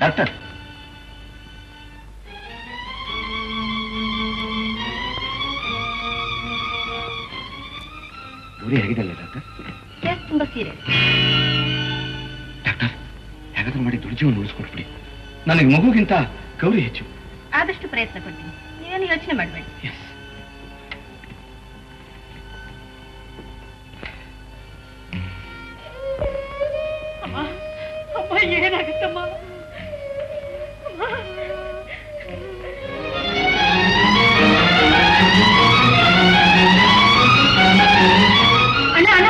Doctor Gauri ಹೇಗಿದಲ್ಲ doctor case ತುಂಬಾ serious doctor ಹೇಗಾದ್ರೂ ಮಾಡಿ ದುರ್ಜೀವನ ಉಳಿಸ್ಕೊಟ್ಬಿಡಿ ನನಗೆ ಮಗುಗಿಂತ ಗೌರಿ ಹೆಚ್ಚು ಆದಷ್ಟು ಪ್ರಯತ್ನ ಪಡ್ತೀನಿ ನೀವೇನು ಯೋಚನೆ ಮಾಡಬೇಡಿ ಅಮ್ಮ ಅಮ್ಮ ಏನಾಗುತ್ತಮ್ಮ ಅಣ್ಣ ಅಣ್ಣ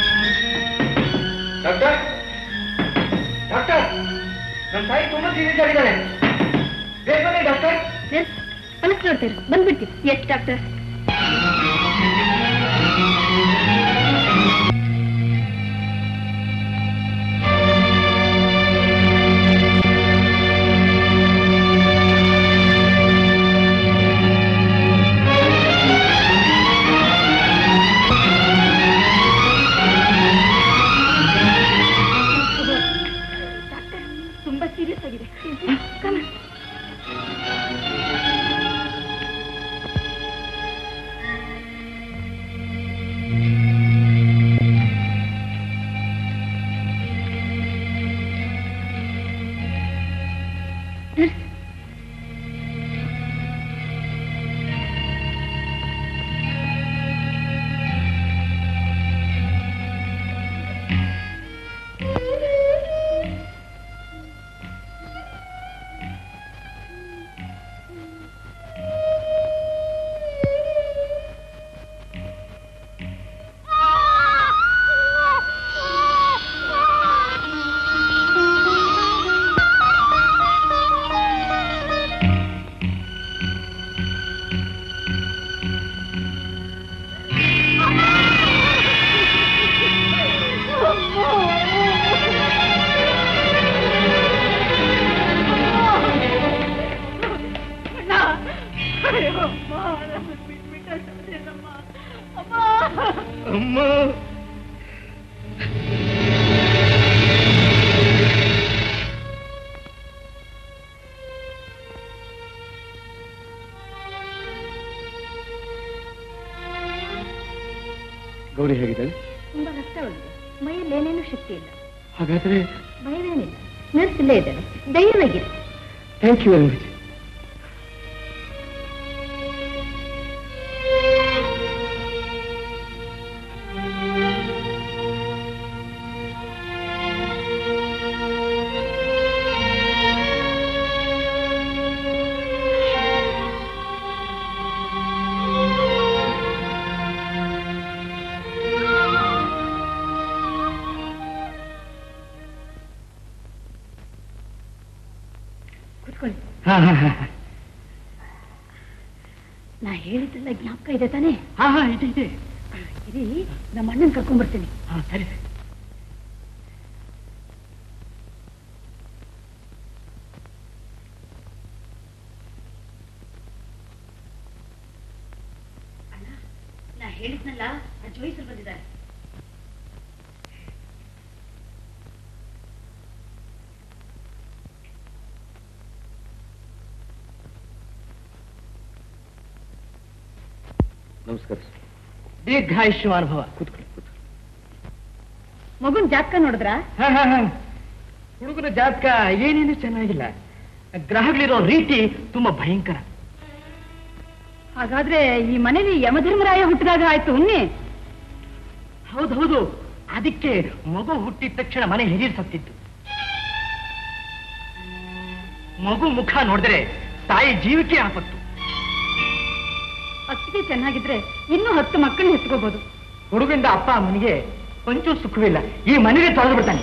ಡಾಕ್ಟರ್ ಡಾಕ್ಟರ್ ನನ್ನ ತಾಯಿ ತುಂಬಾ ಸೀರಿಯಸ್ ಆಗಿದ್ದಾರೆ ಬೇಗ ಬನ್ನಿ ಡಾಕ್ಟರ್ ಮನಸ್ಸು ನೋಡ್ತೀರಿ ಬಂದ್ಬಿಡ್ತೀವಿ ಎಸ್ ಡಾಕ್ಟರ್ ತುಂಬಾ ಸೀರಿಯಸ್ ಆಗಿದೆ Come on. ಅಣ್ಣ ಅಯ್ಯೋ ಅಮ್ಮ ನನ್ನ ಬಿಟ್ಬಿಟ್ಟಮ್ಮ ಅಮ್ಮ ಅಮ್ಮ ಗೌರಿ ಹೇಗಿದ್ದಾಳೆ ತುಂಬಾ ರಕ್ತ ಒಳಗೆ ಮೈಯಲ್ಲಿ ಏನೇನು ಶಕ್ತಿ ಇಲ್ಲ ಹಾಗಾದ್ರೆ ಭಯವೇನಿಲ್ಲ ನರ್ಸ್ ಇಲ್ಲೇ ಇದ್ದಾಳೆ ಧೈರ್ಯವಾಗಿರಿ ಥ್ಯಾಂಕ್ ಯು ವೆರಿ ಮಚ್ ಕೂತ್ಕೊಳ್ಳಿ ಹಾ ಹಾ ಹಾ ನಾ ಹೇಳಿದ್ದೆಲ್ಲ ಜ್ಞಾಪಕ ಇದೆ ತಾನೇ ಹಾ ಹಾ ಇದೆ ಇದೆ ಇರಿ ನಮ್ಮ ಅಣ್ಣನ್ ಕರ್ಕೊಂಡ್ ಬರ್ತೀನಿ ಹಾ ಸರಿ ನಾ ಹೇಳಿದ್ನಲ್ಲ ಆ ಜೋಯಿಸರು ಬಂದಿದ್ದಾರೆ ನಮಸ್ಕಾರ ದೀರ್ಘಾಯುಷ್ಯವಾನ್ ಭವ ಕೂತ್ಕೊಳ್ಳಿ ಕೂತ್ಕೊಳ್ಳಿ ಮಗುನ್ ಜಾತಕ ನೋಡಿದ್ರಾ ಹಾ ಹಾ ಹಾ ಹುಡುಗನ ಜಾತಕ ಏನೇನು ಚೆನ್ನಾಗಿಲ್ಲ ಗ್ರಹಗಳಿರೋ ರೀತಿ ತುಂಬಾ ಭಯಂಕರ ಹಾಗಾದ್ರೆ ಈ ಮನೇಲಿ ಯಮಧರ್ಮರಾಯ ಹುಟ್ಟಿದಾಗ ಆಯ್ತು ಉನ್ನಿ ಹೌದೌದು ಅದಕ್ಕೆ ಮಗು ಹುಟ್ಟಿದ ತಕ್ಷಣ ಮನೆ ಹಿರಿಯರು ಸತ್ತಿತ್ತು ಮಗು ಮುಖ ನೋಡಿದ್ರೆ ತಾಯಿ ಜೀವಕ್ಕೆ ಆಪತ್ತು ಅತ್ತಿಗೆ ಚೆನ್ನಾಗಿದ್ರೆ ಇನ್ನೂ ಹತ್ತು ಮಕ್ಕಳನ್ನ ಹೆಸ್ಕೋಬಹುದು ಹುಡುಗಂದ ಅಪ್ಪ ಅಮ್ಮನಿಗೆ ಕೊಂಚೂ ಸುಖವಿಲ್ಲ ಈ ಮನೆಗೆ ತೊಳೆದು ಬಿಡ್ತಾನೆ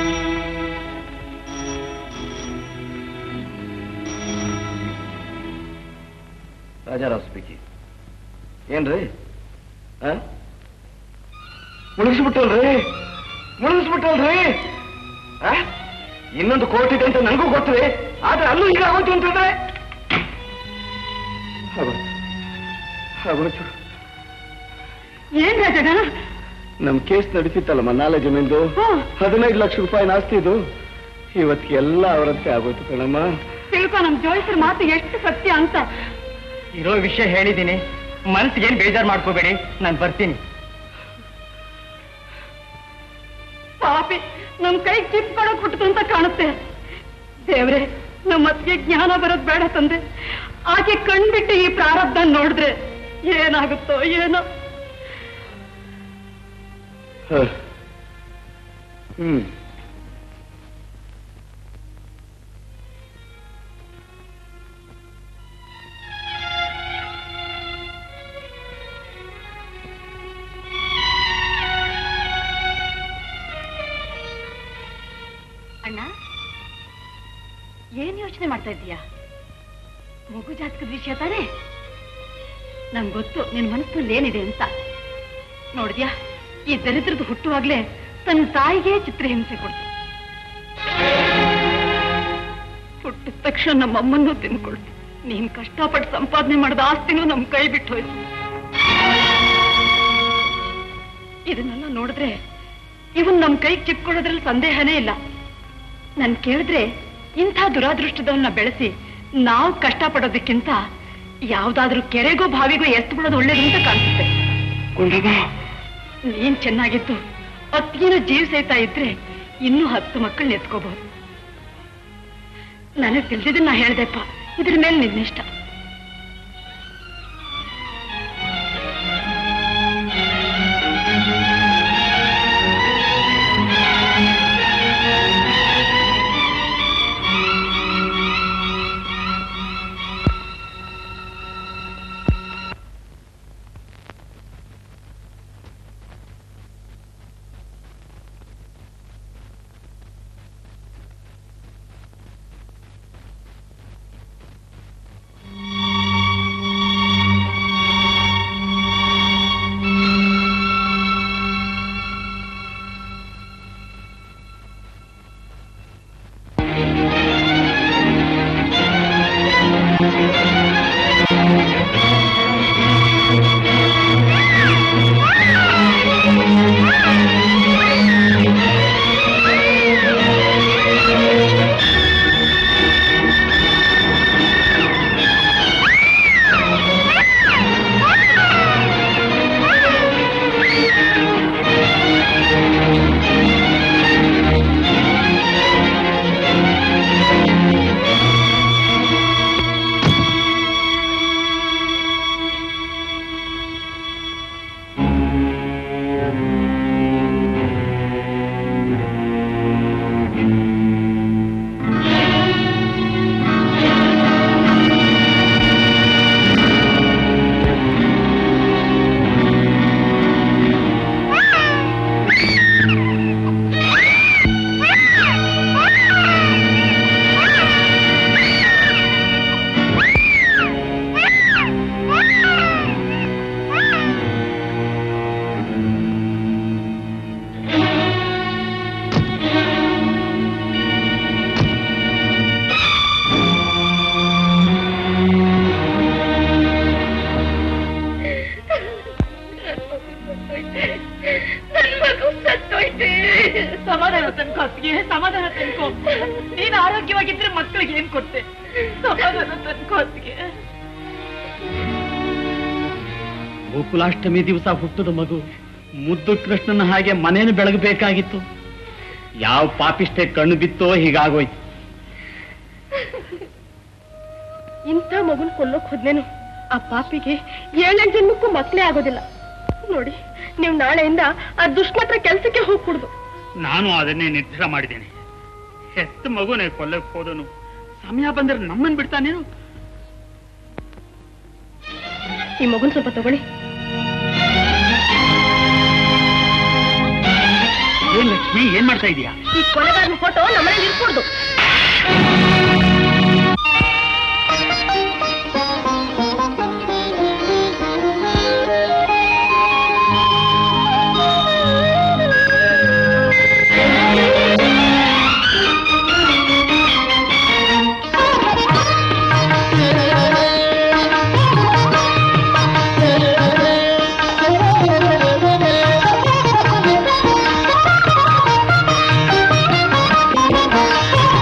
ರಾಜಾರಾವ್ ಸ್ಪೀಕಿಂಗ್ ಏನ್ರಿ ಆ? ಮುಳುಗಿಸ್ಬಿಟ್ಟಲ್ರಿ ಮುಳುಗಿಸ್ಬಿಟ್ಟಲ್ರಿ ಆ? ಇನ್ನೊಂದು ಕೋರ್ಟ್ ಇದೆ ಅಂತ ನನಗೂ ಗೊತ್ತಿದೆ ಆದ್ರೆ ಅಲ್ಲೂ ಈಗ ಆಗೋಯ್ತು ಅಂತಂದ್ರೆ ಆಗೋಯ್ತು. ಆಗೋಯ್ತು. ಏನ್ ರಾಜಣ್ಣ ನಮ್ ಕೇಸ್ ನಡೀತಿತ್ತಲ್ಲ ಮನ್ನಾಲೆ ಜಮೀನ್ದು ಹದಿನೈದು ಲಕ್ಷ ರೂಪಾಯಿ ಆಸ್ತಿ ಇದು ಇವತ್ತಿಗೆಲ್ಲ ಅವರಂತೆ ಆಗೋಯ್ತು ಕಣಮ್ಮ ತಿಳ್ಕೊ ನಮ್ ಜೋಯಿಸ್ರ ಮಾತು ಎಷ್ಟು ಸತ್ಯ ಅಂತ ಇರೋ ವಿಷಯ ಹೇಳಿದ್ದೀನಿ ಮನ್ಸಿಗೆ ಏನ್ ಬೇಜಾರು ಮಾಡ್ಕೋಬೇಡಿ ನಾನು ಬರ್ತೀನಿ ಪಾಪಿ ನಮ್ ಕೈ ಚಿಪ್ ಕೊಡಕ್ ಹುಟ್ಟಿತು ಅಂತ ಕಾಣುತ್ತೆ ದೇವ್ರೆ ನಮ್ಮ ಅತ್ತಿಗೆ ಜ್ಞಾನ ಬರೋದ್ ಬೇಡ ತಂದೆ ಆಕೆ ಕಣ್ಬಿಟ್ಟು ಈ ಪ್ರಾರಬ್ಧ ನೋಡಿದ್ರೆ ಏನಾಗುತ್ತೋ ಏನೋ ಹ. ಹ್ಮ್ ಅಣ್ಣ ಏನ್ ಯೋಚನೆ ಮಾಡ್ತಾ ಇದ್ದೀಯಾ ಮಗು ಜಾತಕದ ವಿಷಯ ತಾನೇ ನಂಗೆ ಗೊತ್ತು ನಿನ್ ಮನಸ್ಸಲ್ಲಿ ಏನಿದೆ ಅಂತ ನೋಡಿದ್ಯಾ ಈ ದರಿದ್ರದ್ದು ಹುಟ್ಟುವಾಗ್ಲೇ ತನ್ನ ತಾಯಿಗೆ ಚಿತ್ರಹಿಂಸೆ ಕೊಡ್ತು ಹುಟ್ಟಿದ ತಕ್ಷಣ ನಮ್ಮಮ್ಮನ್ನು ತಿನ್ಕೊಳ್ತು ನೀನ್ ಕಷ್ಟಪಟ್ಟು ಸಂಪಾದನೆ ಮಾಡಿದ ಆಸ್ತಿನೂ ನಮ್ ಕೈ ಬಿಟ್ಟು ಹೋಯ್ತು ಇದನ್ನೆಲ್ಲ ನೋಡಿದ್ರೆ ಇವನ್ ನಮ್ ಕೈಗೆ ಚಿಕ್ಕೊಳ್ಳೋದ್ರಲ್ಲಿ ಸಂದೇಹನೇ ಇಲ್ಲ ನನ್ ಕೇಳಿದ್ರೆ ಇಂಥ ದುರಾದೃಷ್ಟದವನ್ನ ಬೆಳೆಸಿ ನಾವು ಕಷ್ಟಪಡೋದಕ್ಕಿಂತ ಯಾವ್ದಾದ್ರೂ ಕೆರೆಗೋ ಬಾವಿಗೋ ಎತ್ತು ಬಿಡೋದು ಒಳ್ಳೇದು ಅಂತ ಕಾಣಿಸುತ್ತೆ ನೀನ್ ಚೆನ್ನಾಗಿದ್ದು ಅತ್ತಿಗೆನೂ ಜೀವ ಸಹಿತ ಇದ್ರೆ ಇನ್ನೂ ಹತ್ತು ಮಕ್ಕಳನ್ನ ಎತ್ಕೋಬಹುದು ನನಗ್ ತಿಳಿದಿದ್ದನ್ನ ಹೇಳ್ದೆಪ್ಪ ಇದ್ರ ಮೇಲೆ ನಿನ್ನಿಷ್ಟ ಸಮಾಧಾನ ತನ್ಕೋ ಅತ್ತಿಗೆ ಸಮಾಧಾನ ತನ್ಕೋ ನೀನ್ ಆರೋಗ್ಯವಾಗಿದ್ರೆ ಮಕ್ಕಳಿಗೆ ಏನ್ ಕೊಡ್ತೆ ಸಮಾಧಾನ ತನ್ಕೋ ಅತ್ತಿಗೆ ಗೋಕುಲಾಷ್ಟಮಿ ದಿವಸ ಹುಟ್ಟದ ಮಗು ಮುದ್ದು ಕೃಷ್ಣನ ಹಾಗೆ ಮನೇನು ಬೆಳಗಬೇಕಾಗಿತ್ತು ಯಾವ ಪಾಪಿಷ್ಟೆ ಕಣ್ಣು ಬಿತ್ತೋ ಹೀಗಾಗೋಯ್ತು ಇಂಥ ಮಗುನ್ ಕೊಲ್ಲೋಕ್ ಹೋದ್ನೇನು ಆ ಪಾಪಿಗೆ ಏಳೆಂಟು ಜನ್ಮಕ್ಕೂ ಮಕ್ಕಳೇ ಆಗೋದಿಲ್ಲ ನೋಡಿ ನೀವು ನಾಳೆಯಿಂದ ಆ ದುಷ್ಟ ಹತ್ರ ಕೆಲ್ಸಕ್ಕೆ ಹೋಗ್ಕೂಡ್ದು ನಾನು ಅದನ್ನೇ ನಿರ್ಧಾರ ಮಾಡಿದ್ದೇನೆ ಹೆತ್ತ ಮಗುನೇ ಕೊಲ್ಲಕ್ಕೆ ಹೋದನು ಸಮಯ ಬಂದ್ರೆ ನಮ್ಮನ್ ಬಿಡ್ತಾನೇನು ಈ ಮಗುನ್ ಸ್ವಲ್ಪ ತಗೊಳ್ಳಿ ಏನ್ ಲಕ್ಷ್ಮಿ ಏನ್ ಮಾಡ್ತಾ ಇದೀಯಾ ಈ ಕೊಲೆಗಾರನ ಫೋಟೋ ನಮ್ಮನೇಲಿ ಇರ್ಕೂಡ್ದು Thank you.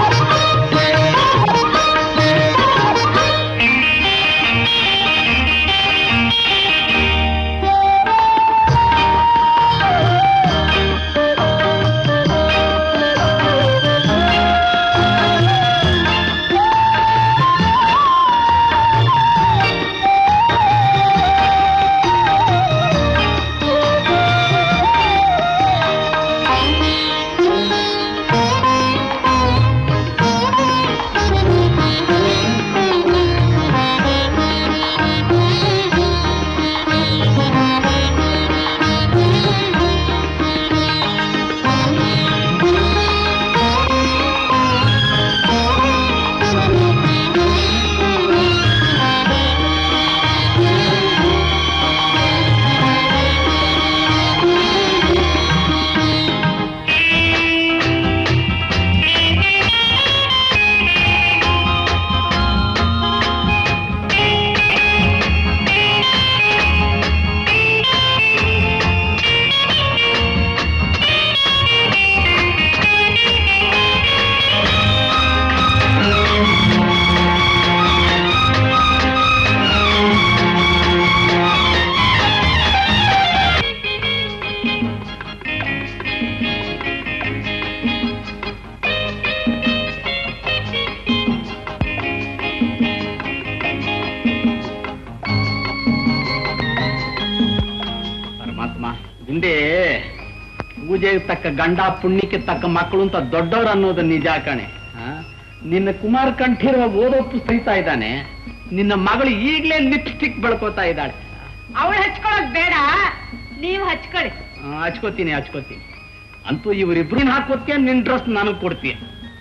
ಗುಂಡೆ ಪೂಜೆಗೆ ತಕ್ಕ ಗಂಡ ಪುಣ್ಯಕ್ಕೆ ತಕ್ಕ ಮಕ್ಕಳು ಅಂತ ದೊಡ್ಡವ್ರು ಅನ್ನೋದು ನಿಜ ಕಣೆ ಆ? ನಿನ್ನ ಕುಮಾರ್ ಕಂಠೀರವ ಓದೋ ಪುಸ್ತಕ ಇದ್ದಾನೆ ನಿನ್ನ ಮಗಳು ಈಗಲೇ ಲಿಪ್ಸ್ಟಿಕ್ ಬೆಳ್ಕೋತಾ ಇದ್ದಾಳೆ ಅವಳು ಹಚ್ಕೊಳ್ಳೋದ್ ಬೇಡ ನೀವು ಹಚ್ಕೊಳ್ಳಿ ಆ, ಹಚ್ಕೋತೀನಿ ಹಚ್ಕೋತೀನಿ ಅಂತೂ ಇವರಿಬ್ರನ್ನ ಹಾಕೋತ್ಯ ನಿನ್ ಡ್ರೆಸ್ ನನಗೆ ಕೊಡ್ತೀಯ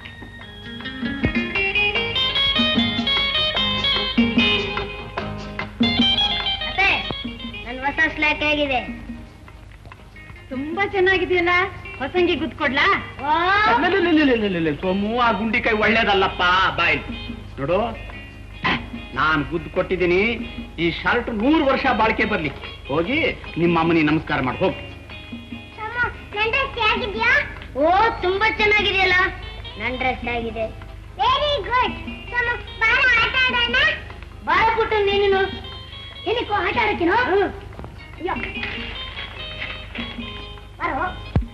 ಅತ್ತೆ ನನ್ ಹೊಸ ಸ್ಲಾಕ್ ಆಗಿದೆ ತುಂಬಾ ಚೆನ್ನಾಗಿದೆಯಲ್ಲ ಹೊಸಂಗಿ ಗುದ್ಕೊಡ್ಲಾ ಅಲ್ಲಲ್ಲಲ್ಲಲ್ಲಲ್ಲಲ್ಲ, ಸೋಮು ಆ ಗುಂಡಿಕಾಯಿ ಒಳ್ಳೇದಲ್ಲಪ್ಪ ಬಾಯ್ ನೋಡು ನಾನ್ ಗುದ್ದು ಕೊಟ್ಟಿದ್ದೀನಿ ಈ ಶರ್ಟ್ ನೂರು ವರ್ಷ ಬಾಳಿಕೆ ಬರ್ಲಿ ಹೋಗಿ ನಿಮ್ಮ ಅಮ್ಮನಿ ನಮಸ್ಕಾರ ಮಾಡಿ ಹೋಗಿ ಓ ತುಂಬಾ ಚೆನ್ನಾಗಿದೆಯಲ್ಲ ನನ್ ಡ್ರೆಸ್ ಆಗಿದೆ ವೆರಿ ಗುಡ್ ಬಾರ ಆಟ ಆಡೋಣ ಬಾರ ಪುಟ್ಟು ನೀನು ಏನಕ್ಕೋ ಆಟ ಆಡಕ್ಕಿನೋ ಬಾರೋ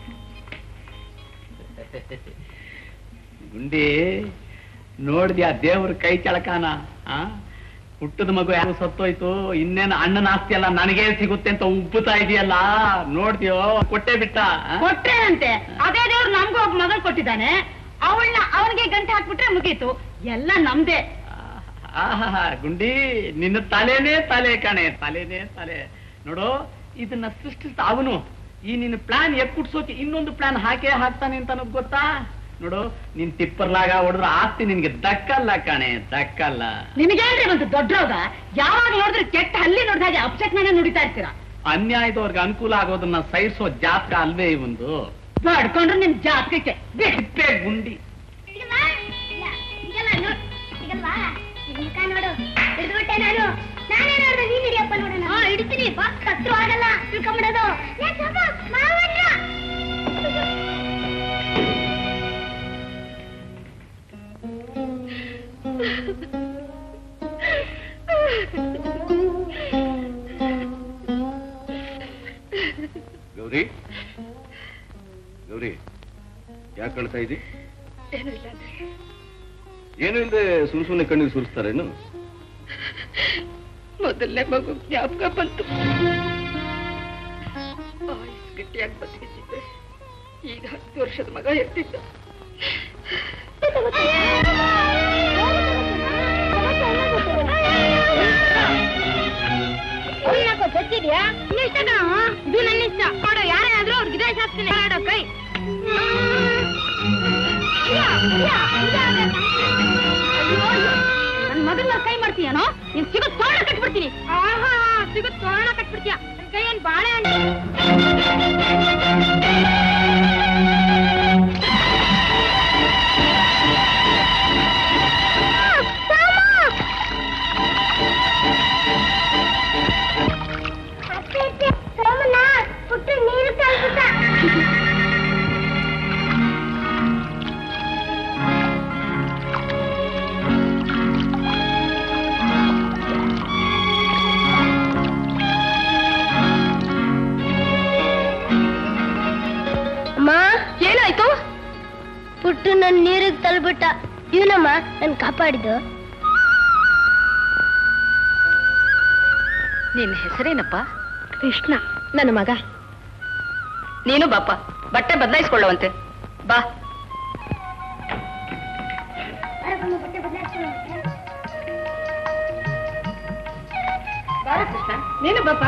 ಗುಂಡಿ ನೋಡ್ದ್ಯಾ ದೇವ್ರ ಕೈ ಚಳಕಾನ ಆ ಹುಟ್ಟದ ಮಗು ಯಾರು ಸತ್ತೋಯ್ತು ಇನ್ನೇನು ಅಣ್ಣನ ಆಸ್ತಿ ಎಲ್ಲ ನನಗೇ ಸಿಗುತ್ತೆ ಅಂತ ಉಬ್ಬುತ್ತಾ ಇದೆಯಲ್ಲ ನೋಡ್ದ್ಯೋ ಕೊಟ್ಟೆ ಬಿಟ್ಟ ಆ? ಕೊಟ್ಟೇನಂತೆ ಅದೇ ದೇವ್ರು ನಮ್ಗೂ ಒಬ್ಬ ಮಗಳು ಕೊಟ್ಟಿದ್ದಾನೆ ಅವಳನ್ನ ಅವನಿಗೆ ಗಂಟೆ ಹಾಕ್ಬಿಟ್ರೆ ಮುಗೀತು ಎಲ್ಲ ನಮ್ದೇ ಆಹಾ ಗುಂಡಿ ನಿನ್ನ ತಲೆನೇ ತಲೆ ಕಣೆ ತಲೆನೇ ತಲೆ ನೋಡು ಇದನ್ನ ಸೃಷ್ಟಿಸ್ತ ಅವನು ಈ ನಿನ್ನ ಪ್ಲಾನ್ ಎಕ್ಕುಟ್ಸೋಕೆ ಇನ್ನೊಂದು ಪ್ಲಾನ್ ಹಾಕೇ ಹಾಕ್ತಾನೆ ಅಂತ ನನಗ್ ಗೊತ್ತಾ ನೋಡು ನಿನ್ ಟಿಪ್ಪರ್ಲಾಗ ಹೊಡೆದ್ರೆ ಆಸ್ತಿ ನಿನ್ಗೆ ದಕ್ಕಲ್ಲ ಕಣೆ ದಕ್ಕಲ್ಲ ನಿಮಗೇನ್ರಿ ಒಂದು ದೊಡ್ಡ ರೋಗ ಯಾವಾಗ ನೋಡಿದ್ರೆ ಕೆಟ್ಟ ಹಲ್ಲಿ ನೋಡಿದ ಹಾಗೆ ಅಪ್ಸೆಟ್ನೇ ನುಡಿತಾ ಇರ್ತೀರಾ ಅನ್ಯಾಯದವ್ರಿಗೆ ಅನುಕೂಲ ಆಗೋದನ್ನ ಸಹಿಸೋ ಜಾತಕ ಅಲ್ವೇ ಇವಂದು ಬಡ್ಕೊಂಡ್ರೆ ನಿಮ್ ಜಾತಕಕ್ಕೆ ಬಿಟ್ಟೆ ಗುಂಡಿ ಈಗಲ್ವಾ? ಇಲ್ಲ, ಈಗಲ್ಲ, ನೋಡ್. ಈಗಲ್ವಾ? ಈಗ ಮುಖ ನೋಡು ಹಿಡ್ದ್ಬಿಟ್ಟೆ ನಾನು ನಾನೇ ನೋಡ್ದೆ ನೀನ್ ಹಿಡಿಯಪ್ಪ ನೋಡೋಣ ಹಾ ಹಿಡಿತೀನಿ ಬಾ ಕತ್ರು ಆಗಲ್ಲ ತಿಳ್ಕೊಂಬಿಡೋದು ಏ, ಸ್ವಲ್ಪ ಮಾವನ್ನ. ಗೌರಿ ಗೌರಿ ಯಾಕೆ ಕಳ್ತಾ ಇದ್ದಿ ಏನು ಇಲ್ಲದೆ ಸುಮ್ ಸುಮ್ಮನೆ ಕಣ್ಣಿಗೆ ಸುರಿಸ್ತಾರೇನು ಮೊದಲನೇ ಮಗು ಜ್ಞಾಪಕ ಬಂತು ಆಯುಸ್ ಗಟ್ಟಿಯಾಗಿ ಬದುಕಿದ್ದೆ ಈಗ ಹತ್ತು ವರ್ಷದ ಮಗ ಎತ್ತಿದ್ದ ಗೊತ್ತಿದ್ಯಾ ಇಷ್ಟ ಇದು ನನ್ನ ಇಷ್ಟ ನೋಡು ಯಾರೇ ಆದ್ರೂ ಅವ್ರಿಗೆ ಇದೇ ಹಾಕ್ತೀನಿ ಮಾಡೋ ಕೈ ನನ್ ಮಗನ ಕೈ ಮಾಡ್ತೀಯನೋ ನೀನ್ ಸಿಗತ್ ತೋರಣ ಕಟ್ಬಿಡ್ತೀನಿ ಆಹಾ ಸಿಗತ್ ತೋರಣ ಕಟ್ಬಿಡ್ತೀಯ ನನ್ ಕೈ ಏನ್ ಬಾಳೆ ಪುಟ್ಟು ನೀರು ಕಲ್ಪಿಸ ಅಮ್ಮ ಏನಾಯ್ತು ಪುಟ್ಟು ನನ್ ನೀರಿಗೆ ತಳ್ಬಿಟ್ಟ ಇವನಮ್ಮ ನನ್ ಕಾಪಾಡಿದ್ದು ನಿನ್ನ ಹೆಸರೇನಪ್ಪ ಕೃಷ್ಣ ನನ್ನ ಮಗ ನೀನು ಬಾಪ ಬಟ್ಟೆ ಬದಲಾಯಿಸ್ಕೊಳ್ಳುವಂತೆ ಬಾ ನೀನು ಬಾಪ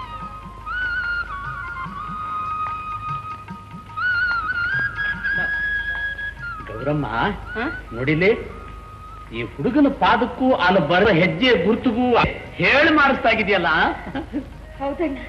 ಗೌರಮ್ಮ ನೋಡಿಲಿ ಈ ಹುಡುಗನ ಪಾದಕ್ಕೂ ಅಲ್ಲಿ ಬರೋ ಹೆಜ್ಜೆ ಗುರುತಿಗೂ ಹೇಳಿ ಮಾಡಿಸ್ತಾ ಇದೆಯಲ್ಲ ಹೌದಣ್ಣ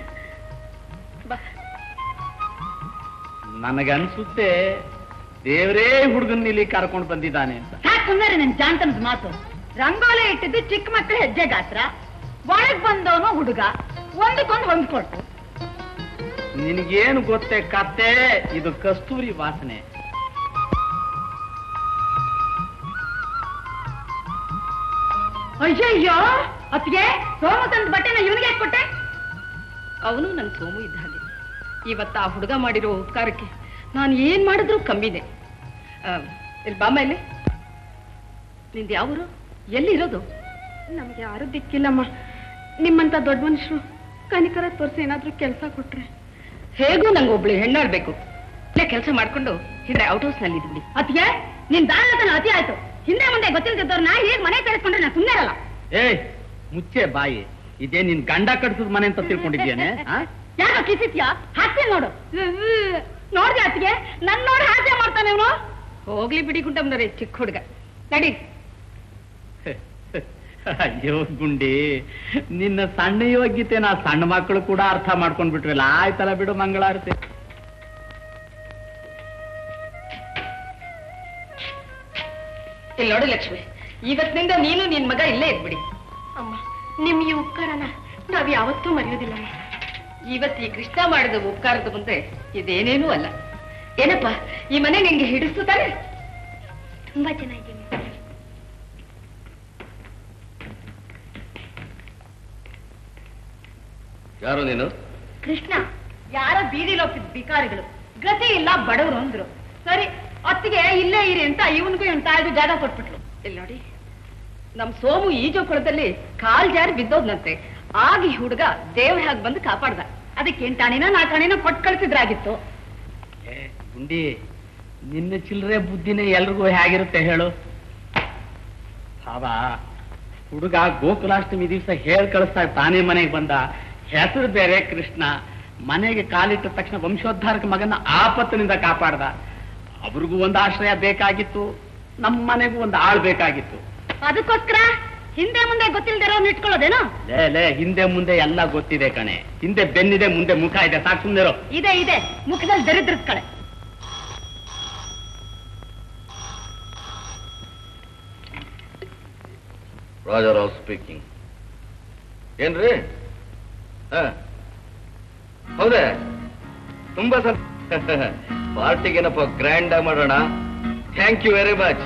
ನನಗನ್ಸುತ್ತೆ ದೇವರೇ ಹುಡುಗನ್ ಇಲ್ಲಿ ಕರ್ಕೊಂಡು ಬಂದಿದ್ದಾನೆ ಅಂತ ಸಾಕಂದ್ರೆ ನನ್ ಜಾಂತನದ ಮಾತು ರಂಗೋಲಿ ಇಟ್ಟಿದ್ದು ಚಿಕ್ಕ ಮಕ್ಕಳ ಹೆಜ್ಜೆ ಗಾತ್ರ ಒಳಗ್ ಬಂದವನು ಹುಡುಗ ಒಂದಕ್ಕೊಂದು ಹೊಂದ್ಕೊಟ್ಟು ನಿನಗೇನು ಗೊತ್ತೇ ಕತ್ತೆ ಇದು ಕಸ್ತೂರಿ ವಾಸನೆ ಅಯ್ಯಯ್ಯೋ ಅತ್ತಿಗೆ ಸೋಮು ತಂದ ಬಟ್ಟೆನ ಇವನಿಗೆ ಕೊಟ್ಟೆ ಅವನು ನನ್ನ ಸೋಮು ಇದ್ದ ಹಾಗೆ ಇವತ್ತು ಆ ಹುಡುಗ ಮಾಡಿರೋ ಉಪಕಾರಕ್ಕೆ ನಾನು ಏನ್ ಮಾಡಿದ್ರು ಕಮ್ಮಿದೆ ಆ, ಇಲ್ಲಿ ಬಾಮ ಇಲ್ಲಿ ನಿಂದು ಯಾವೂರು ಎಲ್ಲಿ ಇರೋದು ನಮ್ಗೆ ಯಾರು ದಿಕ್ಕಿಲ್ಲಮ್ಮ ನಿಮ್ಮಂತ ದೊಡ್ಡ ಮನುಷ್ಯರು ಕನಿಕರ ತೋರಿಸಿ ಏನಾದ್ರೂ ಕೆಲಸ ಕೊಟ್ರೆ ಹೇಗೂ ನಂಗೆ ಒಬ್ಳು ಹೆಣ್ಣಾಡ್ಬೇಕು ಇಲ್ಲೇ ಕೆಲಸ ಮಾಡ್ಕೊಂಡು ಹಿಂದೆ ಔಟ್ ಹೌಸ್ ನಲ್ಲಿ ಇದ್ಬಿಡಿ ಅತಿಗೆ ನಿನ್ ದಾನತನ ಅತಿ ಆಯ್ತು ಹಿಂದೆ ಮುಂದೆ ಗೊತ್ತಿಲ್ದಿದ್ದವ್ರನ್ನ ಹೇಗ್ ಮನೆ ಸೇರಿಸ್ಕೊಂಡ್ರೆ ನಾನು ಸುಮ್ಮನೆ ಇರಲ್ಲ ಏಯ್ ಮುಚ್ಚೆ ಬಾಯಿ ಇದೇ ನಿನ್ ಗಂಡ ಕಟ್ಸದ್ ಮನೆ ಅಂತ ತಿಳ್ಕೊಂಡಿದ್ಯಾನೆ ಆ? ಯಾಕೆ ಕಿಸಿತ್ಯಾ ಹಾಕ್ತೀನಿ ನೋಡು ನೋಡ್ದೆ ಅತ್ತಿಗೆ ನನ್ ನೋಡಿ ಹಾಸ್ಯ ಮಾಡ್ತಾನೆ ಇವನು ಹೋಗ್ಲಿ ಬಿಡಿ ಗುಂಡಮ್ಮನವ್ರೆ ಚಿಕ್ಕ ಹುಡುಗ ನಡಿ ಅಯ್ಯೋ ಗುಂಡಿ ನಿನ್ನ ಸಣ್ಣ ಯೋಗ್ಯತೆ ನಾ ಸಣ್ಣ ಮಕ್ಕಳು ಕೂಡ ಅರ್ಥ ಮಾಡ್ಕೊಂಡ್ ಬಿಟ್ರಲ್ಲ ಆಯ್ತಲ್ಲ ಬಿಡು ಮಂಗಳಾರತಿ ಇಲ್ಲಿ ನೋಡು ಲಕ್ಷ್ಮಿ ಇವತ್ತಿನಿಂದ ನೀನು ನಿನ್ ಮಗ ಇಲ್ಲೇ ಇದ್ಬಿಡಿ ಅಮ್ಮ ನಿಮ್ ಈ ಉಪಕಾರನ ನಾವ್ ಯಾವತ್ತೂ ಮರೆಯೋದಿಲ್ಲಮ್ಮ ಇವತ್ತು ಈ ಕೃಷ್ಣ ಮಾಡಿದ ಉಪಕಾರದ ಮುಂದೆ ಇದೇನೇನೂ ಅಲ್ಲ ಏನಪ್ಪ ಈ ಮನೆ ನಿಂಗೆ ಹಿಡಿಸ್ತು ತಾನೆ ತುಂಬಾ ಚೆನ್ನಾಗಿದ್ದೀನಿ ಯಾರು ನೀನು ಕೃಷ್ಣ ಯಾರೋ ಬೀದಿಲಿ ಹೋಗ್ತಿದ್ ಬಿಕಾರಿಗಳು ಗತಿ ಇಲ್ಲ ಬಡವರು ಅಂದ್ರು ಸರಿ ಅತ್ತಿಗೆ ಇಲ್ಲೇ ಇರಿ ಅಂತ ಇವನ್ಗೂ ಇವನ್ ತಾಯಿಗೂ ಜಾಗ ಕೊಟ್ಬಿಟ್ಲು ಇಲ್ಲಿ ನೋಡಿ ನಮ್ ಸೋಮು ಈಜೋ ಕೊಳದಲ್ಲಿ ಕಾಲ್ ಜಾರಿ ಬಿದ್ದೋದ್ನಂತೆ ಆಗ ಈ ಹುಡುಗ ದೇವ್ರ ಹಾಗೆ ಬಂದು ಕಾಪಾಡ್ದ ಅದಕ್ಕೆ ಎಂಟಾಣಿನ ನಾಲ್ಕಾಣಿನ ಕೊಟ್ಟು ಕಳ್ಸಿದ್ರಾಗಿತ್ತು ಏ, ಗುಂಡಿ ನಿನ್ನ ಚಿಲ್ಲರೆ ಬುದ್ಧಿನೇ ಎಲ್ರಿಗೂ ಹೇಗಿರುತ್ತೆ ಹೇಳು ಭಾವ ಹುಡುಗ ಗೋಕುಲಾಷ್ಟಮಿ ದಿವಸ ಹೇಳ್ ಕಳಿಸ್ತಾ ತಾನೇ ಮನೆಗೆ ಬಂದ ಹೆಸರು ಬೇರೆ ಕೃಷ್ಣ ಮನೆಗೆ ಕಾಲಿಟ್ಟ ತಕ್ಷಣ ವಂಶೋದ್ಧಾರಕ ಮಗನ ಆಪತ್ತಿನಿಂದ ಕಾಪಾಡ್ದ ಅವ್ರಿಗೂ ಒಂದು ಆಶ್ರಯ ಬೇಕಾಗಿತ್ತು ನಮ್ಮ ಮನೆಗೂ ಒಂದು ಆಳ್ ಬೇಕಾಗಿತ್ತು ಅದಕ್ಕೋಸ್ಕರ ಹಿಂದೆ ಮುಂದೆ ಗೊತ್ತಿಲ್ದಿರೋ ಇಟ್ಕೊಳ್ಳೋದೇನೋ ಲೇ ಲೇ ಹಿಂದೆ ಮುಂದೆ ಎಲ್ಲ ಗೊತ್ತಿದೆ ಕಣೆ ಹಿಂದೆ ಬೆನ್ನಿದೆ ಮುಂದೆ ಮುಖ ಇದೆ ಸಾಕು ಸುಮ್ಮನಿರೋ ಇದೆ ಇದೆ ಮುಖದಲ್ಲಿ ದರಿದ್ರದ ಕಳೆ ರಾಜಾರಾವ್ ಸ್ಪೀಕಿಂಗ್ ಏನ್ರಿ ಹ. ಹೌದೇ ತುಂಬಾ ಸರ್ ಪಾರ್ಟಿಗೇನಪ್ಪ ಗ್ರ್ಯಾಂಡ್ ಆಗಿ ಮಾಡೋಣ thank you very much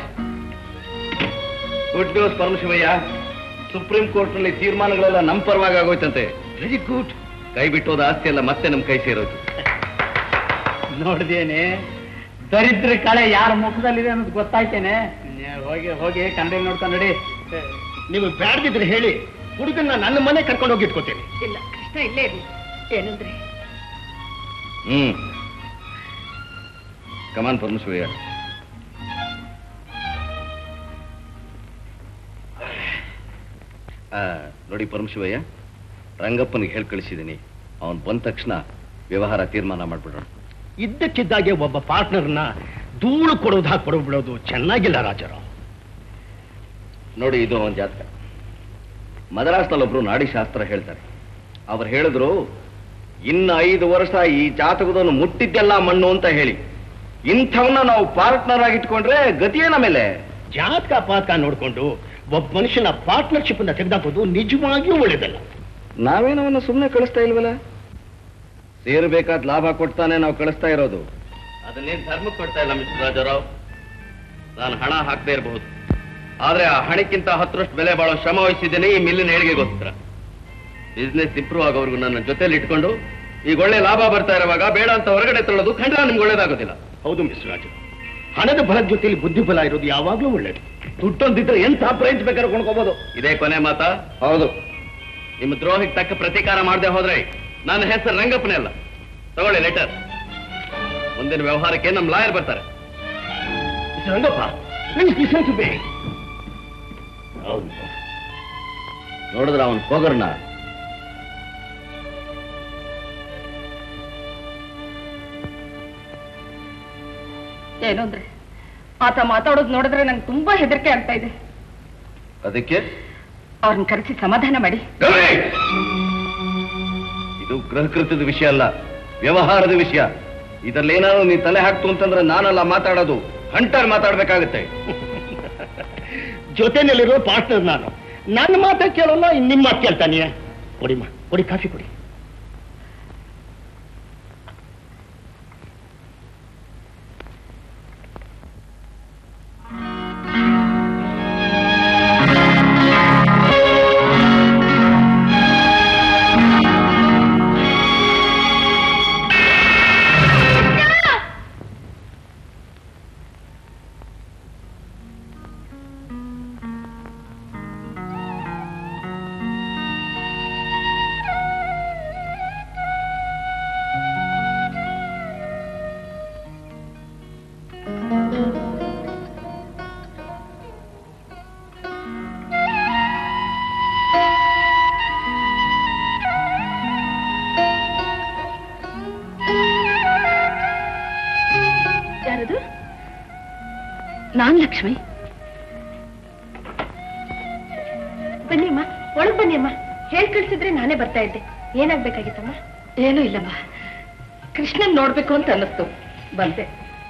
good news Paramashivaiah supreme court ನಲ್ಲಿ ತೀರ್ಮಾನಗಳೆಲ್ಲ ನಮ್ ಪರವಾಗಿ ಆಗೋಯ್ತಂತೆ ವೆರಿ ಗುಡ್ ಕೈ ಬಿಟ್ಟೋದ ಆಸ್ತಿ ಎಲ್ಲ ಮತ್ತೆ ನಮ್ ಕೈ ಸೇರೋದು ನೋಡ್ದೇನೆ ದರಿದ್ರ ಕಳೆ ಯಾರ ಮುಖದಲ್ಲಿದೆ ಅನ್ನೋದು ಗೊತ್ತಾಯ್ತೇನೆ ನೇ- ಹೋಗಿ ಹೋಗಿ ಕನ್ನಡ ನೋಡ್ಕೊಂಡು ನೋಡಿ ನೀವು ಬ್ಯಾಡ್ದಿದ್ರೆ ಹೇಳಿ ಹುಡುಗನ್ನ ನನ್ನ ಮನೆ ಕರ್ಕೊಂಡು ಹೋಗಿ ಇಟ್ಕೋತೀನಿ ಇಲ್ಲ ಕೃಷ್ಣ ಇಲ್ಲೇ ಇರ್ಲಿ ಏನಂದ್ರೆ ಹ್ಮ್ ಕಮಾನ್ ಪರಮಶಿವಯ್ಯ ಆ, ನೋಡಿ ಪರಮಶಿವಯ್ಯ ರಂಗಪ್ಪನಿಗೆ ಹೇಳಿ ಕಳಿಸಿದ್ದೀನಿ ಅವನ್ ಬಂದ ತಕ್ಷಣ ವ್ಯವಹಾರ ತೀರ್ಮಾನ ಮಾಡ್ಬಿಡೋಣ ಇದ್ದಕ್ಕಿದ್ದಾಗೆ ಒಬ್ಬ ಪಾರ್ಟ್ನರ್ನ ಧೂಳು ಕೊಡೋದು ಹಾಕಿ ಕೊಡೋಬಿಡೋದು ಚೆನ್ನಾಗಿಲ್ಲ ರಾಜರಾವ್ ನೋಡಿ ಇದು ಅವನ ಜಾತಕ ಮದ್ರಾಸ್ನಲ್ಲೊಬ್ರು ನಾಡಿ ಶಾಸ್ತ್ರ ಹೇಳ್ತಾರೆ ಅವ್ರು ಹೇಳಿದ್ರು ಇನ್ನು ಐದು ವರ್ಷ ಈ ಜಾತಕದವನು ಮುಟ್ಟಿದ್ದೆಲ್ಲ ಮಣ್ಣು ಅಂತ ಹೇಳಿ ಇಂಥವನ್ನ ನಾವು ಪಾರ್ಟ್ನರ್ ಆಗಿ ಇಟ್ಕೊಂಡ್ರೆ ಗತಿಯೇನ ಮೇಲೆ ಜಾತಕ ಪಾತಕ ನೋಡ್ಕೊಂಡು ಒಬ್ಬ ಮನುಷ್ಯನ ಪಾರ್ಟ್ನರ್ಶಿಪ್ ಅನ್ನ ತೆಗೆದಾಕೋದು ನಿಜವಾಗಿಯೂ ಒಳ್ಳೇದಲ್ಲ ನಾವೇನವನ್ನ ಸುಮ್ಮನೆ ಕಳಿಸ್ತಾ ಇಲ್ವಲ್ಲ ಸೇರ್ಬೇಕಾದ ಲಾಭ ಕೊಡ್ತಾನೆ ನಾವು ಕಳಿಸ್ತಾ ಇರೋದು ಅದನ್ನೇನ್ ಧರ್ಮಕ್ಕೆ ಕೊಡ್ತಾ ಇಲ್ಲ ಮಿಸ್ಟರ್ ರಾಜಾರಾವ್ ನಾನು ಹಣ ಹಾಕದೇ ಇರಬಹುದು ಆದ್ರೆ ಆ ಹಣಕ್ಕಿಂತ ಹತ್ತರಷ್ಟು ಬೆಲೆ ಬಾಳೋ ಶ್ರಮ ವಹಿಸಿದ್ದೇನೆ ಈ ಮಿಲ್ಲಿನ ಏಳಿಗೆಗೋಸ್ಕರ ಬಿಸ್ನೆಸ್ ಇಂಪ್ರೂವ್ ಆಗೋವರೆಗೂ ನನ್ನ ಜೊತೆಲಿ ಇಟ್ಕೊಂಡು ಈಗ ಒಳ್ಳೆ ಲಾಭ ಬರ್ತಾ ಇರುವಾಗ ಬೇಡ ಅಂತ ಹೊರಗಡೆ ತಳ್ಳೋದು ಖಂಡಿತ ನಿಮ್ಗೆ ಒಳ್ಳೇದಾಗೋದಿಲ್ಲ ಹೌದು ಮಿಸ್ ರಾಜು ಹಣದ ಬಲದ ಜೊತೆಲಿ ಬುದ್ಧಿಬಲ ಇರೋದು ಯಾವಾಗ್ಲೂ ಒಳ್ಳೇದು ದುಡ್ಡೊಂದಿದ್ರೆ ಎಂಥ ಪ್ರೈಸ್ ಬೇಕಾದ್ರೂ ಕೊಂಡ್ಕೋಬಹುದು ಇದೇ ಕೊನೆ ಮಾತಾ ಹೌದು ನಿಮ್ಮ ದ್ರೋಹಿಗೆ ತಕ್ಕ ಪ್ರತೀಕಾರ ಮಾಡದೆ ಹೋದ್ರೆ ನನ್ನ ಹೆಸರು ರಂಗಪ್ಪನೇ ಅಲ್ಲ ತಗೊಳ್ಳಿ ಲೆಟರ್ ಮುಂದಿನ ವ್ಯವಹಾರಕ್ಕೆ ನಮ್ಮ ಲಾಯರ್ ಬರ್ತಾರೆ miss Rangappa please listen to me ಹೌದು ನೋಡಿದ್ರ ಅವನ್ ಹೋಗರ್ನ ಏನು ಅಂದ್ರೆ ಆತ ಮಾತಾಡೋದು ನೋಡಿದ್ರೆ ನಂಗೆ ತುಂಬಾ ಹೆದರಿಕೆ ಆಗ್ತಾ ಇದೆ ಅದಕ್ಕೆ ಅವ್ರನ್ನ ಕರೆಸಿ ಸಮಾಧಾನ ಮಾಡಿ ಗೌರಿ! ಇದು ಗೃಹಕೃತ್ಯದ ವಿಷಯ ಅಲ್ಲ ವ್ಯವಹಾರದ ವಿಷಯ ಇದ್ರಲ್ಲಿ ಏನಾದ್ರು ನೀ ತಲೆ ಹಾಕ್ತು ಅಂತಂದ್ರೆ ನಾನಲ್ಲ ಮಾತಾಡೋದು ಹಂಟರ್ ಮಾತಾಡ್ಬೇಕಾಗತ್ತೆ ಜೊತೆನಲ್ಲಿರೋ ಪಾರ್ಟ್ನರ್ ನಾನು ನನ್ನ ಮಾತೇ ಕೇಳೋಲ್ಲ ಇನ್ ನಿಮ್ಮ ಮಾತು ಕೇಳ್ತಾನೆ ಕೊಡಿಮ್ಮ ಕೊಡಿ ಕಾಫಿ ಕೊಡಿ ನಾನ್ ಲಕ್ಷ್ಮಿ ಬನ್ನಿ ಅಮ್ಮ ಒಳಗ್ ಬನ್ನಿ ಅಮ್ಮ ಹೇಳ್ ಕಳ್ಸಿದ್ರೆ ನಾನೇ ಬರ್ತಾ ಇದ್ದೆ ಏನಾಗ್ಬೇಕಾಗಿತ್ತಮ್ಮ ಏನೂ ಇಲ್ಲಮ್ಮ ಕೃಷ್ಣನ್ ನೋಡ್ಬೇಕು ಅಂತ ಅನ್ನಿಸ್ತು ಬಂದೆ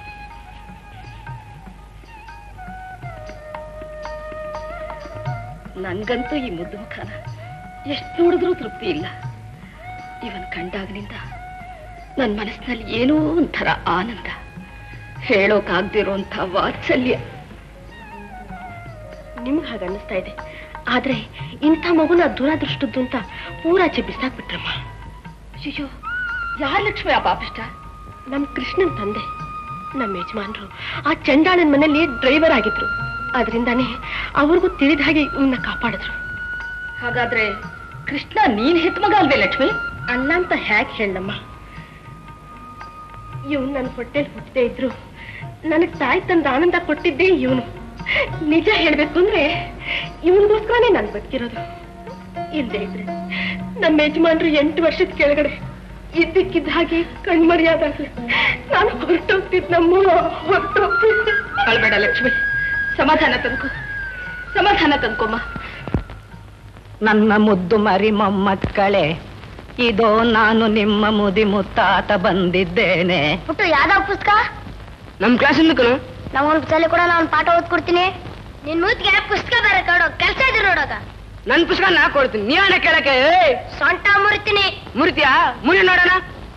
ನನ್ಗಂತೂ ಈ ಮುದ್ದು ಮುಖನ ಎಷ್ಟು ನೋಡಿದ್ರೂ ತೃಪ್ತಿ ಇಲ್ಲ ಇವನ್ ಕಂಡಾಗ್ನಿಂದ ನನ್ನ ಮನಸ್ಸಿನಲ್ಲಿ ಏನೋ ಒಂಥರ ಆನಂದ ಹೇಳೋಕಾಗ್ದಿರೋಂಥ ವಾತ್ಸಲ್ಯ ನಿಮ್ಗೆ ಹಾಗೆ ಅನ್ನಿಸ್ತಾ ಇದೆ ಆದ್ರೆ ಇಂಥ ಮಗುನ ದುರಾದೃಷ್ಟದ್ದು ಅಂತ ಊರಾಚೆ ಬಿಸಾಕ್ಬಿಟ್ರಮ್ಮ ಅಯ್ಯೋ ಯಾರ ಲಕ್ಷ್ಮಿ ಆ ಪಾಪಿಷ್ಟ ನಮ್ ಕೃಷ್ಣನ್ ತಂದೆ ನಮ್ಮ ಯಜಮಾನ್ರು ಆ ಚಂಡಾಳನ್ ಮನೇಲಿ ಡ್ರೈವರ್ ಆಗಿದ್ರು ಅದರಿಂದಾನೇ ಅವ್ರಿಗೂ ತಿಳಿದ ಹಾಗೆ ಇವನ್ನ ಕಾಪಾಡಿದ್ರು ಹಾಗಾದ್ರೆ ಕೃಷ್ಣ ನೀನ್ ಹೆತ್ ಮಗ ಅಲ್ವೇ ಲಕ್ಷ್ಮಿ ಅಲ್ಲ ಅಂತ ಹ್ಯಾಕ್ ಹೇಳಮ್ಮ ಇವನು ನನ್ನ ಹೊಟ್ಟೆಲ್ ಹುಟ್ಟದೇ ಇದ್ರು ನನಗ್ ತಾಯಿ ತಂದ ಆನಂದ ಕೊಟ್ಟಿದ್ದೇ ಇವನು ನಿಜ ಹೇಳ್ಬೇಕು ಅಂದ್ರೆ ಇವನಿಗೋಸ್ಕರನೇ ನಾನು ಬದುಕಿರೋದು ಇಲ್ದೇ ಇದ್ರೆ ನಮ್ಮ ಯಜಮಾನ್ರು ಎಂಟು ವರ್ಷದ ಕೆಳಗಡೆ ಇದ್ದಕ್ಕಿದ್ದ ಹಾಗೆ ಕಣ್ಮರಿಯಾದಾಗ್ಲಿ ನಾನು ಹೊರಟೋಗ್ತಿದ್ನಮ್ಮ ಹೊರಟೋಗ್ತಿದ್ದೆ ಅಳ್ಬೇಡ ಲಕ್ಷ್ಮಿ ಸಮಾಧಾನ ತಂದ್ಕೊ ಸಮಾಧಾನ ತಂದ್ಕೊಮ್ಮ ನನ್ನ ಮುದ್ದು ಮರಿ ಮೊಮ್ಮಕ್ಕಳೇ ಇದೋ ನಾನು ನಿಮ್ಮ ಮುದಿ ಮುತ್ತಾತ ಬಂದಿದ್ದೇನೆ ಪುಟ್ಟು ಯಾವ್ದಾವ ಪುಸ್ತಕ ನಮ್ ಕ್ಲಾಸಿಂದ ಕಣ ನಮ್ಮೊಂದು ಸಲ ಕೂಡ ನಾನು ಪಾಠ ಓದ್ಕೊಡ್ತೀನಿ ನಿನ್ ಮೂತಿಗೆ ಪುಸ್ತಕ ಬೇರೆ ಕೊಡೋ ಕೆಲಸ ಇದ್ರೆ ನೋಡೋಗ ನನ್ ಪುಸ್ತಕ ನಾ ಕೊಡ್ತೀನಿ ನೀ ಹಣ ಕೇಳಕ್ಕೆ ಏಯ್, ಸೊಂಟ ಮುರಿತೀನಿ ಮುರಿತ್ಯಾ ಮುರಿ ನೋಡೋಣ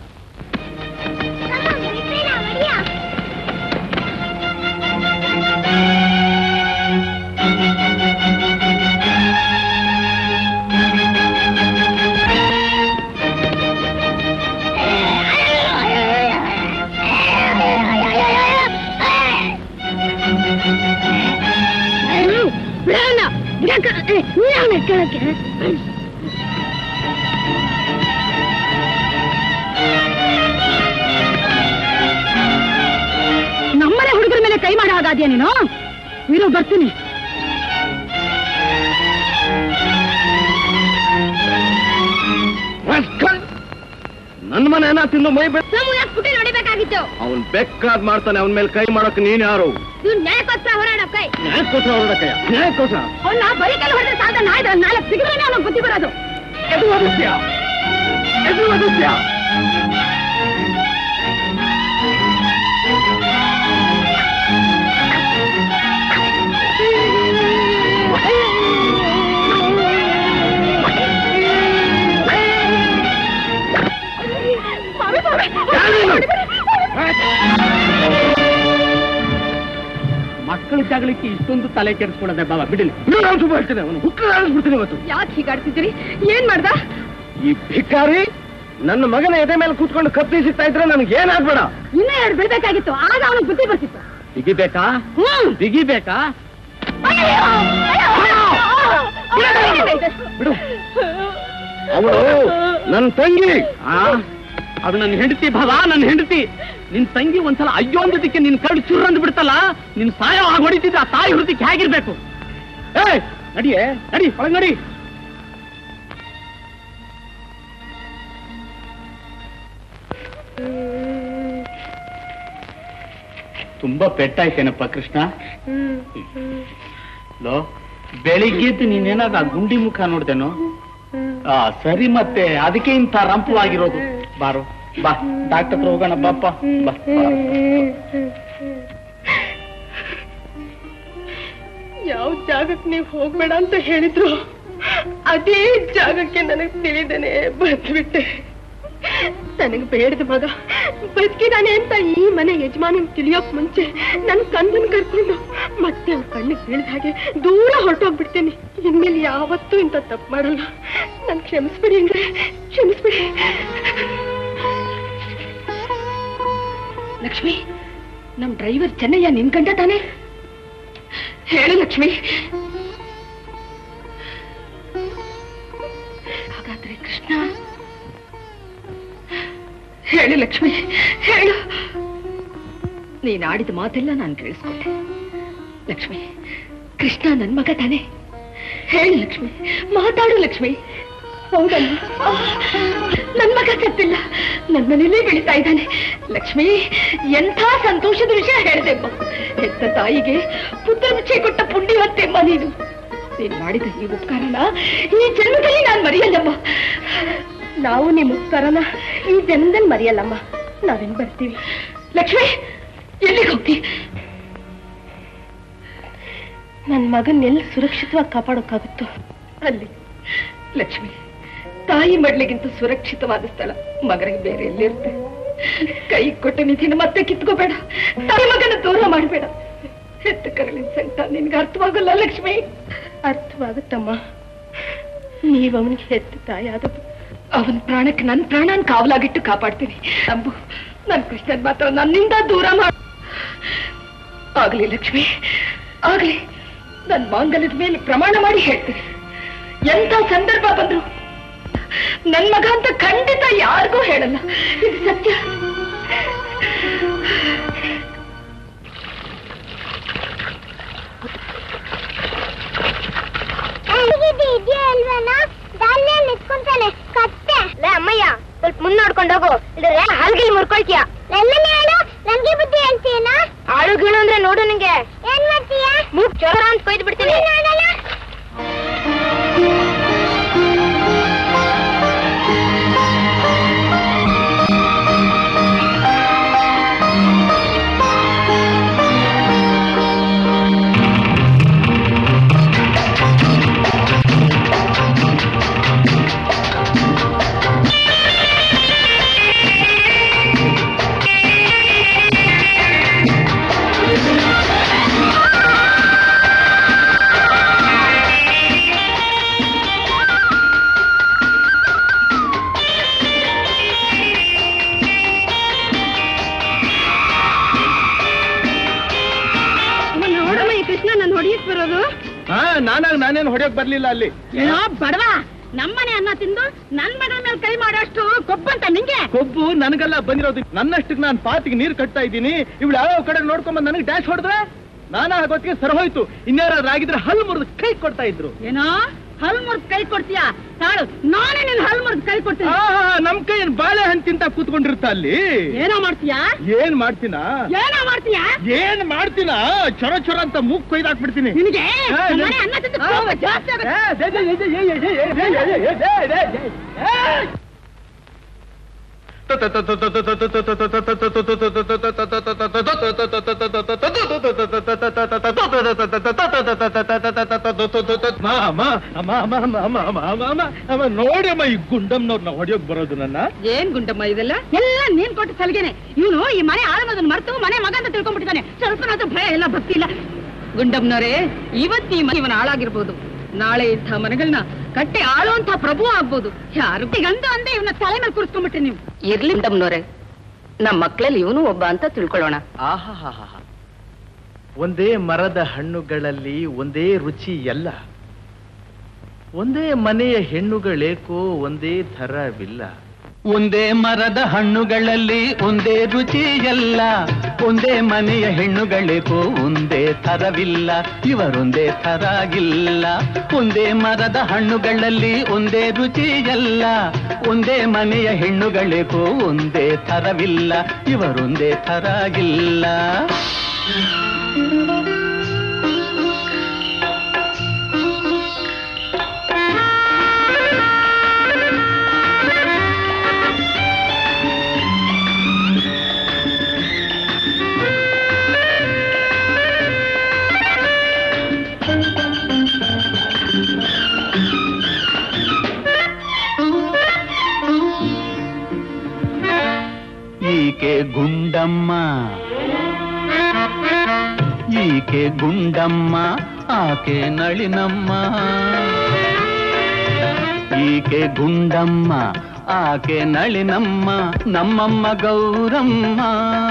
ನಮ್ಮನೆ ಹುಡುಗರ ಮೇಲೆ ಕೈ ಮಾಡೋ ಹಾಗಾದ್ಯಾ ನೀನು ಇರು ಬರ್ತೀನಿ ನನ್ನ ಮನೆನ ತಿಂದು ಮೈ ಬೆಟ್ಟ ಪುಟ್ಟಿ ನೋಡಿಬೇಕಾಗಿತ್ತು ಅವನ್ ಬೇಕಾದ್ ಮಾಡ್ತಾನೆ ಅವನ ಮೇಲೆ ಕೈ ಮಾಡಕ್ ನೀನ್ ಯಾರು ಇವ್ನು ನ್ಯಾಯಕ್ಕೋಸ್ಕರ ಹೋರಾಡ ಕೈ ನ್ಯಾಯಕ್ಕೋಸ್ಕರ ಹೊರಡಕ್ಕಯ್ಯ ನ್ಯಾಯಕ್ಕೋಸ್ಕರ ಅವನ್ನ ಬರೀ ಕೈ ಹೊಡೆದ್ರೆ ಸಾಲ ನಾಯ್ದ ನಾಲ್ಕು ಸಿಗದ್ರೆ ಅವನಿಗೆ ಬುದ್ಧಿ ಬರೋದು ಎದು ಒದಿಸ್ತೀಯ ಎದು ಒದಿಸ್ತೀಯ ಮಕ್ಕಳ ಜಗಳಕ್ಕೆ ಇಷ್ಟೊಂದು ತಲೆ ಕೆಡಿಸ್ಕೊಳ್ಳೋದೆ ಬಾಬಾ ಬಿಡಲಿ ಬಿಡು ನಾನು ಸುಮ್ಮ ಹೇಳ್ತೀನಿ ಅವನು ಹುಟ್ಟು ಆಡಿಸ್ಬಿಡ್ತೀನಿ ಇವತ್ತು ಯಾಕೆ ಹೀಗಾಡ್ತಿದ್ದೀರಿ ಏನ್ ಮಾಡ್ದ ಈ ಭಿಕಾರಿ ನನ್ನ ಮಗನ ಎದೆ ಮೇಲೆ ಕೂತ್ಕೊಂಡು ಕತ್ತಿ ಸಿಗ್ತಾ ಇದ್ರೆ ನನಗೆ ಏನಾಗ್ಬೇಡ ಇನ್ನೂ ಎರಡು ಬಿಡ್ಬೇಕಾಗಿತ್ತು ಆಗ ಅವನಿಗೆ ಬುದ್ಧಿ ಬರ್ತಿತ್ತು ಬಿಗಿಬೇಕಾ ಬಿಗಿಬೇಕಾ ಬಿಡು ಅವಳು ನನ್ನ ತಂಗಿ ಆ ಅದು ನನ್ನ ಹೆಂಡತಿ ಭವ ನನ್ನ ಹೆಂಡತಿ ನಿನ್ ತಂಗಿ ಒಂದ್ಸಲ ಅಯ್ಯೋ ಅಂದಿದ್ದಕ್ಕೆ ನಿನ್ ಕರಡು ಚುರ್ ಅಂದ್ ಬಿಡ್ತಲ್ಲ ನಿನ್ ಸಾಯೋ ಆಗ ಹೊಡಿತಿದ್ದ ಆ ತಾಯಿ ಹೃದಯಕ್ಕೆ ಹೇಗಿರ್ಬೇಕು ಏ ನಡಿಯೇ ನಡಿ ಒಳಗ್ ನಡಿ ತುಂಬಾ ಪೆಟ್ಟಾಯ್ತೇನಪ್ಪ ಕೃಷ್ಣ ಲೋ ಬೆಳಿಗ್ಗೆದ್ದು ನೀನೇನಾಗ ಆ ಗುಂಡಿ ಮುಖ ನೋಡ್ದೇನೋ ಆ ಸರಿ ಮತ್ತೆ ಅದಕ್ಕೆ ಇಂಥ ರಂಪವಾಗಿರೋದು ಬಾರೋ ಬಾ ಡಾಕ್ಟರ್ ಹತ್ರ ಹೋಗೋಣ ಬಾಪ್ಪ ಬಾ ಬಾರೋ. ಯಾವ ಜಾಗಕ್ಕೆ ನೀವು ಹೋಗ್ಬೇಡ ಅಂತ ಹೇಳಿದ್ರು ಅದೇ ಜಾಗಕ್ಕೆ ನನಗೆ ತಿಳಿದೇನೆ ಬಂದ್ಬಿಟ್ಟೆ ನನಗೆ ಬೇಡದ ಮಗ ಬದುಕಿದಾನೆ ಅಂತ ಈ ಮನೆ ಯಜಮಾನನ್ ತಿಳಿಯೋಕ್ ಮುಂಚೆ ನನ್ ಕಂದನ್ ಕರ್ಕೊಂಡು ಮತ್ತೆ ಅವ್ರ ಕಣ್ಣಿಗೆ ಬೀಳ್ದ ಹಾಗೆ ದೂರ ಹೊರಟೋಗ್ಬಿಡ್ತೇನೆ ಇನ್ಮೇಲೆ ಯಾವತ್ತೂ ಇಂಥ ತಪ್ಪು ಮಾಡಲ್ಲ ನನ್ ಕ್ಷಮಿಸ್ಬಿಡಿ ಅಂದ್ರೆ ಕ್ಷಮಿಸ್ಬಿಡಿ ಲಕ್ಷ್ಮಿ ನಮ್ ಡ್ರೈವರ್ ಚೆನ್ನಯ್ಯ ನಿನ್ ಕಂಡ ತಾನೆ ಹೇಳು ಲಕ್ಷ್ಮಿ ಹಾಗಾದ್ರೆ ಕೃಷ್ಣ ಹೇಳು ಲಕ್ಷ್ಮಿ ಹೇಳು ನೀನ್ ಆಡಿದ ಮಾತೆಲ್ಲ ನಾನು ಕೇಳಿಸ್ಕೊಂಡೆ ಲಕ್ಷ್ಮಿ ಕೃಷ್ಣ ನನ್ ಮಗ ತಾನೆ ಹೇಳು ಲಕ್ಷ್ಮಿ ಮಾತಾಡು ಲಕ್ಷ್ಮಿ ಹೌದಮ್ಮ ನನ್ ಮಗ ಸತ್ತಿಲ್ಲ ನನ್ನ ಮನೇಲೇ ಬೆಳೀತಾ ಇದ್ದಾನೆ ಲಕ್ಷ್ಮಿ ಎಂಥ ಸಂತೋಷದ ವಿಷಯ ಹೇಳಿದೆಮ್ಮ ಹೆತ್ತ ತಾಯಿಗೆ ಪುತ್ರ ರುಚಿ ಕೊಟ್ಟ ಪುಣ್ಯವತ್ತೆಮ್ಮ ನೀನು ನೀನ್ ಮಾಡಿದ ಈ ಉಪಕಾರನ ಈ ಜನ್ಮದಲ್ಲಿ ನಾನು ಮರೆಯಲ್ಲಮ್ಮ ನಾವು ನಿಮ್ಮ ಉಪಕಾರನ ಈ ಜನ್ಮದಲ್ಲಿ ಮರೆಯಲ್ಲಮ್ಮ ನಾವೇನ್ ಬರ್ತೀವಿ ಲಕ್ಷ್ಮಿ ಎಲ್ಲಿಗೆ ಹೋಗ್ತಿ ನನ್ನ ಮಗನ್ನೆಲ್ಲಿ ಸುರಕ್ಷಿತವಾಗಿ ಕಾಪಾಡೋಕ್ಕಾಗುತ್ತೋ ಅಲ್ಲಿ ಲಕ್ಷ್ಮಿ ತಾಯಿ ಮಡ್ಲಿಗಿಂತ ಸುರಕ್ಷಿತವಾದ ಸ್ಥಳ ಮಗನಿಗೆ ಬೇರೆ ಎಲ್ಲಿರುತ್ತೆ ಕೈ ಕೊಟ್ಟ ನಿಧಿನ ಮತ್ತೆ ಕಿತ್ಕೋಬೇಡ ತಾಯಿ ಮಗನ ದೂರ ಮಾಡಬೇಡ ಹೆತ್ತ ಕರಳಿನ ಸಂಕಟ ನಿನ್ಗೆ ಅರ್ಥವಾಗಲ್ಲ ಲಕ್ಷ್ಮಿ ಅರ್ಥವಾಗುತ್ತಮ್ಮ ನೀವು ಅವನಿಗೆ ಹೆತ್ತ ತಾಯಿ ಆದ ಅವನ ಪ್ರಾಣಕ್ಕೆ ನನ್ನ ಪ್ರಾಣನ ಕಾವಲಾಗಿಟ್ಟು ಕಾಪಾಡ್ತೀನಿ ನಂಬು ನನ್ನ ಕೃಷ್ಣನ್ ಮಾತ್ರ ನನ್ನಿಂದ ದೂರ ಮಾಡ ಆಗ್ಲಿ ಲಕ್ಷ್ಮಿ ಆಗ್ಲಿ ನನ್ ಮಾಂಗಲ್ಯದ ಮೇಲೆ ಪ್ರಮಾಣ ಮಾಡಿ ಹೇಳ್ತೀನಿ ಎಂತ ಸಂದರ್ಭ ಬಂದ್ರು ನನ್ ಮಗ ಅಂತ ಖಂಡಿತ ಯಾರಿಗೂ ಹೇಳಲ್ಲ ಇದು ಸತ್ಯ ಇದೆಯಾ ಅಲ್ವೇನಾ ದಾರಿಯಲ್ಲಿ ನಿಂತ್ಕೊಂತಾನೆ ಕತ್ತೆ ಲೇ ಅಮ್ಮಯ್ಯ ಸ್ವಲ್ಪ ಮುಂದ್ ನೋಡ್ಕೊಂಡು ಹೋಗು ಇದ್ರೆ ಹಲ್ಗಿಲ್ ಮುರ್ಕೊಳ್ತೀಯ ನನ್ನನ್ನೇ ಹೇಳು ನನ್ಗೆ ಬುದ್ಧಿ ಹೇಳ್ತೀಯನ ಆಳು ಗೀಳು ಅಂದ್ರೆ ನೋಡು ನಿಂಗೆ ಏನ್ ಮಾಡ್ತೀಯ ಮೂಗ್ ಚೊರ ಅಂತ ಕೊಯ್ದು ಬಿಡ್ತೀನಿ ನೋಡಮ್ಮ ಈ ಕೃಷ್ಣ ನಾನು ಹೊಡಿಯಕ್ ಬರೋದು ಹಾ ನಾನಾಗ ನಾನೇನು ಹೊಡೆಯೋಕ್ ಬರ್ಲಿಲ್ಲ ಅಲ್ಲಿ ಏನೋ ಬಡವ ನಮ್ಮನೆ ಅನ್ನ ತಿಂದು ನನ್ ಮಗಳ ಮೇಲೆ ಕೈ ಮಾಡೋಷ್ಟು ಕೊಬ್ಬಂತ ನಿಂಗೆ ಕೊಬ್ಬು ನನಗೆಲ್ಲ ಬಂದಿರೋದು ನನ್ನಷ್ಟಕ್ಕೆ ನಾನು ಪಾತಿಗೆ ನೀರು ಕಟ್ತಾ ಇದ್ದೀನಿ ಇವಳು ಯಾವ ಕಡೆ ನೋಡ್ಕೊಂಬಂದ್ ನನಗೆ ಡ್ಯಾಶ್ ಹೊಡೆದ್ರೆ ನಾನಾ ಗೊತ್ತಿಗೆ ಸರ್ ಹೋಯ್ತು ಇನ್ಯಾರಾದ್ರೂ ಆಗಿದ್ರೆ ಹಲ್ಲು ಮುರಿದು ಕೈ ಕೊಡ್ತಾ ಇದ್ರು ಏನೋ ಹಲ್ ಮುರ್ದ್ ಕೈ ಕೊಡ್ತೀಯಾ ತಾಳು ನಾನೇ ನಿನ್ ಹಲ್ ಮುರ್ದ್ ಕೈ ಕೊಡ್ತೀನಿ ಆ, ನಮ್ ಕೈ ಏನ್ ಬಾಳೆಹಣ್ಣು ತಿಂತ ಕೂತ್ಕೊಂಡಿರ್ತ ಅಲ್ಲಿ ಏನೋ ಮಾಡ್ತೀಯಾ ಏನ್ ಮಾಡ್ತೀನಾ ಏನೋ ಮಾಡ್ತೀಯಾ ಏನ್ ಮಾಡ್ತೀನಾ ಚೊರ ಚೊರ ಅಂತ ಮೂಗ್ ಕೊಯ್ದಾಕ್ಬಿಡ್ತೀನಿ ನಿನಗೆ ಏ, ನಮ್ಮನೆ ಅನ್ನ ತಿಂದು ಕೋಪ ಜಾಸ್ತಿ ಆಗುತ್ತೆ. ನೋಡಿ ಅಮ್ಮ ಈ ಗುಂಡಮ್ನವ್ರನ್ನ ಹೊಡಿಯೋಕ್ ಬರೋದು ನನ್ನ ಏನ್ ಗುಂಡಮ್ಮ ಇದೆಲ್ಲ ಎಲ್ಲ ನೀನ್ ಕೊಟ್ಟ ಸಲಿಗೆನೆ ಇವನು ಈ ಮನೆ ಆಳಮದನ್ನ ಮರ್ತು ಮನೆ ಮಗ ಅಂತ ತಿಳ್ಕೊಂಡ್ಬಿಟ್ಟಿದ್ದಾನೆ ಸ್ವಲ್ಪ ಭಯ ಎಲ್ಲ ಭಕ್ತಿ ಇಲ್ಲ ಗುಂಡಮ್ಮನವರೇ ಇವತ್ತು ಈ ಮನೆ ಇವನ ಹಾಳಾಗಿರ್ಬೋದು ನಾಳೆ ಇಂಥ ಮನೆಗಳನ್ನ ಕಟ್ಟಿ ಆಳುವಂತ ಪ್ರಭು ಆಗ್ಬೋದು ಯಾರು ಗಂಧ ಅಂದೆ ಇವನ ತಲೆ ಮೇಲೆ ಕೂರಿಸ್ಕೊಂಡ್ಬಿಟ್ರಿ ನೀವು ಇರ್ಲಿ ಗುಂಡಮ್ಮನವ್ರೆ ನಮ್ಮ ಮಕ್ಕಳಲ್ಲಿ ಇವನು ಒಬ್ಬ ಅಂತ ತಿಳ್ಕೊಳ್ಳೋಣ ಆಹಾಹಾಹಾ ಒಂದೇ ಮರದ ಹಣ್ಣುಗಳಲ್ಲಿ ಒಂದೇ ರುಚಿ ಎಲ್ಲ ಒಂದೇ ಮನೆಯ ಹೆಣ್ಣುಗಳೇಕೋ ಒಂದೇ ಥರವಿಲ್ಲ ಒಂದೇ ಮರದ ಹಣ್ಣುಗಳಲ್ಲಿ ಒಂದೇ ರುಚಿ ಎಲ್ಲ ಒಂದೇ ಮನೆಯ ಹೆಣ್ಣುಗಳೇಕೋ ಒಂದೇ ಥರವಿಲ್ಲ ಇವರೊಂದೇ ಥರಾಗಿಲ್ಲ ಒಂದೇ ಮರದ ಹಣ್ಣುಗಳಲ್ಲಿ ಒಂದೇ ರುಚಿ ಎಲ್ಲ ಒಂದೇ ಮನೆಯ ಹೆಣ್ಣುಗಳೇಕೋ ಒಂದೇ ಥರವಿಲ್ಲ ಇವರೊಂದೇ ಥರಾಗಿಲ್ಲ ಈಕೆ ಗುಂಡಮ್ಮ ಈಕೆ ಗುಂಡಮ್ಮ ಆಕೆ ನಳಿನಮ್ಮ ಈಕೆ ಗುಂಡಮ್ಮ ಆಕೆ ನಳಿನಮ್ಮ ನಮ್ಮಮ್ಮ ಗೌರಮ್ಮ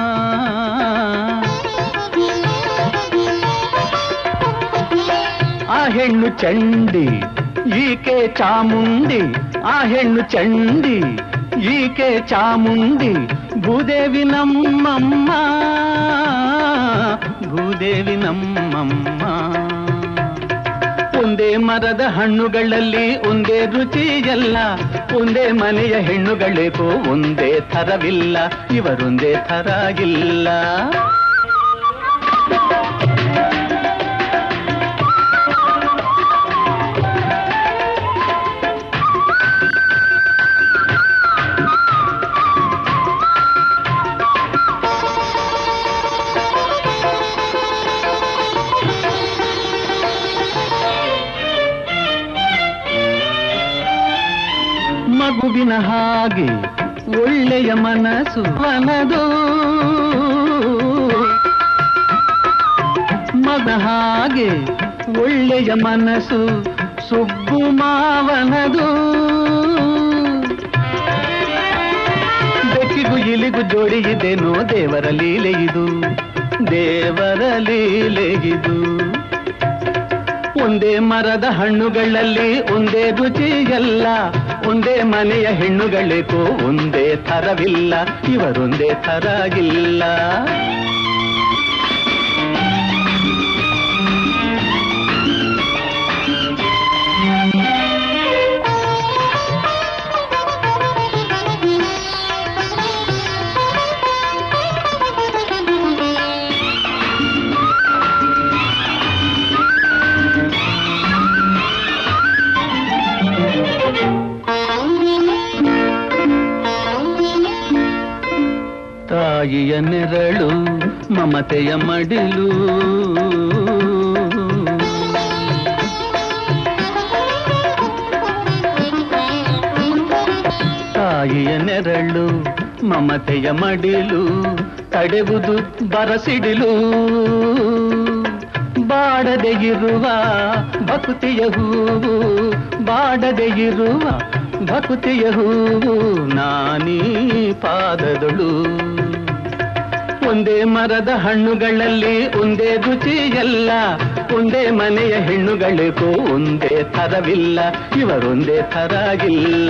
ಆ ಹೆಣ್ಣು ಚಂಡಿ ಈಕೆ ಚಾಮುಂಡಿ ಆ ಹೆಣ್ಣು ಚಂಡಿ ಈಕೆ ಚಾಮುಂಡಿ ಭೂದೇವಿ ನಮ್ಮಮ್ಮ ಭೂದೇವಿ ನಮ್ಮಮ್ಮ ಒಂದೇ ಮರದ ಹಣ್ಣುಗಳಲ್ಲಿ ಒಂದೇ ರುಚಿ ಎಲ್ಲ ಒಂದೇ ಮನೆಯ ಹೆಣ್ಣುಗಳೇಕೋ ಒಂದೇ ಥರವಿಲ್ಲ ಇವರೊಂದೇ ಥರ ಇಲ್ಲ ಮಗುವಿನ ಹಾಗೆ ಒಳ್ಳೆಯ ಮನಸ್ಸು ಮನದು ಮಗ ಹಾಗೆ ಒಳ್ಳೆಯ ಮನಸ್ಸು ಸುಬ್ಬು ಮಾವನದು ಬೆಕ್ಕಿಗೂ ಇಲಿಗೂ ಜೋಡಿ ಇದೇನೋ ದೇವರ ಲೀಲೆ ಇದು ದೇವರ ಲೀಲೆ ಇದು ಒಂದೇ ಮರದ ಹಣ್ಣುಗಳಲ್ಲಿ ಒಂದೇ ರುಚಿ ಎಲ್ಲ ಒಂದೇ ಮನೆಯ ಹೆಣ್ಣುಗಳಿಗೂ ಒಂದೇ ಥರವಿಲ್ಲ ಇವರೊಂದೇ ಥರ ಇಲ್ಲ ತಾಯಿಯ ನೆರಳು ಮಮತೆಯ ಮಡಿಲು ತಾಯಿಯ ನೆರಳು ಮಮತೆಯ ಮಡಿಲು ತಡೆವುದು ಬರಸಿಡಿಲು ಬಾಡದೆ ಇರುವ ಭಕ್ತಿಯ ಹೂವು ಬಾಡದೆ ಇರುವ ಭಕ್ತಿಯ ಹೂವು ನಾನೀ ಪಾದದಳು ಒಂದೇ ಮರದ ಹಣ್ಣುಗಳಲ್ಲಿ ಒಂದೇ ರುಚಿ ಎಲ್ಲ ಒಂದೇ ಮನೆಯ ಹೆಣ್ಣುಗಳಿಗೂ ಒಂದೇ ಥರವಿಲ್ಲ ಇವರೊಂದೇ ಥರಾಗಿಲ್ಲ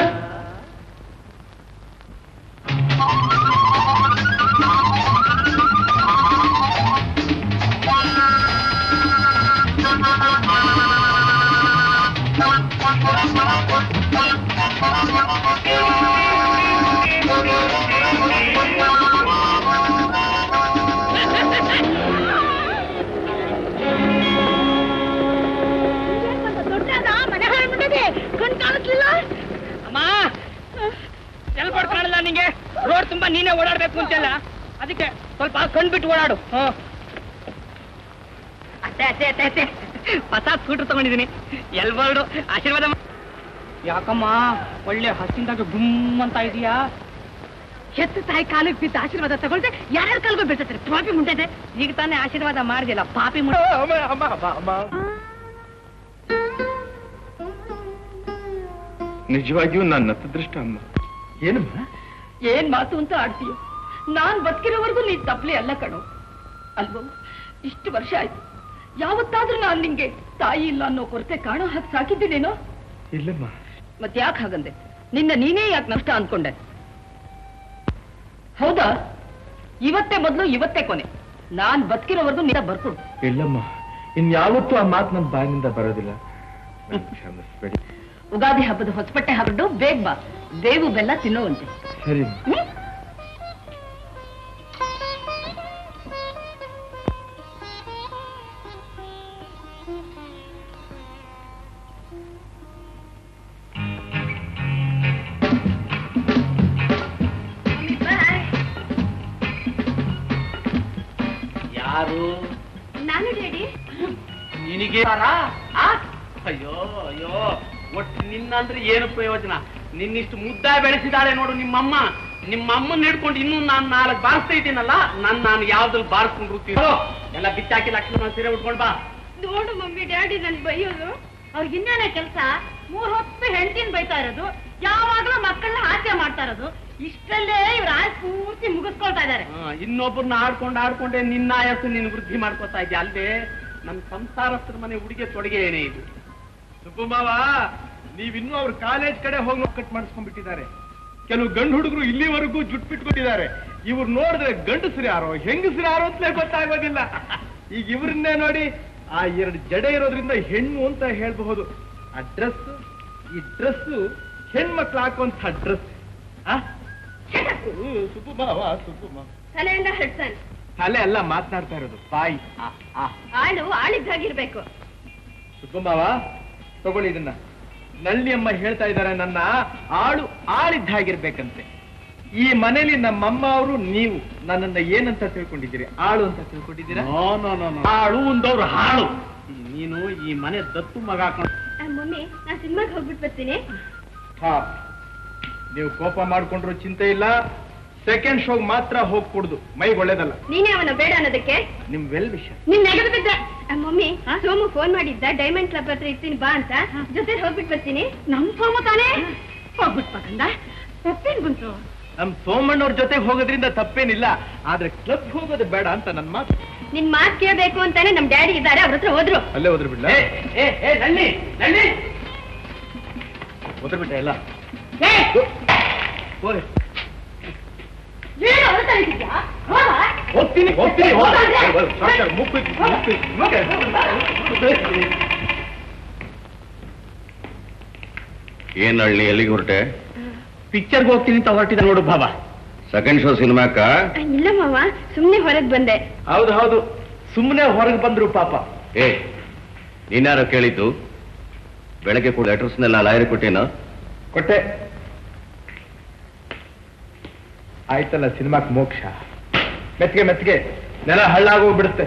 ಮನೆ ಹಾಳ್ಬಿಟ್ಟಿದೆ ಕಣ್ ಕಾಣಿಸ್ಲಿಲ್ಲ ಅಮ್ಮ ಎಲ್ಬಾರ್ದು ಕಾಣಲ್ಲ ನಿಂಗೆ ರೋಡ್ ತುಂಬಾ ನೀನೇ ಓಡಾಡ್ಬೇಕು ಅಂತೆಲ್ಲ ಅದಕ್ಕೆ ಸ್ವಲ್ಪ ಕಣ್ಬಿಟ್ಟು ಓಡಾಡು ಅಷ್ಟೇ ಅಷ್ಟೇ ಅಷ್ಟೇ ಅಷ್ಟೇ ಹೊಸ ಸ್ಕೂಟರ್ ತಗೊಂಡಿದ್ದೀನಿ ಎಲ್ಬಾರ್ಡು ಆಶೀರ್ವಾದ ಮಾ- ಯಾಕಮ್ಮ ಒಳ್ಳೆ ಹಸಿಂದಾಗ ಗುಮ್ ಅಂತ ಇದೀಯಾ ಹೆತ್ತು ತಾಯಿ ಕಾಲಿಗೆ ಬಿದ್ದು ಆಶೀರ್ವಾದ ತಗೊಳ್ದೆ ಯಾರ್ಯಾರ ಕಾಲ್ಗೂ ಬೀಳ್ತಾರೆ ಪಾಪಿ ಮುಂದೆ ಈಗ ತಾನೇ ಆಶೀರ್ವಾದ ಮಾಡ್ದಿಲ್ಲ ಪಾಪಿ ಮುಟ್ಟ ನಿಜವಾಗಿಯೂ ನನ್ನ ಅದೃಷ್ಟ ಅಮ್ಮ ಏನಮ್ಮ ಏನ್ ಮಾತು ಅಂತ ಆಡ್ತೀಯೋ ನಾನ್ ಬದುಕಿರೋವರೆಗೂ ನೀನ್ ತಪ್ಲೆ ಅಲ್ಲ ಕಣೋ ಅಲ್ವೋ ಇಷ್ಟು ವರ್ಷ ಆಯ್ತು ಯಾವತ್ತಾದ್ರೂ ನಾನ್ ನಿಂಗೆ ತಾಯಿ ಇಲ್ಲ ಅನ್ನೋ ಕೊರತೆ ಕಾಣೋ ಹಾಗೆ ಸಾಕಿದ್ದೀನೇನೋ ಇಲ್ಲಮ್ಮ ಮತ್ ಯಾಕೆ ಹಾಗಂದೆ ನಿನ್ನ ನೀನೇ ಯಾಕೆ ನಷ್ಟ ಅನ್ಕೊಂಡೆ ಹೌದಾ ಇವತ್ತೇ ಮೊದಲು ಇವತ್ತೇ ಕೊನೆ ನಾನ್ ಬದುಕಿರೋವರೆಗೂ ನೀನ ಬರ್ಕೊಡು ಇಲ್ಲಮ್ಮ ಇನ್ಯಾವತ್ತೂ ಆ ಮಾತು ನನ್ನ ಬಾಯಿನಿಂದ ಬರೋದಿಲ್ಲ ನನ್ ಕ್ಷಮಿಸ್ಬೇಡಿ ಉಗಾದಿ ಹಬ್ಬದ ಹೊಸಬಟ್ಟೆ ಹಾಕೊಂಡು ಬೇಗ ಬಾ ಬೇವು ಬೆಲ್ಲ ತಿನ್ನೋವಂತೆ ಸರಿ ಹ್ಮ್ ಯಾರು ನಾನು ಡ್ಯಾಡಿ ನಿನಗೆ ಅಯ್ಯೋ ಅಯ್ಯೋ ಒಟ್ಟು ನಿನ್ನಂದ್ರೆ ಏನು ಪ್ರಯೋಜನ ನಿನ್ನಿಷ್ಟು ಮುದ್ದ ಬೆಳೆಸಿದಾಳೆ ನೋಡು ನಿಮ್ಮಮ್ಮ ನಿಮ್ಮಮ್ಮನ್ನ ಹಿಡ್ಕೊಂಡು ಇನ್ನೂ ನಾನು ನಾಲ್ಕು ಬಾರಿಸ್ತಾ ಇದ್ದೀನಲ್ಲ ನನ್ ನಾನು ಯಾವ್ದ್ರಲ್ಲಿ ಬಾರಿಸ್ಕೊಂಡು ಹೋಗ್ತೀನೋ ಎಲ್ಲ ಬಿಚ್ಚಾಕಿ ಲಕ್ಷ್ಮಣ ಸೀರೆ ಉಟ್ಕೊಂಡ್ ಬಾ ನೋಡು ಮಮ್ಮಿ ಡ್ಯಾಡಿ ನನ್ ಬೈಯೋದು ಅವ್ರಿಗೆ ಇನ್ನೇನೆ ಕೆಲಸ ಮೂರ್ ಹೊತ್ತು ಹೆಂಡತಿನ ಬೈತಾ ಇರೋದು ಯಾವಾಗ್ಲೂ ಮಕ್ಕಳನ್ನ ಹಾಸ್ಯ ಮಾಡ್ತಾ ಇರೋದು ಇಷ್ಟಲ್ಲೇ ಇವ್ರ ಆಯ್ ಪೂರ್ತಿ ಮುಗಿಸ್ಕೊಳ್ತಾ ಇದಾರೆ ಹಾ, ಇನ್ನೊಬ್ಬರನ್ನ ಆಡ್ಕೊಂಡು ಆಡ್ಕೊಂಡೆ ನಿನ್ನ ಆಯಸ್ಸು ನೀನು ವೃದ್ಧಿ ಮಾಡ್ಕೋತಾ ಇದ್ದೆ ಅಲ್ವೇ ನಮ್ ಸಂಸಾರಸ್ಥರ ಮನೆ ಹುಡುಗೆ ತೊಡಗೆ ಏನೇ ಇದು ಸುಬ್ಬಮ್ಮವ ನೀವಿನ್ನೂ ಅವ್ರ ಕಾಲೇಜ್ ಕಡೆ ಹೋಗಿ ಕಟ್ ಮಾಡಿಸ್ಕೊಂಡ್ಬಿಟ್ಟಿದ್ದಾರೆ ಕೆಲವು ಗಂಡು ಹುಡುಗರು ಇಲ್ಲಿವರೆಗೂ ಜುಟ್ ಬಿಟ್ಕೊಂಡಿದ್ದಾರೆ ಇವ್ರು ನೋಡಿದ್ರೆ ಗಂಡಸ್ರು ಯಾರೋ ಹೆಂಗಸ್ರು ಯಾರೋ ಅಂತಲೇ ಗೊತ್ತಾಗೋದಿಲ್ಲ ಈಗ ಇವ್ರನ್ನೇ ನೋಡಿ ಆ ಎರಡು ಜಡೆ ಇರೋದ್ರಿಂದ ಹೆಣ್ಣು ಅಂತ ಹೇಳ್ಬಹುದು ಆ ಡ್ರೆಸ್ ಈ ಡ್ರೆಸ್ ಹೆಣ್ಮಕ್ಳು ಹಾಕುವಂತ ಡ್ರೆಸ್ ಸುಬ್ಬು ಮಾವ ಸುಬ್ಬು ಮಾವ ತಲೆಯಿಂದ ಹೇಳ್ತಾನೆ ತಲೆ ಎಲ್ಲ ಮಾತನಾಡ್ತಾ ಇರೋದು ಬಾಯಿ ಆ, ಆ. ಆಳು ಆಳಿದ್ದಾಗಿರ್ಬೇಕು ಸುಬ್ಬಮ್ಮವ ತಗೊಳ್ಳಿ ಇದನ್ನ ನಳ್ಳಿಯಮ್ಮ ಹೇಳ್ತಾ ಇದ್ದಾರೆ ನನ್ನ ಆಳು ಆಳಿದ್ದ ಹಾಗಿರ್ಬೇಕಂತೆ ಈ ಮನೇಲಿ ನಮ್ಮಮ್ಮ ಅವರು ನೀವು ನನ್ನನ್ನ ಏನಂತ ತಿಳ್ಕೊಂಡಿದ್ದೀರಿ ಆಳು ಅಂತ ತಿಳ್ಕೊಂಡಿದ್ದೀರಾ ನೋ ನೋ ನೋ ನೋ. ಹಾಳು ಒಂದವ್ರು ಹಾಳು ನೀನು ಈ ಮನೆ ದತ್ತು ಮಗ ಹಾಕೊಂಡು ಮಮ್ಮಿ ನಾ ಸಿನಿಮಾಗೆ ಹೋಗ್ಬಿಟ್ಟು ಬರ್ತೀನಿ ಪಾಪ್. ನೀವು ಕೋಪ ಮಾಡ್ಕೊಂಡ್ರು ಚಿಂತೆ ಇಲ್ಲ ಸೆಕೆಂಡ್ ಶೋಗ್ ಮಾತ್ರ ಹೋಗ್ ಕುಡ್ದು ಮೈಗೆ ಒಳ್ಳೇದಲ್ಲ ನೀನೇ ಅವನ ಬೇಡ ಅನ್ನೋದಕ್ಕೆ ನಿಮ್ ವೆಲ್ ವಿಷ ನಿನ್ ನೆಗದು ಬಿದ್ದ ಆ, ಮಮ್ಮಿ ಸೋಮು ಫೋನ್ ಮಾಡಿದ್ದ ಡೈಮಂಡ್ ಕ್ಲಬ್ ಹತ್ರ ಇರ್ತೀನಿ ಬಾ ಅಂತ ಜೊತೆ ಹೋಗ್ಬಿಟ್ಟು ಬರ್ತೀನಿ ನಮ್ ಸೋಮ ತಾನೇ ಹೋಗ್ಬಿಟ್ ಮಗಂದ ತಪ್ಪೇನ್ ಬಂತು ನಮ್ ಸೋಮಣ್ಣವ್ರ ಜೊತೆಗೆ ಹೋಗೋದ್ರಿಂದ ತಪ್ಪೇನಿಲ್ಲ ಆದ್ರೆ ಕ್ಲಬ್ ಹೋಗೋದು ಬೇಡ ಅಂತ ನನ್ ಮಾತು ನಿನ್ ಮಾತ್ ಕೇಳ್ಬೇಕು ಅಂತಾನೆ ನಮ್ ಡ್ಯಾಡಿ ಇದ್ದಾರೆ ಅವ್ರ ಹತ್ರ ಹೋದ್ರು ಅಲ್ಲೇ ಹೋದ್ರು ಬಿಡ್ಲ ಏ ಏ ಏ ನಳ್ಳಿ ನಳ್ಳಿ ಹೋದ್ರು ಬಿಟ್ಟ ಎಲ್ಲ ಏ, ಹೋಗ್ರಿ. ಏನು ಅಳ್ತಾ ಇದ್ದೀಯಾ? ಹೋಗ. ಹೋಗ್ತೀನಿ ಹೋಗ್ತೀನಿ ಹೋಗ್. ಹೋಗ್, ಹೋಗ್, ಸಾಕು, ಮುಕ್ಕು ಇತ್ತು, ಮುಕ್ಕು ಇತ್ತು, ಮುಕ್ಕು ಇತ್ತು. ಏನ್ ಹಳ್ಳಿ ಎಲ್ಲಿಗೆ ಹೊರಟೆ ಪಿಕ್ಚರ್ಗೆ ಹೋಗ್ತೀನಿ ಅಂತ ಹೊರಟಿದ ನೋಡು ಬಾಬಾ ಸೆಕೆಂಡ್ ಶೋ ಸಿನಿಮಾಕ್ಕ ಆ, ಇಲ್ಲ ಮಾವ ಸುಮ್ನೆ ಹೊರಗ್ ಬಂದೆ ಹೌದು ಹೌದು ಸುಮ್ಮನೆ ಹೊರಗೆ ಬಂದ್ರು ಪಾಪ ಏ ನೀನ್ಯಾರೋ ಕೇಳಿದ್ದು ಬೆಳಗ್ಗೆ ಕೂಡ ಲೆಟರ್ಸ್ನೆಲ್ಲ ಲಾಯರ್ ಕೊಟ್ಟೇನೋ ಕೊಟ್ಟೆ ಆಯ್ತಲ್ಲ ಸಿನಿಮಾಕ್ ಮೋಕ್ಷ ಮೆತ್ತಿಗೆ ಮೆತ್ತಿಗೆ ನೆಲ ಹಳ್ಳಾಗೋಗ್ಬಿಡುತ್ತೆ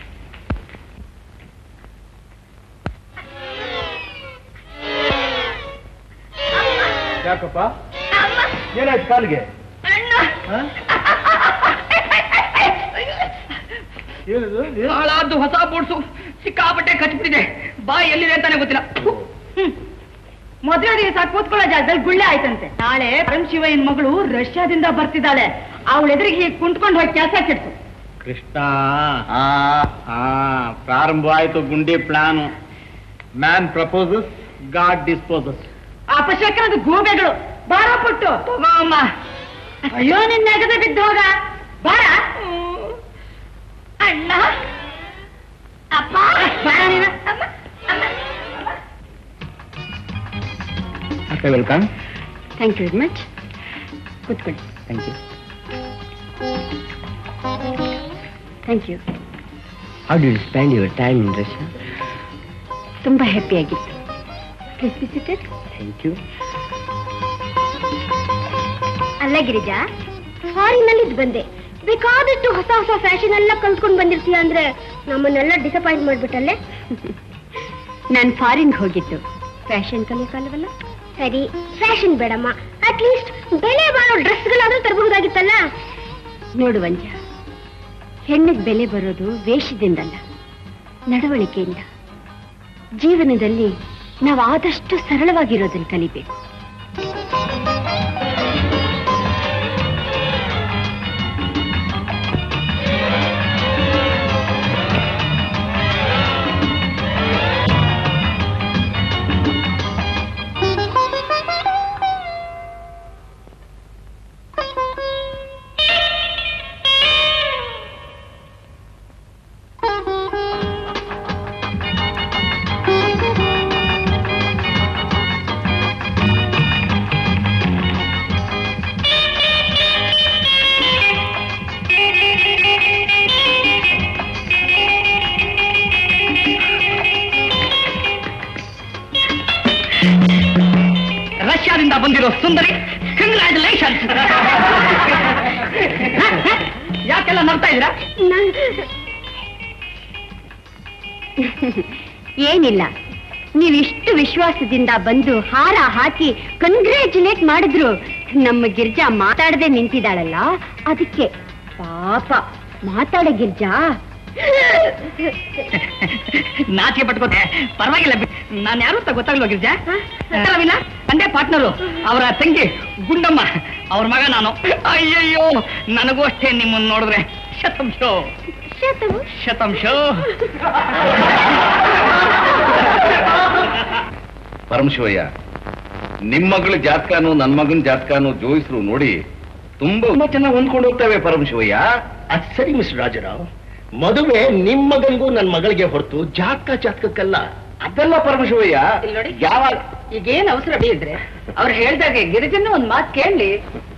ಯಾಕಪ್ಪ ಏನಾಯ್ತು ಕಾಲಿಗೆ ಹ? ಏನದು ಏನು? ಹಾಳಾದ್ದು ಹೊಸ ಬೋಡ್ಸು ಸಿಕ್ಕಾಪಟ್ಟೆ ಕಚ್ಬಿಟ್ಟಿದೆ ಬಾಯಿ ಎಲ್ಲಿದೆ ಅಂತಾನೆ ಗೊತ್ತಿಲ್ಲ ಹ್ಮ್. ಮದುವೆ ದಿವಸ ಕೂತ್ಕೊಳ್ಳೋ ಜಾಗದಲ್ಲಿ ಗುಳ್ಳೆ ಆಯ್ತಂತೆ ನಾಳೆ ಪರಮಶಿವಯ್ಯನ ಮಗಳು ರಷ್ಯಾದಿಂದ ಬರ್ತಿದ್ದಾಳೆ ಅವಳ ಎದುರಿಗೆ ಹೀಗೆ ಕುಂತ್ಕೊಂಡು ಹೋಗಿ ಕೆಲಸ ಕೆಡ್ತು ಕೃಷ್ಣ ಆ ಪ್ರಾರಂಭ ಆಯ್ತು ಗುಂಡಿ plan man proposes god disposes ಅಪಶಕನದ ಗೂಬೆಗಳು ಬಾರ ಪುಟ್ಟು ತಗೋ ಅಮ್ಮ ಅಯ್ಯೋ ನಿನ್ನ ನೆಗದ ಬಿದ್ದು ಹೋಗ ಬಾರ ಅಣ್ಣ ಅಪ್ಪ ಬಾರ ನೀನು ಅಮ್ಮ, ಅಮ್ಮ. Welcome thank you very much ಕೂತ್ಕೊಳ್ಳಿ thank you thank you how do spend your time in Russia ತುಂಬಾ ಹ್ಯಾಪಿ ಆಗಿತ್ತು ಪ್ಲೀಸ್ ವಿಸಿಟೆಡ್ ಥ್ಯಾಂಕ್ ಯು ಅಲ್ಲ ಗಿರಿಜಾ ಫಾರಿನ್ ನಲ್ಲಿ ಬಂದೆ ಬೇಕಾದಷ್ಟು ಹೊಸ ಹೊಸ ಫ್ಯಾಷನ್ ಎಲ್ಲ ಕಲ್ತ್ಕೊಂಡ್ ಬಂದಿರ್ತೀಯ ಅಂದ್ರೆ ನಮ್ಮನ್ನೆಲ್ಲ ಡಿಸಪಾಯಿಂಟ್ ಮಾಡ್ಬಿಟ್ಟಲ್ಲೇ ನಾನು ಫಾರಿನ್ ಹೋಗಿದ್ದು ಫ್ಯಾಷನ್ ಕಲಿಯೋಕಾಲವಲ್ಲ ಸರಿ ಫ್ಯಾಷನ್ ಬೇಡಮ್ಮ ಅಟ್ಲೀಸ್ಟ್ ಬೆಲೆ ಬಾಳೋ ಡ್ರೆಸ್ಗಳಾದ್ರೂ ತರಬಹುದಾಗಿತ್ತಲ್ಲ ನೋಡು ವಂಜ ಹೆಣ್ಣಿಗೆ ಬೆಲೆ ಬರೋದು ವೇಷದಿಂದಲ್ಲ ನಡವಳಿಕೆಯಿಂದ ಜೀವನದಲ್ಲಿ ನಾವು ಆದಷ್ಟು ಸರಳವಾಗಿರೋದನ್ನು ಕಲಿಬೇಕು ರಷ್ಯಾದಿಂದ ಬಂದಿರೋ ಸುಂದರಿ ಕಂಗ್ರಾಚುಲೇಷನ್ ಯಾಕೆಲ್ಲ ನಗ್ತಾ ಇದ್ದೀರಾ ಏನಿಲ್ಲ ನೀವಿಷ್ಟು ವಿಶ್ವಾಸದಿಂದ ಬಂದು ಹಾರ ಹಾಕಿ ಕಂಗ್ರ್ಯಾಚುಲೇಟ್ ಮಾಡಿದ್ರು ನಮ್ಮ ಗಿರ್ಜಾ ಮಾತಾಡದೆ ನಿಂತಿದ್ದಾಳಲ್ಲ ಅದಕ್ಕೆ ಪಾಪ ಮಾತಾಡ ಗಿರ್ಜಾ ನಾಚಿಕೆ ಪಟ್ಕೋತೆ ಪರವಾಗಿಲ್ಲ ನಾನು ಯಾರು ಅಂತ ಗೊತ್ತಾಗ್ಲೋ ಗಿರ್ಜಾ ಗೊತ್ತಾಗಲಿಲ್ಲ ತಂದೆ ಪಾಟ್ನರು ಅವರ ತಂಗಿ ಗುಂಡಮ್ಮ ಅವ್ರ ಮಗ ನಾನು ಅಯ್ಯಯ್ಯೋ ನನಗೂ ಅಷ್ಟೇ ನಿಮ್ಮನ್ನು ನೋಡಿದ್ರೆ ಶತಂಶೋ ಶತವು ಶತಂಶೋ ಪರಮಶಿವಯ್ಯ ನಿಮ್ ಮಗಳ ಜಾತಕನು ನನ್ ಮಗನ ಜಾತಕನು ಜೋಯಿಸ್ರು ನೋಡಿ ತುಂಬಾ ತುಂಬಾ ಚೆನ್ನಾಗಿ ಹೊಂದ್ಕೊಂಡು ಹೋಗ್ತವೆ ಪರಮಶಿವಯ್ಯ ಅದು ಸರಿ ಮಿಸ್ಟರ್ ರಾಜರಾವ್ ಮದುವೆ ನಿಮ್ ಮಗನಿಗೂ ನನ್ ಮಗಳಿಗೆ ಹೊರತು ಜಾತಕ ಜಾತಕಕ್ಕಲ್ಲ ಅದೆಲ್ಲ ಪರಮಶಿವಯ್ಯ ಇಲ್ಲಿ ನೋಡಿ ಯಾವಾಗ ಈಗೇನ್ ಅವಸರ ಅಡಿ ಇದ್ರೆ ಅವ್ರು ಹೇಳ್ದಾಗೆ ಗಿರಿಜನ ಒಂದ್ ಮಾತು ಕೇಳಲಿ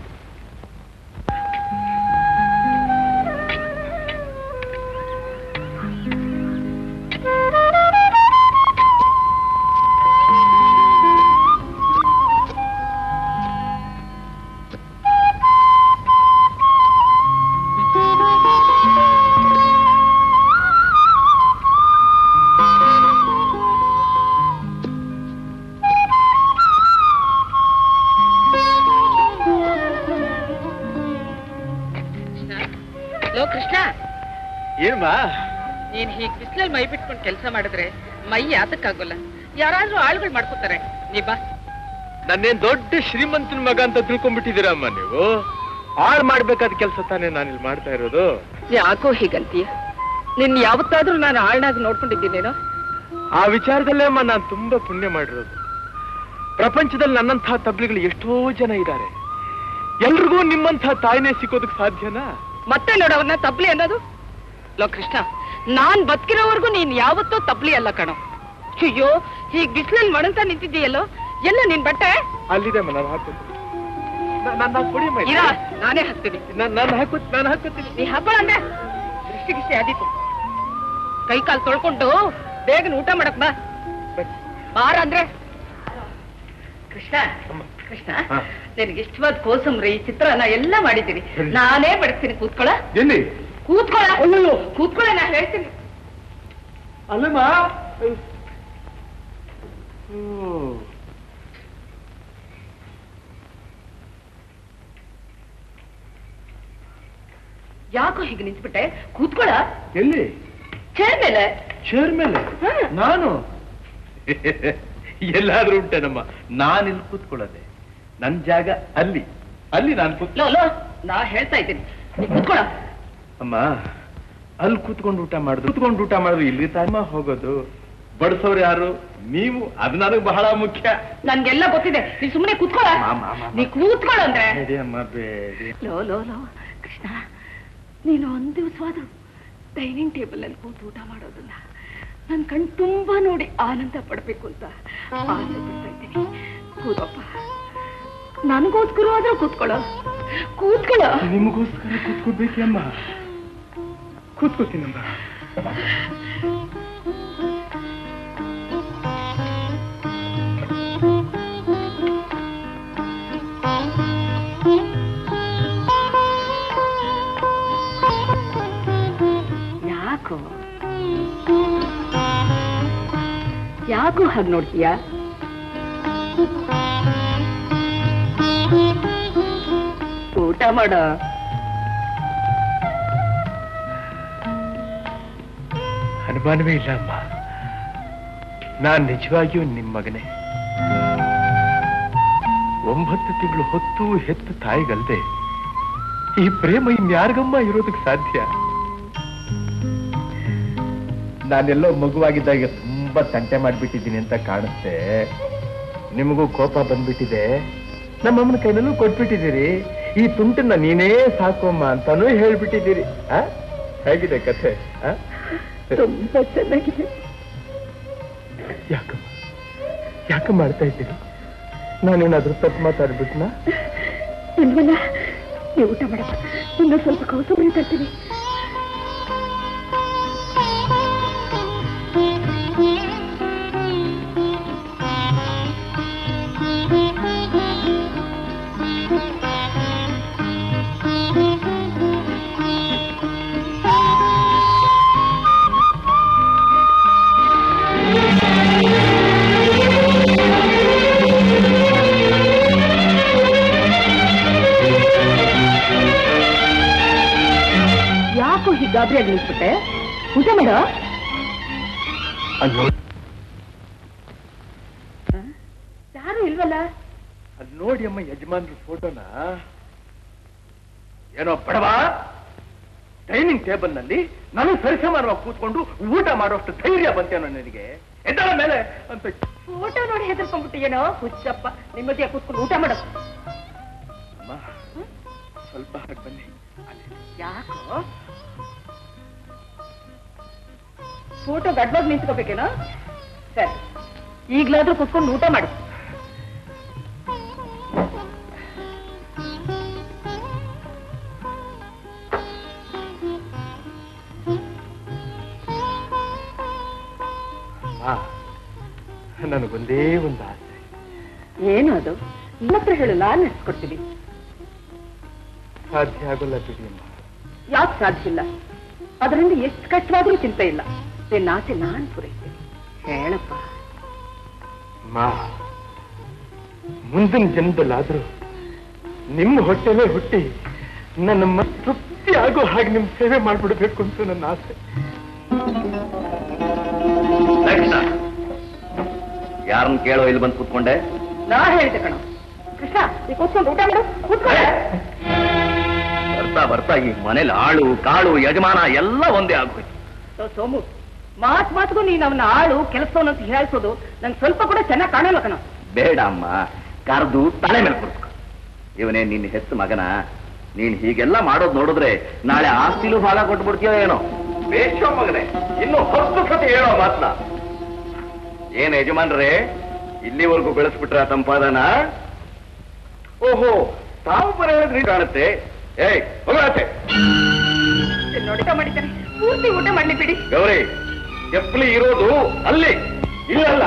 ಲೋ ಕೃಷ್ಣ ಏನ್ಮಾ ನೀನ್ ಹೀಗ್ ಬಿಸಿಲಲ್ಲಿ ಮೈ ಬಿಟ್ಕೊಂಡು ಕೆಲಸ ಮಾಡಿದ್ರೆ ಮೈ ಯಾತಕ್ಕಾಗೋಲ್ಲ ಯಾರಾದ್ರೂ ಆಳುಗಳು ಮಾಡ್ಕೋತಾರೆ ನೀ ಬಾ ನನ್ನೇನ್ ದೊಡ್ಡ ಶ್ರೀಮಂತನ ಮಗ ಅಂತ ತಿಳ್ಕೊಂಡ್ಬಿಟ್ಟಿದ್ದೀರಮ್ಮ ನೀವು ಹಾಳು ಮಾಡ್ಬೇಕಾದ ಕೆಲಸ ತಾನೇ ನಾನು ಇಲ್ಲಿ ಮಾಡ್ತಾ ಇರೋದು ಯಾಕೋ ಹೀಗಂತೀಯ ನಿನ್ ಯಾವತ್ತಾದ್ರೂ ನಾನು ಆಳ್ನಾಗ ನೋಡ್ಕೊಂಡಿದ್ದೀನೇನೋ ಆ ವಿಚಾರದಲ್ಲೇ ಅಮ್ಮ ನಾನು ತುಂಬಾ ಪುಣ್ಯ ಮಾಡಿರೋದು ಪ್ರಪಂಚದಲ್ಲಿ ನನ್ನಂತಹ ತಬ್ಲಿಗಳು ಎಷ್ಟೋ ಜನ ಇದ್ದಾರೆ ಎಲ್ರಿಗೂ ನಿಮ್ಮಂತಹ ತಾಯಿನೇ ಸಿಕ್ಕೋದಕ್ಕೆ ಸಾಧ್ಯನಾ ಮತ್ತೆ ನೋಡವನ್ನ ತಪ್ಲಿ ಅನ್ನೋದು ಲೋ ಕೃಷ್ಣ ನಾನ್ ಬದುಕಿರೋವರೆಗೂ ನೀನ್ ಯಾವತ್ತೂ ತಪ್ಲಿ ಅಲ್ಲ ಕಣೋ ಅಯ್ಯೋ ಹೀಗ್ ಬಿಸಿಲಲ್ಲಿ ಮಣಂತ ನಿಂತಿದ್ದೀಯಲ್ಲೋ ಎಲ್ಲ ನಿನ್ ಬಟ್ಟೆ ಅಲ್ಲಿದೆ ಅಮ್ಮ ನಾನು ಹಾಕೋತೀನಿ ನಾನು ಕೊಡಿ ಅಮ್ಮ ಇರ ನಾನೇ ಹಾಕ್ತೀನಿ ನಾನು ಹಾಕೋತ್ ನಾನು ಹಾಕೋತೀನಿ ನೀ ಹಬ್ಬಳ ಅಂದ್ರೆ ದೃಷ್ಟಿ ಗಿಷ್ಟಿ ಆದೀತು ಕೈ ಕಾಲು ತೊಳ್ಕೊಂಡು ಬೇಗನೆ ಊಟ ಮಾಡಕ್ ಬಾ ಬಾರ ಅಂದ್ರೆ ಕೃಷ್ಣ ಕೃಷ್ಣ ಹಾ. ನಿನಗೆ ಇಷ್ಟವಾದ ಕೋಸಂಬರಿ ಚಿತ್ರಾನ್ನ ಎಲ್ಲ ಮಾಡಿದ್ದೀನಿ ನಾನೇ ಬಡಿಸ್ತೀನಿ ಕೂತ್ಕೊಳ ಎಲ್ಲಿ ಕೂತ್ಕೊಳ ಕೂತ್ಕೊಳ ನಾ ಹೇಳ್ತೀನಿ ಅಲ್ಲಮ್ಮ ಯಾಕೋ ಹೀಗೆ ನಿಂತ್ಬಿಟ್ಟೆ ಕೂತ್ಕೊಳ ಎಲ್ಲಿ ಚೇರ್ ಮೇಲೆ ಚೇರ್ ಮೇಲೆ ಹಾ. ನಾನು ಎಲ್ಲಾದ್ರೂ ಉಂಟೇನಮ್ಮ ನಾನಿಲ್ಲಿ ಕೂತ್ಕೊಳ್ಳೋದೆ ನನ್ ಜಾಗ ಅಲ್ಲಿ ಅಲ್ಲಿ ನಾನು ಕೂತ್ ಲೋ ಲೋ ನಾ ಹೇಳ್ತಾ ಇದ್ದೀನಿ ನೀ ಕೂತ್ಕೊಳ ಅಮ್ಮ ಅಲ್ಲಿ ಕೂತ್ಕೊಂಡು ಊಟ ಮಾಡುದು ಕೂತ್ಕೊಂಡು ಊಟ ಮಾಡಿದ್ರು ಇಲ್ಲಿ ತಾಮ ಹೋಗೋದು ಬಡಿಸೋರು ಯಾರು ನೀವು ಅದು ನನಗೆ ಬಹಳ ಮುಖ್ಯ ನನ್ಗೆಲ್ಲ ಗೊತ್ತಿದೆ ನೀ ಸುಮ್ಮನೆ ಕೂತ್ಕೊಳ ಮಾ, ಮಾ, ಮಾ, ಮಾ. ನೀ ಕೂತ್ಕೊಳ ಅಂದ್ರೆ ಬೇಡಿ ಅಮ್ಮ ಬೇಡಿ ಲೋ ಲೋ ಲೋ ಕೃಷ್ಣ ನೀನು ಒಂದ್ ದಿವಸವಾದ್ರು ಡೈನಿಂಗ್ ಟೇಬಲ್ ಅಲ್ಲಿ ಕೂತು ಊಟ ಮಾಡೋದನ್ನ ನನ್ ಕಣ್ ತುಂಬಾ ನೋಡಿ ಆನಂದ ಪಡ್ಬೇಕು ಅಂತ ಆಸೆ ಪಡ್ತಾ ಇದ್ದೀನಿ ಕೂತಪ್ಪ ನನಗೋಸ್ಕರ ಆದ್ರೂ ಕೂತ್ಕೊಳ್ಳೋ ಕೂತ್ಕೊಳ್ಳೋ ನಿಮಗೋಸ್ಕರ ಕೂತ್ಕೋಬೇಕೆ ಅಮ್ಮ ಕೂತ್ಕೋತೀನಮ್ಮ ಯಾಕೋ ಯಾಕೋ ಹಾಗೆ ನೋಡ್ತೀಯ ಊಟ ಮಾಡೋ ಅನುಮಾನವೇ ಇಲ್ಲ ಅಮ್ಮ ನಾನ್ ನಿಜವಾಗಿಯೂ ನಿಮ್ಮ ಮಗನೇ ಒಂಬತ್ತು ತಿಂಗಳು ಹೊತ್ತು ಹೆತ್ತು ತಾಯಿಗಲ್ದೆ ಈ ಪ್ರೇಮ ಇನ್ಯಾರಿಗಮ್ಮ ಇರೋದಕ್ಕೆ ಸಾಧ್ಯ ನಾನೆಲ್ಲೋ ಮಗುವಾಗಿದ್ದಾಗ ತುಂಬಾ ತಂಟೆ ಮಾಡ್ಬಿಟ್ಟಿದ್ದೀನಿ ಅಂತ ಕಾಣುತ್ತೆ ನಿಮಗೂ ಕೋಪ ಬಂದ್ಬಿಟ್ಟಿದೆ ನಮ್ಮಮ್ಮನ ಕೈನಲ್ಲೂ ಕೊಟ್ಬಿಟ್ಟಿದ್ದೀರಿ ಈ ತುಂಟನ್ನ ನೀನೇ ಸಾಕೋಮ್ಮ ಅಂತಾನೂ ಹೇಳ್ಬಿಟ್ಟಿದ್ದೀರಿ ಆ ಹೇಗಿದೆ ಕಥೆ ಆ? ತುಂಬಾ ಚೆನ್ನಾಗಿದೆ ಯಾಕಮ್ಮ ಯಾಕೆ ಮಾಡ್ತಾ ಇದ್ದೀರಿ ನಾನೇನಾದ್ರೂ ತಪ್ಪು ಮಾತಾಡ್ಬಿಟ್ನಾ ಇಲ್ವಲ್ಲ ನೀವು ಊಟ ಮಾಡಪ್ಪ ಇನ್ನೂ ಸ್ವಲ್ಪ ಕೋಸಂಬರಿ ತರ್ತೀನಿ ಯಾಕೋ ಹೀಗೆ ಗಾಬರಿಯಾಗಿ ನಿಂತ್ಬಿಟ್ಟೆ ಊಟ ಮಾಡ ಅಯ್ಯೋ ಯಾರು ಇಲ್ವಲ್ಲ ಅಲ್ಲಿ ನೋಡಿ ಅಮ್ಮ ಯಜಮಾನ್ರ ಫೋಟೋನ ಏನೋ ಬಡವ ಡೈನಿಂಗ್ ಟೇಬಲ್ ನಲ್ಲಿ ನಾನು ಸರಿಸಮಾನವಾಗಿ ಕೂತ್ಕೊಂಡು ಊಟ ಮಾಡುವಷ್ಟು ಧೈರ್ಯ ಬಂತೇನೋ ನನಗೆ ಎದ್ದಳ ಮೇಲೆ ಅಂತ ಫೋಟೋ ನೋಡಿ ಹೆದರ್ಕೊಂಡ್ಬಿಟ್ಟಿಯೇನೋ ಹುಚ್ಚಪ್ಪ ನಿಮ್ಮದಿಯ ಕೂತ್ಕೊಂಡು ಊಟ ಮಾಡ ಅಮ್ಮ ಸ್ವಲ್ಪ ಹಾಗೆ ಬನ್ನಿ ಯಾಕೋ ಫೋಟೋ ಗಡ್ಬಾಗ್ ನಿಂತ್ಕೋಬೇಕೇನೋ ಸರಿ ಈಗ್ಲಾದ್ರೂ ಕುತ್ಕೊಂಡು ಊಟ ಮಾಡು ನನಗೊಂದೇ ಒಂದು ಆಸೆ ಏನು ಅದು ನಿಮ್ಮ ಹತ್ರ ಹೇಳು ನಾನು ನಡೆಸ್ಕೊಡ್ತೀನಿ ಸಾಧ್ಯ ಆಗೋಲ್ಲ ಬಿಡಿ ಅಮ್ಮ ಯಾಕೆ ಸಾಧ್ಯ ಇಲ್ಲ ಅದರಿಂದ ಎಷ್ಟು ಕಷ್ಟವಾದ್ರೂ ಚಿಂತೆ ಇಲ್ಲ ನಿನ್ನ ಆಸೆ ನಾನು ಪೂರೈಸ್ತೀನಿ ಹೇಳಪ್ಪ ಮಾ ಮುಂದಿನ ಜನ್ಮದಲ್ಲಾದ್ರೂ ನಿಮ್ಮ ಹೊಟ್ಟೆಲೇ ಹುಟ್ಟಿ ನನ್ನ ಮ- ತೃಪ್ತಿ ಆಗೋ ಹಾಗೆ ನಿಮ್ ಸೇವೆ ಮಾಡ್ಬಿಡ್ಬೇಕು ಅಂತ ನನ್ನ ಆಸೆ ಯಾರನ್ನ ಕೇಳೋ ಇಲ್ಲಿ ಬಂದು ಕೂತ್ಕೊಂಡೆ ನಾ ಹೇಳಿದೆ ಕಣ ಕೃಷ್ಣ ಈ ಕೂತ್ಕೊಂಡು ಊಟ ಮಾಡು ಕೂತ್ಕೊಳ್ಳೆ ಬರ್ತಾ ಬರ್ತಾ ಈ ಮನೇಲಿ ಆಳು ಕಾಳು ಯಜಮಾನ ಎಲ್ಲ ಒಂದೇ ಆಗ್ಬೇಕು ಸೊ, ಸೋಮು ಮಾತ್ ಮಾತ್ಗೂ ನೀನ್ ಅವನ ಆಳು ಕೆಲಸವನ್ನ ಅಂತ ಹೇಳ್ಸೋದು ನಂಗೆ ಸ್ವಲ್ಪ ಕೂಡ ಚೆನ್ನಾಗಿ ಕಾಣಲ್ಲ ಕಣ ಬೇಡ ಅಮ್ಮ ಕರೆದು ತಲೆ ಮೇಲೆ ಕೂರಿಸ್ಕೊ ಇವನೇ ನಿನ್ನ ಹೆತ್ತ ಮಗನ ನೀನ್ ಹೀಗೆಲ್ಲ ಮಾಡೋದ್ ನೋಡಿದ್ರೆ ನಾಳೆ ಆಸ್ತಿಲೂ ಭಾಗ ಕೊಟ್ಬಿಡ್ತೀಯೋ ಏನೋ ಬೇಷೋ ಮಗನೇ ಇನ್ನು ಹತ್ತು ಸತಿ ಹೇಳೋ ಮಾತನ್ನ ಏನ್ ಯಜಮಾನ್ರೇ ಇಲ್ಲಿವರೆಗೂ ಬೆಳೆಸ್ಬಿಟ್ರ ಸಂಪಾದನ ಓಹೋ ತಾವು ಬರ ಹೇಳಿದ್ರಿ ಕಾಣುತ್ತೆ ಏಯ್ ಹೋಗತ್ತೆ ನೋಡಿ ಊಟ ಮಾಡಿದ್ದಾನೆ ಪೂರ್ತಿ ಊಟ ಮಾಡ್ಲಿ ಬಿಡಿ ಗೌರಿ ಎಪ್ಪಲಿ ಇರೋದು ಅಲ್ಲಿ ಇಲ್ಲಲ್ಲ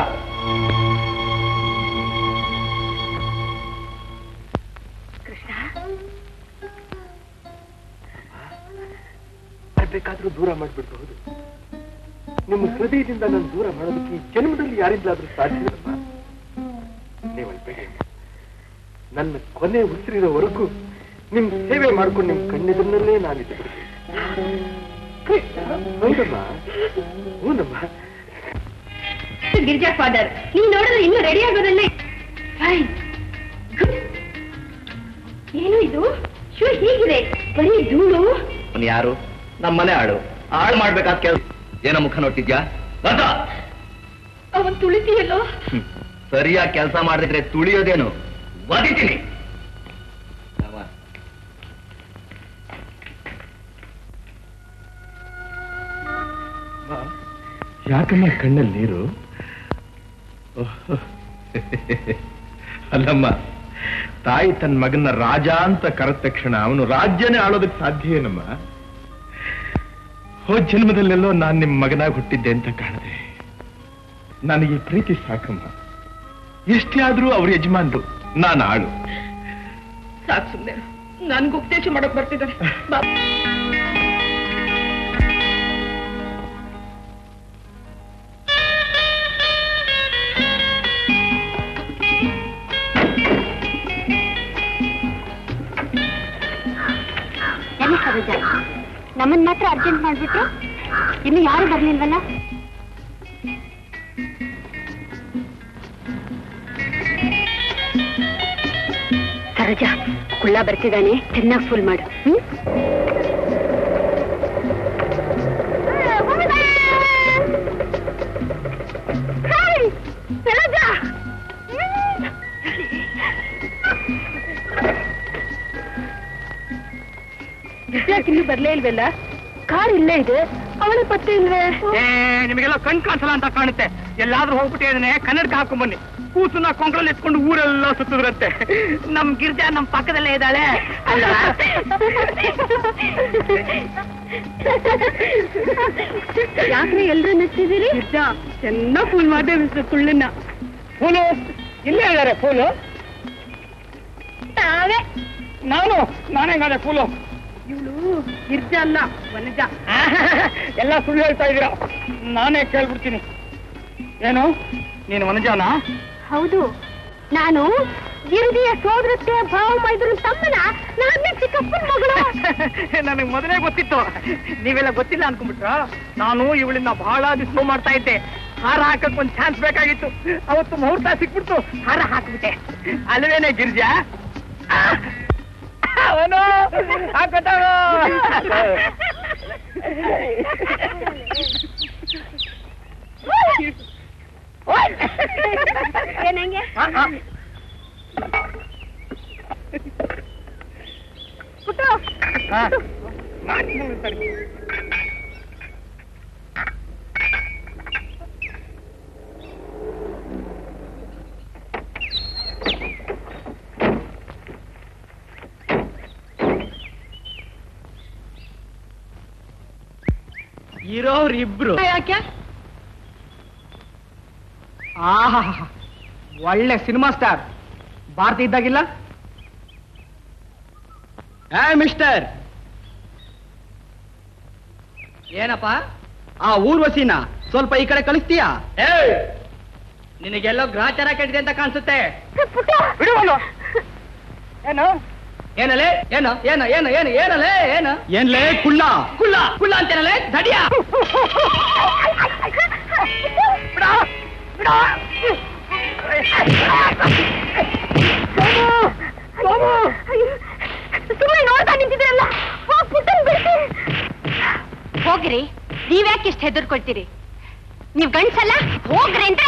ಬೇಕಾದ್ರೂ ದೂರ ಮಾಡ್ಬಿಡ್ಬಹುದು ನಿಮ್ಮ ಹೃದಯದಿಂದ ನಾನು ದೂರ ಮಾಡೋದಕ್ಕೆ ಈ ಜನ್ಮದಲ್ಲಿ ಯಾರಿಂದಲಾದ್ರೂ ಸಾಧ್ಯವಿಲ್ಲಮ್ಮ ನೀವಲ್ಬೇಡಿ ನನ್ನ ಕೊನೆ ಉಸಿರಿರೋವರೆಗೂ ನಿಮ್ ಸೇವೆ ಮಾಡ್ಕೊಂಡು ನಿಮ್ ಕಣ್ಣೆದುರಿನಲ್ಲೇ ನಾನಿದ್ದು ಹೌದಮ್ಮ ಹೂನಮ್ಮ ಗಿರಿಜಾ ಫಾದರ್ ನೀವು ನೋಡಿದ್ರೆ ಇನ್ನು ರೆಡಿ ಆಗೋದಲ್ಲೇ ಫೈನ್ ಏನು ಇದು ಶೂ ಹೀಗಿದೆ ಬರೀ ಧೂಳು ಅವನು ಯಾರು ನಮ್ಮನೆ ಆಳು ಆಳು ಮಾಡ್ಬೇಕಾದ ಕೆಲಸ ಏನೋ ಮುಖ ನೋಡ್ತಿದ್ಯಾ ಬರ್ತಾ ಅವನ್ ತುಳಿತೀಯಲ್ಲೋ ಸರಿಯಾಗಿ ಕೆಲಸ ಮಾಡಿದ್ರೆ ತುಳಿಯೋದೇನು ಒದಿತೀನಿ ಯಾಕಮ್ಮ ಕಣ್ಣಲ್ಲಿ ನೀರು ಅಲ್ಲಮ್ಮ ತಾಯಿ ತನ್ನ ಮಗನ ರಾಜ ಅಂತ ಕರೆದ ತಕ್ಷಣ ಅವನು ರಾಜ್ಯನೇ ಆಳೋದಕ್ಕೆ ಸಾಧ್ಯ ಏನಮ್ಮ ಹೋದ ಜನ್ಮದಲ್ಲೆಲ್ಲೋ ನಾನ್ ನಿಮ್ ಮಗನಾಗಿ ಹುಟ್ಟಿದ್ದೆ ಅಂತ ಕಾಣದೆ ನನಗೆ ಈ ಪ್ರೀತಿ ಸಾಕಮ್ಮ ಎಷ್ಟೇ ಆದ್ರೂ ಅವ್ರ ಯಜಮಾನ್ರು ನಾನು ಆಳು ಸಾಕು ಸುಮ್ಮನೆ ನನ್ಗೆ ಉಪದೇಶ ಮಾಡಕ್ ಬರ್ತಿದ್ದಾರೆ ಬಾ ಎಲ್ಲಿ ಸರೋಜ ನಮ್ಮನ್ ಮಾತ್ರ ಅರ್ಜೆಂಟ್ ಮಾಡ್ಬಿಟ್ರು ಇನ್ನು ಯಾರು ಬರ್ಲಿಲ್ವಲ್ಲ ಸರೋಜ ಕುಳ್ಳ ಬರ್ತಿದ್ದಾನೆ ಚೆನ್ನಾಗಿ ಫುಲ್ ಮಾಡು ಹ್ಮ್ ಯಾಕಿನ್ನೂ ಬರ್ಲೇ ಇಲ್ವಲ್ಲ ಕಾರ್ ಇಲ್ಲೇ ಇದೆ ಅವಳ ಪತ್ತೆ ಇಲ್ವೇ ಏ ನಿಮಗೆಲ್ಲ ಕಣ್ ಕಾಣಿಸಲ್ಲ ಅಂತ ಕಾಣುತ್ತೆ ಎಲ್ಲಾದ್ರೂ ಹೋಗ್ಬಿಟ್ಟಿದ್ದಾನೆ ಕನ್ನಡಕ ಹಾಕೊಂಡ್ ಬನ್ನಿ ಕೂಸನ್ನ ಕೊಂಕಳಲ್ಲಿ ಎತ್ಕೊಂಡು ಊರೆಲ್ಲ ಸುತ್ತಿದ್ರಂತೆ ನಮ್ ಗಿರ್ಜಾ ನಮ್ ಪಕ್ಕದಲ್ಲೇ ಇದ್ದಾಳೆ ಅಲ್ಲ ಯಾಕ್ರೆ ಎಲ್ರು ನಚ್ಚಿದ್ದೀರಿ ಗಿರ್ಜಾ ಚೆನ್ನಾಗ್ ಫುಲ್ ಮಾಡಿದೆ ಮಿಸ್ಟರ್ ಕುಳ್ಳನ್ನ ಫೂಲು ಇಲ್ಲೇ ಇದ್ದಾರೆ ಫೂಲು ತಾವೇ ನಾನು ನಾನೇಗಾದೆ ಫೂಲು ಇವಳು ಗಿರ್ಜಾ ಅಲ್ಲ ವನಜ ಎಲ್ಲ ಸುಳ್ಳು ಹೇಳ್ತಾ ಇದ್ದೀರಾ ನಾನೇ ಕೇಳ್ಬಿಡ್ತೀನಿ ಏನು ನೀನು ವನಜಾನ ಹೌದು ನಾನು ಗಿರಿದಿಯ ಸೋದರತ್ತೆ ಭಾವ ಮೈದ್ರು ತಮ್ಮನ ನನ್ನ ಚಿಕ್ಕಪ್ಪನ ಮಗಳು ನನಗೆ ಮೊದಲೇ ಗೊತ್ತಿತ್ತು ನೀವೆಲ್ಲ ಗೊತ್ತಿಲ್ಲ ಅನ್ಕೊಂಡ್ಬಿಟ್ರ ನಾನು ಇವಳಿಂದ ಬಹಳ ದಿವಸ ಮಾಡ್ತಾ ಇದ್ದೆ ಹಾರ ಹಾಕಕ್ ಒಂದ್ ಚಾನ್ಸ್ ಬೇಕಾಗಿತ್ತು ಅವತ್ತು ಮುಹೂರ್ತ ಸಿಕ್ಬಿಡ್ತು ಹಾರ ಹಾಕ್ಬಿಟ್ಟೆ ಅಲ್ವೇನೆ ಗಿರಿಜಾ ಅವನು ಹಾಕೋತಾಳು ಏನಂಗೆ ಪುಟ್ಟು ಇರೋರಿಬ್ರು ಯಾಕೆ ಆಹಾ ಒಳ್ಳೆ ಸಿನಿಮಾ ಸ್ಟಾರ್ ಭಾರತಿ ಇದ್ದಾಗಿಲ್ಲ ಏ ಮಿಸ್ಟರ್ ಏನಪ್ಪ ಆ ಊರ್ವಶಿನ ಸ್ವಲ್ಪ ಈ ಕಡೆ ಕಳಿಸ್ತೀಯಾ ಏ ನಿನಗೆಲ್ಲೋ ಗ್ರಾಚಾರ ಕೆಟ್ಟಿದೆ ಅಂತ ಕಾಣಿಸುತ್ತೆ ಬಿಡುವನು ಏನು ಏನಲೇ ಏನು ಏನು ಏನು ಏನು ಏನಲೇ ಏನು ಏನ್ಲೇ ಕುಳ್ಳ ಕುಳ್ಳ ಕುಳ್ಳ ಅಂತೇನಲೇ ದಡಿಯ ಸುಮ್ಮನೆ ನೋಡ್ತಾ ನಿಂತಿದ್ರಲ್ಲ ಹೋಗ್ ಪುಟ್ಟನ್ ಬಿಡ್ಸಿ ಹೋಗ್ರಿ ನೀವ್ಯಾಕೆ ಇಷ್ಟು ಹೆದರ್ಕೊಳ್ತೀರಿ ನೀವ್ ಗಂಡ್ಸಲ್ಲ ಹೋಗ್ರಿ ಅಂತ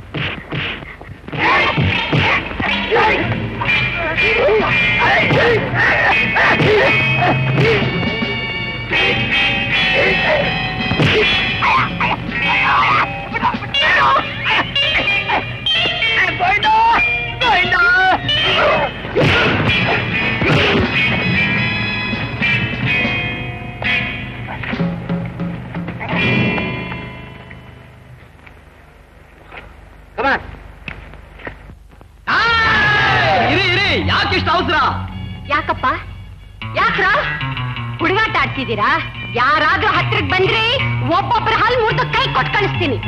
ಇರಿ ಇರಿ ಯಾಕಿಷ್ಟು ಅವಸರ ಯಾಕಪ್ಪ ಯಾಕ್ರ ಹುಡುಗಾಟ ಆಡ್ತಿದ್ದೀರಾ ಯಾರಾದ್ರೂ ಹತ್ರಕ್ ಬಂದ್ರೆ ಒಬ್ಬೊಬ್ಬರ ಹಲ್ ಮುರಿದು ಕೈ ಕೊಟ್ಟು ಕಳಿಸ್ತೀನಿ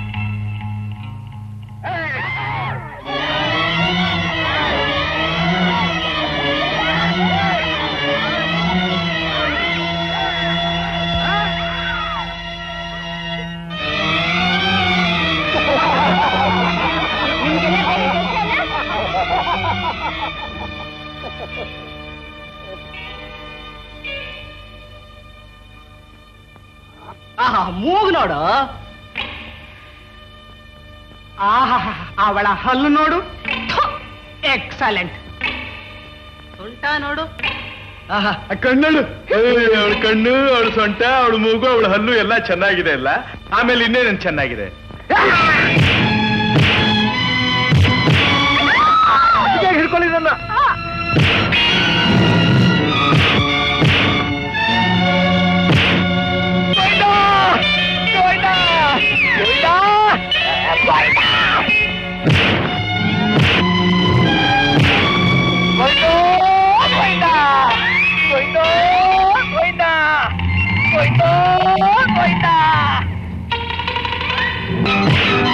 ಆಹಾ ಮೂಗು ನೋಡು ಆಹಾ ಅವಳ ಹಲ್ಲು ನೋಡು ಎಕ್ಸಲೆಂಟ್ ಸೊಂಟ ನೋಡು ಆಹಾ ಕಣ್ಣಳು ಅವಳ ಕಣ್ಣು ಅವಳ ಸೊಂಟ ಅವಳ ಮೂಗು ಅವಳ ಹಲ್ಲು ಎಲ್ಲ ಚೆನ್ನಾಗಿದೆ ಅಲ್ಲ ಆಮೇಲೆ ಇನ್ನೇನೇನು ಚೆನ್ನಾಗಿದೆ ಹಿಡ್ಕೊಳ್ಳಿದನ್ನ ಹೋಯ್ತು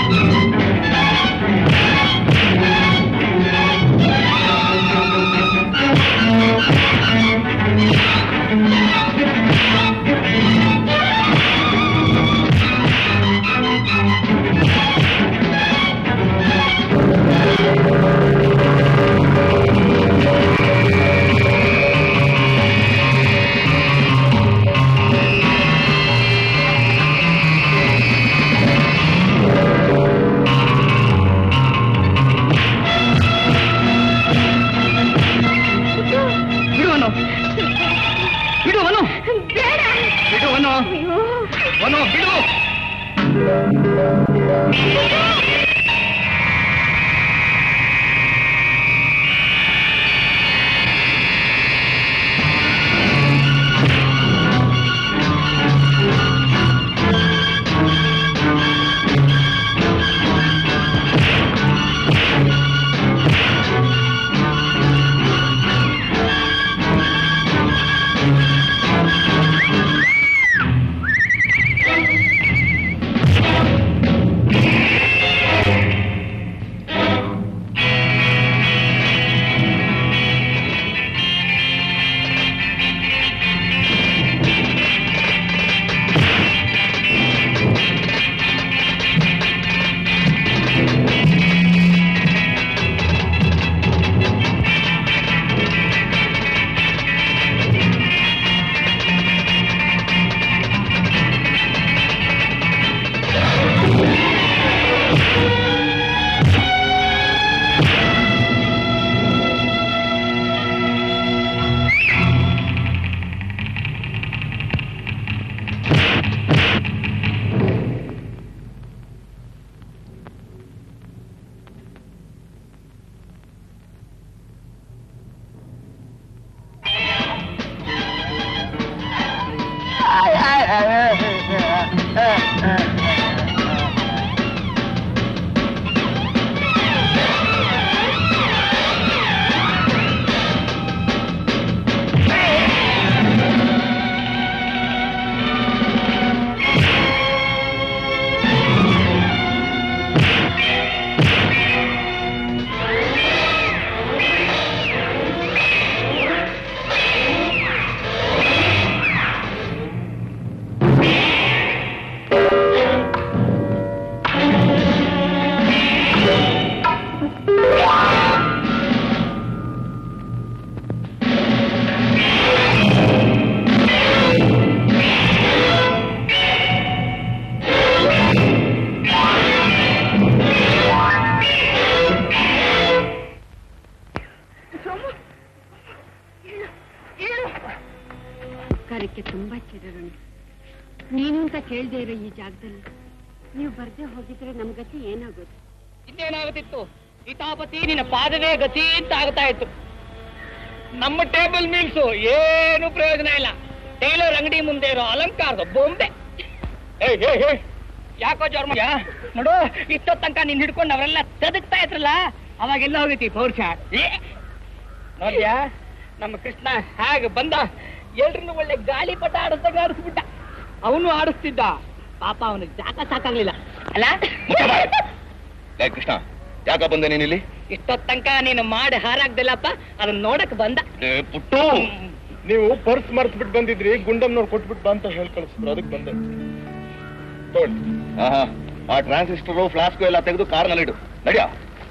ತುಂಬಾ ಚಿರಋಣಿ ನೀನು ಅಂತ ಕೇಳ್ದೆ ಇರೋ ಈ ಜಾಗದಲ್ಲಿ ನೀವು ಬರ್ದೇ ಹೋಗಿದ್ರೆ ನಮ್ ಗತಿ ಏನಾಗೋದು ಇನ್ನೇನಾಗುತ್ತಿತ್ತು ಹಿತಾಪತಿ ನಿನ್ನ ಪಾದವೇ ಗತಿ ಅಂತ ಆಗ್ತಾ ಇತ್ತು ನಮ್ಮ ಟೇಬಲ್ ಮೀಲ್ಸು ಏನು ಪ್ರಯೋಜನ ಇಲ್ಲ ಟೈಲರ್ ಅಂಗಡಿ ಮುಂದೆ ಇರೋ ಅಲಂಕಾರದ ಬೊಂಬೆ ಏಯ್, ಏಯ್, ಏಯ್, ಯಾಕೋ ಜೋರ್ ಮಗ ನೋಡು ಇಷ್ಟೋ ತನಕ ನೀನ್ ಹಿಡ್ಕೊಂಡು ಅವರೆಲ್ಲ ತದಕ್ತಾ ಇದ್ರಲ್ಲ ಅವಾಗೆಲ್ಲ ಹೋಗೈತಿ ಪೌರುಷ ಏ, ನೋಡ್ಯಾ ನಮ್ಮ ಕೃಷ್ಣ ಹಾಗೆ ಬಂದ ಎಲ್ರನ್ನು ಒಳ್ಳೆ ಗಾಳಿ ಪಟ ಆಡಿಸ್ದಾಗ ಆಡಿಸ್ಬಿಟ್ಟ ಅವನು ಆಡಿಸ್ತಿದ್ದ ಪಾಪ ಅವನಿಗೆ ಜಾಕ ಸಾಕಾಗ್ಲಿಲ್ಲ ಅಲ್ಲ ಲೇ ಕೃಷ್ಣ ಯಾಕ ಬಂದೆ ನೀನಿಲ್ಲಿ ಇಷ್ಟೊತ್ ತನಕ ನೀನು ಮಾಡಿ ಹಾರಾಗ್ದಿಲ್ಲಪ್ಪ ಅದನ್ನ ನೋಡಕ್ ಬಂದ ಲೇ ಪುಟ್ಟು ನೀವು ಪರ್ಸ್ ಮರ್ಸ್ಬಿಟ್ಟು ಬಂದಿದ್ರಿ ಗುಂಡಮ್ನವ್ರು ಕೊಟ್ಬಿಟ್ಟು ಬಾ ಅಂತ ಹೇಳಿ ಕಳಿಸಿದ್ರು ಅದಕ್ಕೆ ಬಂದೆ ತಗೊಳ್ಳಿ ಆಹಾ ಆ ಟ್ರಾನ್ಸಿಸ್ಟರು ಫ್ಲಾಸ್ಕು ಎಲ್ಲ ತೆಗೆದು ಕಾರ್ನಲ್ಲಿಡು ನಡಿಯ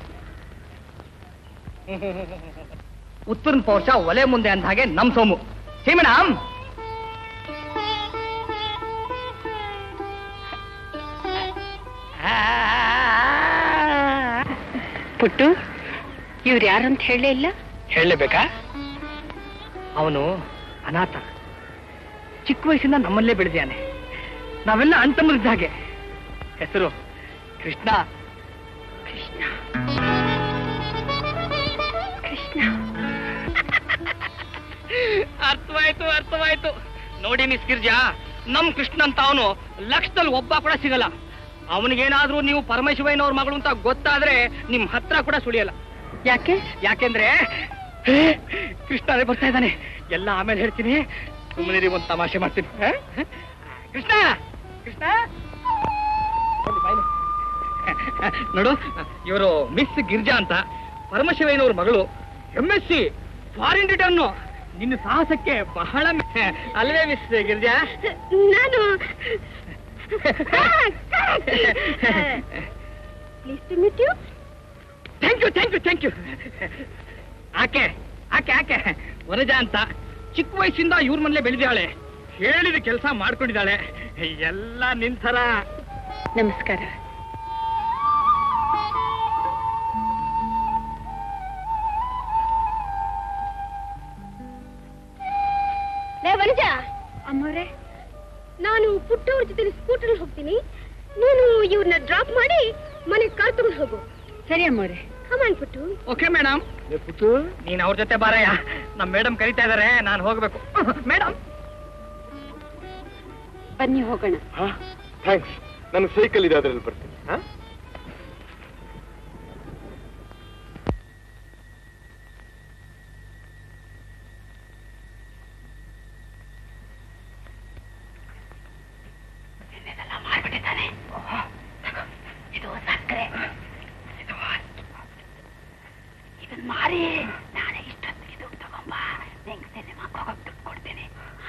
ಉತ್ತರನ್ ಪೌರುಷ ಒಲೆ ಮುಂದೆ ಅಂದ ಹಾಗೆ ನಮ್ ಸೋಮು ಸೀಮಣಾಮ್ ಪುಟ್ಟು ಇವ್ರು ಯಾರಂತ ಹೇಳೇ ಇಲ್ಲ ಹೇಳಲೇಬೇಕಾ ಅವನು ಅನಾಥ ಚಿಕ್ಕ ವಯಸ್ಸಿಂದ ನಮ್ಮಲ್ಲೇ ಬೆಳೆದಿಯಾನೆ ನಾವೆಲ್ಲ ಅಂತಮರಿದ್ದ ಹಾಗೆ ಹೆಸರು ಕೃಷ್ಣ ಕೃಷ್ಣ ಕೃಷ್ಣ ಅರ್ಥವಾಯ್ತು ಅರ್ಥವಾಯ್ತು ನೋಡಿ ಮಿಸ್ ಗಿರ್ಜಾ ನಮ್ ಕೃಷ್ಣ ಅಂತ ಅವನು ಲಕ್ಷದಲ್ಲಿ ಒಬ್ಬ ಕೂಡ ಸಿಗಲ್ಲ ಅವನಿಗೇನಾದ್ರೂ ನೀವು ಪರಮೇಶ್ವರನವ್ರ ಮಗಳು ಅಂತ ಗೊತ್ತಾದ್ರೆ ನಿಮ್ ಹತ್ರ ಕೂಡ ಸುಳಿಯಲ್ಲ ಯಾಕೆ ಯಾಕೆಂದ್ರೆ ಹೇ, ಕೃಷ್ಣ ಅದೇ ಬರ್ತಾ ಇದ್ದಾನೆ ಎಲ್ಲ ಆಮೇಲೆ ಹೇಳ್ತೀನಿ ಸುಮ್ಮನೆ ಒಂದು ತಮಾಷೆ ಮಾಡ್ತೀನಿ ಹ? ಕೃಷ್ಣ ಕೃಷ್ಣ ಬನ್ನಿ, ಬಾಯ್ಲಿ. ನೋಡು ಇವರು ಮಿಸ್ ಗಿರ್ಜಾ ಅಂತ ಪರಮಶಿವಯ್ಯನವ್ರ ಮಗಳು M S C foreign return ನಿನ್ನ ಸಾಹಸಕ್ಕೆ ಬಹಳ ಮೆ- ಅಲ್ವೇ ಮಿಸ್ ಗಿರ್ಜಾ ನಾನು please to meet you thank you thank you thank you ಆಕೆ ಆಕೆ ಆಕೆ ವನಜಾ ಅಂತ ಚಿಕ್ಕ ವಯಸ್ಸಿಂದ ಇವ್ರ ಮನೇಲೆ ಬೆಳೆದಾಳೆ ಹೇಳಿದ ಕೆಲಸ ಮಾಡ್ಕೊಂಡಿದ್ದಾಳೆ ಎಲ್ಲ ನಿನ್ ಥರ ನಮಸ್ಕಾರ ಲೇ ವನಜ ಅಮ್ಮವ್ರೆ ನಾನು ಪುಟ್ಟವ್ರ ಜೊತೆ ಸ್ಕೂಟರ್ ಹೋಗ್ತೀನಿ ನೀನು ಇವ್ರನ್ನ ಡ್ರಾಪ್ ಮಾಡಿ ಮನೆಗೆ ಕಾರ್ ತಗೊಂಡು ಹೋಗು ಸರಿ ಅಮ್ಮವ್ರೆ ಕಮಾನ್ ಪುಟ್ಟು ಓಕೆ ಮೇಡಮ್ ನೀನ್ ಅವ್ರ ಜೊತೆ ಬಾರಯ್ಯ ನಮ್ ಮೇಡಮ್ ಕರಿತಾ ಇದಾರೆ ನಾನು ಹೋಗ್ಬೇಕು ಮೇಡಮ್ ಬನ್ನಿ ಹೋಗೋಣ ಥ್ಯಾಂಕ್ಸ್ ನನಗೆ ಸೈಕಲ್ ಇದೆ ಅದ್ರಲ್ಲಿ ಬರ್ತೀನಿ ಹಾ ಇದು ಸಕ್ಕರೆ ಇದು ಇದನ್ನ ಮಾರಿ ನಾಳೆ ಇಷ್ಟೊತ್ತಿಗೆ ದುಡ್ಡು ತಗೊಂಬ ನಿಂಗೆ ಸಿನಿಮಾಕ್ಕೆ ಹೋಗಕ್ ದುಡ್ಡು ಕೊಡ್ತೀನಿ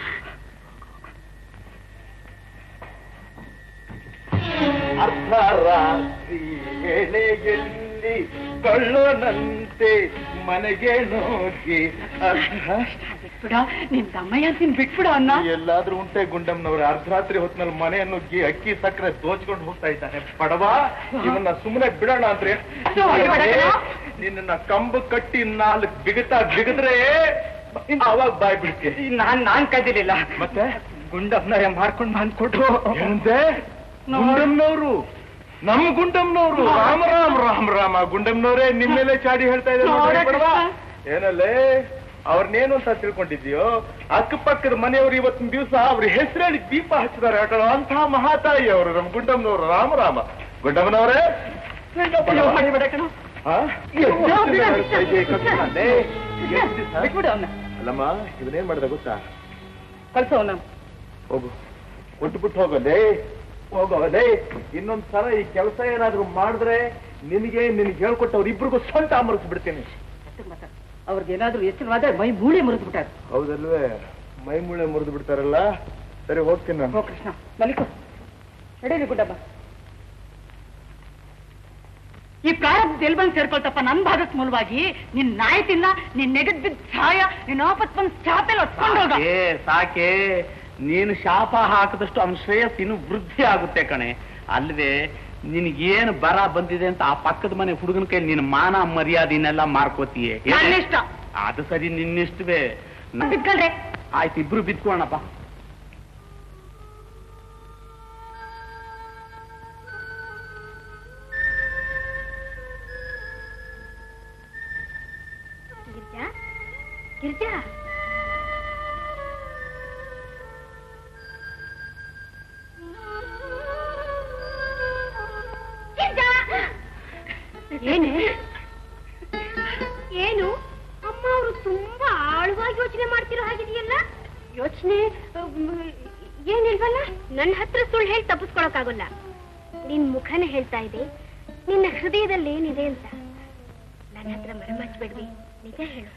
ಅರ್ಧರಾತ್ರಿ ವೇಳೆಯಲ್ಲಿ ಕಳ್ಳನಂತೆ ಮನೆಗೆ ನುಗ್ಗಿ ಅರ್ಧ ಬಿಟ್ಬಿಡ ನಿನ್ ತಮ್ಮಯ್ಯ ಅಂತೀನಿ ಬಿಟ್ಬಿಡ ಅನ್ನ ಎಲ್ಲಾದ್ರೂ ಉಂಟೆ ಗುಂಡಮ್ನವ್ರೆ ಅರ್ಧರಾತ್ರಿ ಹೊತ್ನಲ್ಲಿ ಮನೆ ನುಗ್ಗಿ ಅಕ್ಕಿ ಸಕ್ಕರೆ ದೋಚ್ಕೊಂಡು ಹೋಗ್ತಾ ಇದ್ದಾನೆ ಬಡವ ಇವನ್ನ ಸುಮ್ಮನೆ ಬಿಡೋಣ ಅಂದ್ರೆ ಅದು ಹೊಡಿಬೇಡ ಕಣೋ. ನಿನ್ನ ಕಂಬ ಕಟ್ಟಿ ನಾಲ್ಕು ಬಿಗತ ಬಿಗದ್ರೆ ಅವಾಗ ಬಾಯ್ ಬಿಡ್ಕೆ ನಾನ್ ನಾನ್ ಕದಿಲಿಲ್ಲ ಮತ್ತೆ ಗುಂಡಮ್ಮನ ಮಾಡ್ಕೊಂಡು ಬಂದ್ಕೊಟ್ರು ಏನಂತೆ ಗುಂಡಮ್ನವ್ರು ನಮ್ ಗುಂಡಮ್ನವ್ರು ರಾಮ ರಾಮ ರಾಮ ರಾಮ ಗುಂಡಮ್ನವ್ರೆ ನಿಮ್ಮ ಮೇಲೆ ಚಾಡಿ ಹೇಳ್ತಾ ಇದ್ದಾರೆ ನೋಡಿ ಬಡವ. ಏನಲ್ಲೇ ಅವ್ರನ್ನೇನು ಅಂತ ತಿಳ್ಕೊಂಡಿದ್ಯೋ ಅಕ್ಕಪಕ್ಕದ ಮನೆಯವರು ಇವತ್ತಿನ ದಿವಸ ಅವ್ರ ಹೆಸರಲ್ಲಿ ದೀಪ ಹಚ್ಚಿದ್ದಾರೆ ಆಟ ಅಂತ ಮಹಾತಾಯಿ ಅವರು ನಮ್ ಗುಂಡಮ್ನವ್ರು ರಾಮ ರಾಮ ಗುಂಡಮ್ಮನವ್ರೆ ಮಾಡಿಬೇಡ ಕಣ ಆ? ಎಷ್ಟ್ ದಿನ ಹೇಳ್ತಾ ಇದ್ದೀಯ ಕೃಷ್ಣ? ಲೇ, ಎಷ್ಟ್ ದಿವ್ಸ? ಬಿಟ್ಬಿಡು ಅವನ್ನ ಅಲ್ಲಮ್ಮ ಇವನೇನ್ ಮಾಡ್ದ ಗೊತ್ತಾ ಕಳ್ಸವನ್ನ ಹೋಗು ಕೊಟ್ಬಿಟ್ಟು ಹೋಗಲೇ ಹೋಗೋಲೇ ಇನ್ನೊಂದ್ ಸಲ ಈ ಕೆಲಸ ಏನಾದ್ರೂ ಮಾಡಿದ್ರೆ ನಿನಗೆ ನಿನಗೆ ಹೇಳ್ಕೊಟ್ಟವ್ರು ಇಬ್ರಿಗೂ ಸ್ವಂತ ಬಿಡ್ತೀನಿ ಅವ್ರಿಗೆ ಏನಾದ್ರೂ ಎಚ್ಚರವಾದ್ರೆ ಮೈ ಮೂಳೆ ಮುರಿದು ಬಿಟ್ಟಾರೆ ಹೌದಲ್ವೇ ಮೈ ಮುಳೆ ಮುರಿದು ಬಿಡ್ತಾರಲ್ಲ ಸರಿ ಹೋಗ್ತೀನಿ ನಾನು ಹೋ ಕೃಷ್ಣ ಮಲಿಕು ನಡೀಲಿ ಗುಡ್ಡಮ್ಮ ಈ ಪ್ರಾರಬ್ಧ ಎಲ್ ಬಂದು ಸೇರ್ಕೊಳ್ತಪ್ಪ ನನ್ ಭಾಗಕ್ ಮೂಲವಾಗಿ ನಿನ್ ನಾಯಿ ತಿನ್ನ ನಿನ್ ನೆಗದ್ ಬಿದ್ದ ಛಾಯ ನಿನ್ ಆಪತ್ ಬಂದ್ ಚಾಪೆಲ್ ಹೊತ್ಕೊಂಡು ಹೋಗ ಸಾಕೆ ಸಾಕೆ ನೀನು ಶಾಪ ಹಾಕಿದಷ್ಟು ಅವನ ಶ್ರೇಯಸ್ ಇನ್ನು ವೃದ್ಧಿ ಆಗುತ್ತೆ ಕಣೆ ಅಲ್ವೇ ನಿನಗೇನು ಬರ ಬಂದಿದೆ ಅಂತ ಆ ಪಕ್ಕದ ಮನೆ ಹುಡುಗನ ಕೈ ನಿನ್ನ ಮಾನ ಮರ್ಯಾದೆನೆಲ್ಲ ಮಾರ್ಕೋತೀಯ ನನ್ನಿಷ್ಟ. ಅದು ಸರಿ ನಿನ್ನಿಷ್ಟವೇ ನ- ಬಿಟ್ಕೊಳ್ರೆ ಆಯ್ತು ಇಬ್ರು ಬಿತ್ಕೊಳ್ಳೋಣಪ್ಪ ಗಿರಿಜಾ ಏನೇ ಏನು ಅಮ್ಮ ಅವರು ತುಂಬಾ ಆಳವಾಗಿ ಯೋಚನೆ ಮಾಡ್ತಿರೋ ಹಾಗಿದೆಯಲ್ಲ ಯೋಚನೆ ಏನಿಲ್ವಲ್ಲ ನನ್ನ ಹತ್ರ ಸುಳ್ಳು ಹೇಳಿ ತಪ್ಪಿಸ್ಕೊಳಕ್ಕಾಗಲ್ಲ ನಿನ್ ಮುಖನೇ ಹೇಳ್ತಾ ಇದೆ ನಿನ್ನ ಹೃದಯದಲ್ಲಿ ಏನಿದೆ ಅಂತ ನನ್ನ ಹತ್ರ ಮರಮಾಚ್ಬೇಡ್ವಿ ನಿಜ ಹೇಳು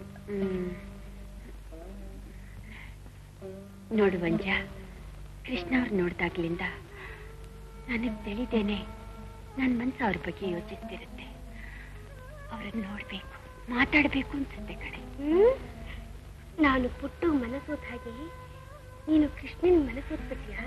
ನೋಡು ಮಂಜ ಕೃಷ್ಣ ಅವ್ರು ನೋಡ್ದಾಗ್ಲಿಂದ ನನಗೆ ತಿಳಿದೇನೆ ನನ್ನ ಮನ್ಸು ಅವ್ರ ಬಗ್ಗೆ ಯೋಚಿಸ್ತಿರುತ್ತೆ ಅವ್ರನ್ನ ನೋಡ್ಬೇಕು ಮಾತಾಡ್ಬೇಕು ಅನ್ಸುತ್ತೆ ಕಣೆ ಹ್ಮ್? ನಾನು ಪುಟ್ಟು ಮನಸ್ಸೋತ್ ಹಾಗೆ ನೀನು ಕೃಷ್ಣನ್ ಮನಸ್ಸೋತ್ಬಿಟ್ಯಾ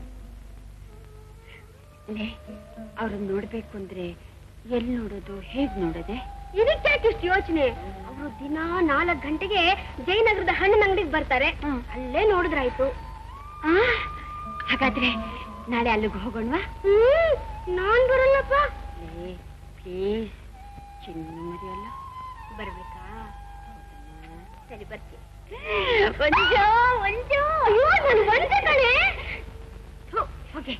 ಲೇ ಅವ್ರನ್ನ ನೋಡ್ಬೇಕು ಅಂದ್ರೆ ಎಲ್ಲಿ ನೋಡೋದು ಹೇಗ್ ನೋಡೋದೆ ಇದಕ್ಕೆ ಇಷ್ಟು ಯೋಚನೆ ಅವರು ದಿನ ನಾಲ್ಕು ಗಂಟೆಗೆ ಜಯನಗರದ ಹಣ್ಣಿನ ಅಂಗಡಿಗೆ ಬರ್ತಾರೆ ಅಲ್ಲೇ ನೋಡಿದ್ರಾಯ್ತು ಆ, ಹಾಗಾದ್ರೆ ನಾಳೆ ಅಲ್ಲಿಗೆ ಹೋಗೋಣವಾ ಹ್ಮ್ ನಾನ್ ಬರಲ್ಲಪ್ಪ ಲೇ ಪ್ಲೀಸ್ ಚಿನ್ನ ಮರಿಯಲ್ಲ ಬರ್ಬೇಕಾ ಸರಿ ಬರ್ತೀನಿ ವಂಜ ವಂಜ ಅಯ್ಯೋ ನಾನು ವಂಜ ಕಣೆ ಥು, ಹೋಗೆ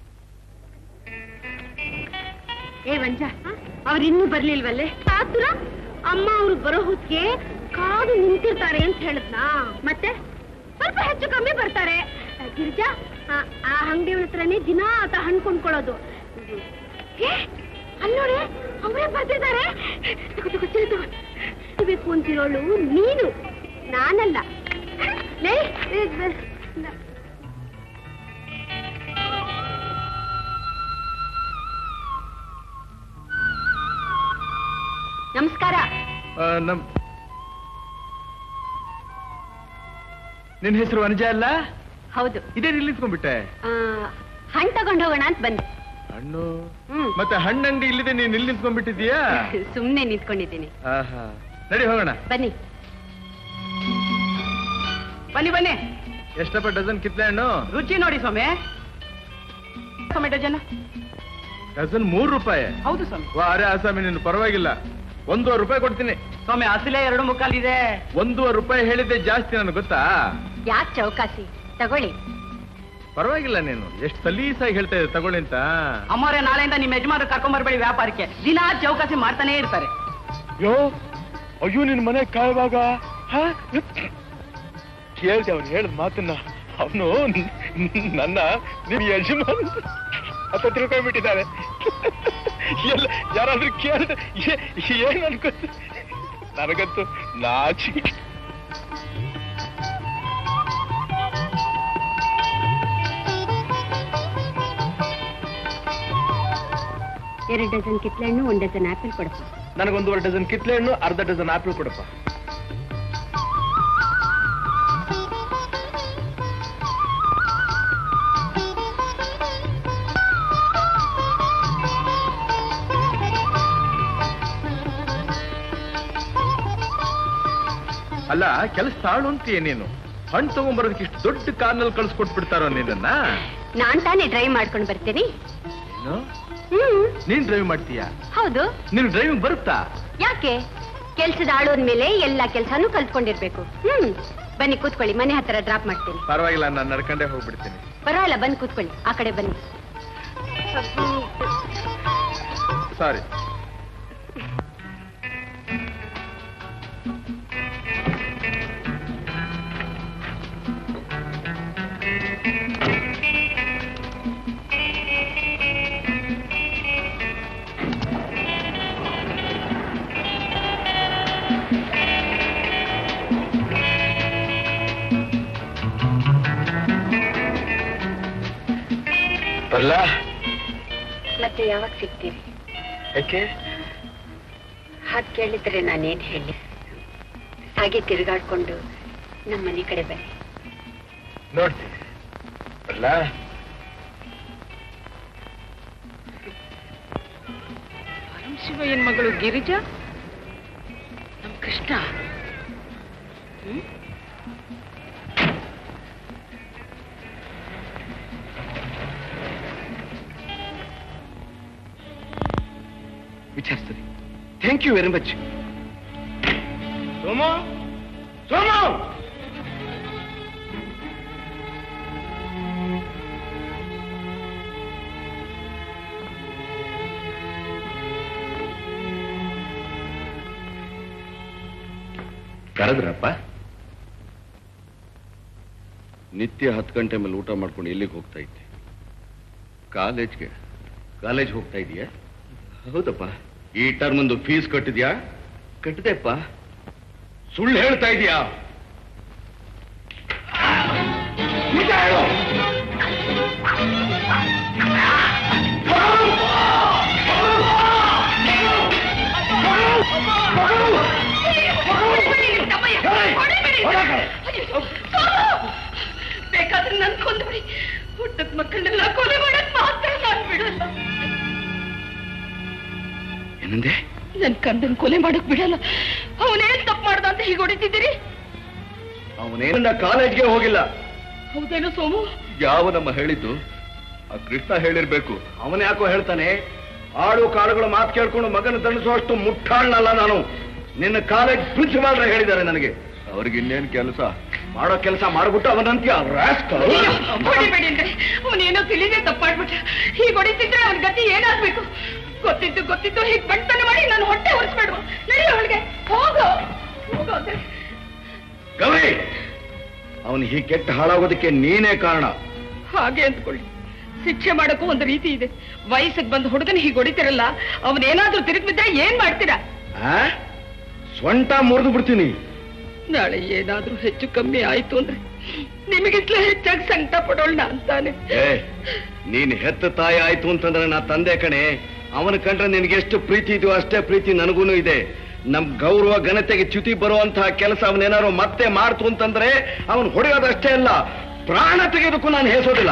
ಏ ವಂಜ ಅವ್ರು ಇನ್ನೂ ಬರ್ಲಿಲ್ವಲ್ಲೇ ಆತುರ ಅಮ್ಮ ಅವ್ರು ಬರೋ ಹೊತ್ತಿಗೆ ಕಾದು ನಿಂತಿರ್ತಾರೆ ಅಂತ ಹೇಳಿದ್ನಾ ಮತ್ತೆ ಸ್ವಲ್ಪ ಹೆಚ್ಚು ಕಮ್ಮಿ ಬರ್ತಾರೆ ಆ, ಗಿರಿಜಾ ಆ- ಆ ಅಂಗಡಿ ಹತ್ರನೇ ದಿನ ಆತ ಹಣ್ಣು ಕೊಂಡ್ಕೊಳ್ಳೋದು ಏ, ಅಲ್ಲ್ ನೋಡಿ ಅವರೇ ಬರ್ತಿದ್ದಾರೆ ತಗೋ ತಗೋ ಚಿಲ್ ತಗೋ ಬೇಕು ಅಂತಿರೋಳು ನೀನು ನಾನಲ್ಲ ಲೇ ಏ, ಬ- ನ- ನಮಸ್ಕಾರ ನಮ್ ನಿನ್ ಹೆಸರು ಅನುಜ ಅಲ್ಲ ಹೌದು ಇದೇ ನಿಲ್ಲಿಸ್ಕೊಂಡ್ಬಿಟ್ಟೆ ಆ, ಹಣ್ಣ್ ತಗೊಂಡ್ ಹೋಗೋಣ ಅಂತ ಬಂದೆ ಹಣ್ಣು ಹ್ಮ್ ಮತ್ತೆ ಹಣ್ಣಂಗಡಿ ಇಲ್ಲಿದೆ ನೀನ್ ಇಲ್ಲಿ ನಿಲ್ಸ್ಕೊಂಡ್ಬಿಟ್ಟಿದ್ಯಾ ಸುಮ್ನೆ ನಿಂತ್ಕೊಂಡಿದ್ದೀನಿ ಆಹಾ ನಡಿ ಹೋಗೋಣ ಬನ್ನಿ ಬನ್ನಿ ಬನ್ನಿ ಎಷ್ಟಪ್ಪ ಡಜನ್ ಕಿತ್ಲೆ ಹಣ್ಣು ರುಚಿ ನೋಡಿ ಸ್ವಾಮಿ ಸ್ವಾಮಿ ಡಜನ್ ಡಜನ್ ಮೂರು ರೂಪಾಯಿ ಹೌದು ಸ್ವಾಮಿ ವಾ ಅರೆ ಆಸಾಮಿ ನೀನು ಪರವಾಗಿಲ್ಲ ಒಂದೂವರೆ ರೂಪಾಯಿ ಕೊಡ್ತೀನಿ ಸ್ವಾಮಿ ಅಸಲೇ ಎರಡು ಮುಕ್ಕಾಲಿದೆ ಒಂದೂವರೆ ರೂಪಾಯಿ ಹೇಳಿದ್ದೆ ಜಾಸ್ತಿ ನನಗೆ ಗೊತ್ತಾ ಯಾಕೆ ಚೌಕಾಸಿ ತಗೊಳ್ಳಿ ಪರವಾಗಿಲ್ಲ ನೀನು ಎಷ್ಟು ಸಲೀಸಾಗಿ ಹೇಳ್ತಾ ಇದ್ದೆ ತಗೊಳ್ಳಿ ಅಂತ ಅಮ್ಮವ್ರೆ ನಾಳೆಯಿಂದ ನಿಮ್ಮ ಯಜಮಾನ್ರು ಕರ್ಕೊಂಡ್ ಬರ್ಬೇಡಿ ವ್ಯಾಪಾರಕ್ಕೆ ದಿನಾ ಚೌಕಾಸಿ ಮಾಡ್ತಾನೆ ಇರ್ತಾರೆ ಯೋ ಅಯ್ಯೋ ನಿನ್ ಮನೆ ಕಾಯುವಾಗ ಕೇಳ್ದೆ ಅವ್ನು ಹೇಳಿದ ಮಾತನ್ನ ಅವನು ನನ್ನ ನಿನ್ ಯಜಮಾನ ಅಂತ ತಿಳ್ಕೊಂಡ್ಬಿಟ್ಟಿದ್ದಾರೆ ಎಲ್ಲ ಯಾರಾದ್ರೂ ಕೇಳಿದ್ರೆ ಏ- ಏನ್ ಅನ್ಕೋತ ನನಗಂತೂ ನಾಚಿ ಎರಡು ಡಜನ್ ಕಿತ್ಳೆಹಣ್ಣು ಒಂದ್ ಡಜನ್ ಆಪಲ್ ಕೊಡಪ್ಪ ನನಗೊಂದೂವರೆ ಡಜನ್ ಕಿತ್ಲೆ ಹಣ್ಣು ಅರ್ಧ ಡಜನ್ ಆಪಲ್ ಕೊಡಪ್ಪ ಅಲ್ಲ ಕೆಲಸ ತಾಳು ಅಂತೀಯ ನೀನು ಹಣ್ಣು ತಗೊಂಬರೋದಕ್ಕೆ ಇಷ್ಟು ದೊಡ್ಡ ಕಾರ್ನಲ್ಲಿ ಕಳ್ಸ್ಕೊಟ್ಬಿಡ್ತಾರೋ ನಿನ್ನನ್ನ ನಾನ್ ತಾನೇ ಡ್ರೈವ್ ಮಾಡ್ಕೊಂಡು ಬರ್ತೀನಿ ಏನು? ಹ್ಮ್ ನೀನ್ ಡ್ರೈವ್ ಮಾಡ್ತೀಯಾ ಹೌದು ನೀನು ಡ್ರೈವಿಂಗ್ ಬರುತ್ತಾ ಯಾಕೆ ಕೆಲ್ಸದ ಆಳೋದ್ಮೇಲೆ ಎಲ್ಲಾ ಕೆಲ್ಸಾನು ಕಲ್ತ್ಕೊಂಡಿರ್ಬೇಕು ಹ್ಮ್ ಬನ್ನಿ ಕೂತ್ಕೊಳ್ಳಿ ಮನೆ ಹತ್ರ ಡ್ರಾಪ್ ಮಾಡ್ತೀನಿ ಪರವಾಗಿಲ್ಲ ನಾನು ನಡ್ಕೊಂಡೇ ಹೋಗ್ಬಿಡ್ತೀನಿ ಪರವಾಗಿಲ್ಲ ಬಂದ್ ಕೂತ್ಕೊಳ್ಳಿ ಆ ಕಡೆ ಬನ್ನಿ ಸಾರಿ ಬರ್ಲ ಮತ್ತೆ ಯಾವಾಗ ಸಿಗ್ತೀವಿ ಯಾಕೆ ಹಾಗೆ ಕೇಳಿದ್ರೆ ನಾನೇನ್ ಹೇಳಿ ಹಾಗೆ ತಿರುಗಾಡ್ಕೊಂಡು ನಮ್ಮ ಮನೆ ಕಡೆ ಬನ್ನಿ ನೋಡ್ತೀನಿ ಬರ್ಲ ಶಿವಯ್ಯನ್ ಮಗಳು ಗಿರಿಜಾ ನಮ್ ಕೃಷ್ಣ ವಿಚಾರಿಸ್ತೀನಿ thank you very much Somu Somu ಕರೆದ್ರಪ್ಪ ನಿತ್ಯ ಹತ್ತು ಗಂಟೆ ಮೇಲೆ ಊಟ ಮಾಡ್ಕೊಂಡು ಎಲ್ಲಿಗೆ ಹೋಗ್ತಾ ಇದ್ದೆ ಕಾಲೇಜ್ಗೆ ಕಾಲೇಜ್ ಹೋಗ್ತಾ ಇದೀಯಾ ಹೌದಪ್ಪ ಈ ಟರ್ಮ್ ಒಂದು ಫೀಸ್ ಕಟ್ಟಿದ್ಯಾ ಕಟ್ಟಿದೆಪ್ಪ ಸುಳ್ಳು ಹೇಳ್ತಾ ಇದೀಯಾ ನಿಜ ಹೇಳು. ಬೇಕಾದ್ರೆ ನನ್ ಕೊಂದ್ಬಿಡಿ ಹುಟ್ಟದ ಮಕ್ಕಳನ್ನೆಲ್ಲ ಕೊಲೆ ಮಾಡಕ್ ಮಾತ್ರ ನಾನ್ ಬಿಡಲ್ಲ ಏನಂದೆ ನನ್ ಕಂದನ್ ಕೊಲೆ ಮಾಡಕ್ ಬಿಡಲ್ಲ ಅವನೇನ್ ತಪ್ಪು ಮಾಡ್ದ ಅಂತ ಹೀಗೆ ಹೊಡಿತಿದ್ದೀರಿ ಅವನೇನ ಕಾಲೇಜ್ಗೆ ಹೋಗಿಲ್ಲ ಹೌದೇನೋ ಸೋಮು ಯಾವ ನಮ್ಮ ಹೇಳಿದ್ದು ಆ ಕೃಷ್ಣ ಹೇಳಿರ್ಬೇಕು ಅವನ ಯಾಕೋ ಹೇಳ್ತಾನೆ ಆಡು ಕಾಡುಗಳ ಮಾತು ಕೇಳ್ಕೊಂಡು ಮಗನ ದಂಡಿಸುವಷ್ಟು ಮುಟ್ಟಾಳ್ನಲ್ಲ ನಾನು ನಿನ್ನ ಕಾಲೇಜ್ ಪ್ರಿನ್ಸಿಪಾಲ್ರ ಹೇಳಿದ್ದಾರೆ ನನಗೆ ಅವ್ರಿಗೆ ಇನ್ನೇನ್ ಕೆಲಸ ಮಾಡೋ ಕೆಲಸ ಮಾಡ್ಬಿಟ್ಟು ಅವನಂತ್ಯ rascal. ಹೊಡಿಬೇಡಿ ಅಂದ್ರೆ ಅವನೇನೋ ತಿಳಿದೇ ತಪ್ಪಾಡ್ಬಿಟ್ಟ ಹೀಗೆ ಹೊಡಿತಿದ್ರೆ ಅವನ ಗತಿ ಏನಾಗ್ಬೇಕು ಗೊತ್ತಿದ್ದು ಗೊತ್ತಿದ್ದು ಹೀಗೆ ಬಣ್ತನ ಮಾಡಿ ನಾನು ಹೊಟ್ಟೆ ಹೊರಿಸ್ಬೇಡುವ ನಡಿ ಅವಳಿಗೆ ಹೋಗು ಹೋಗು ಅಂದ್ರೆ ಗೌರಿ ಅವನು ಹೀಗೆ ಕೆಟ್ಟ ಹಾಳಾಗೋದಕ್ಕೆ ನೀನೇ ಕಾರಣ ಹಾಗೆ ಅಂದ್ಕೊಳ್ಳಿ ಶಿಕ್ಷೆ ಮಾಡಕ್ಕೂ ಒಂದು ರೀತಿ ಇದೆ ವಯಸ್ಸಿಗೆ ಬಂದ ಹುಡುಗನ ಹೀಗೆ ಹೊಡಿತಿರಲ್ಲ ಅವನೇನಾದ್ರೂ ತಿರುಗಿ ಬಿದ್ರೆ ಏನ್ ಮಾಡ್ತೀರಾ ಆ? ಸೊಂಟ ಮುರಿದು ಬಿಡ್ತೀನಿ ನಾಳೆ ಏನಾದ್ರೂ ಹೆಚ್ಚು ಕಮ್ಮಿ ಆಯ್ತು ಅಂದ್ರೆ ನಿಮಗಿಂತಲೂ ಹೆಚ್ಚಾಗಿ ಸಂಕಟ ಪಡೋಣ ಅಂತಾನೆ ಏ ನೀನ್ ಹೆತ್ತ ತಾಯಿ ಆಯ್ತು ಅಂತಂದ್ರೆ ನಾ ತಂದೆ ಕಣೆ ಅವನ ಕಂಡ್ರೆ ನಿನಗೆ ಎಷ್ಟು ಪ್ರೀತಿ ಇದೆಯೋ ಅಷ್ಟೇ ಪ್ರೀತಿ ನನಗೂನು ಇದೆ ನಮ್ ಗೌರವ ಘನತೆಗೆ ಚ್ಯುತಿ ಬರುವಂತಹ ಕೆಲಸ ಅವನೇನಾದ್ರು ಮತ್ತೆ ಮಾಡ್ತು ಅಂತಂದ್ರೆ ಅವನು ಹೊಡೆಯೋದಷ್ಟೇ ಅಲ್ಲ ಪ್ರಾಣ ತೆಗೆಯೋದಕ್ಕೂ ನಾನು ಹೇಸೋದಿಲ್ಲ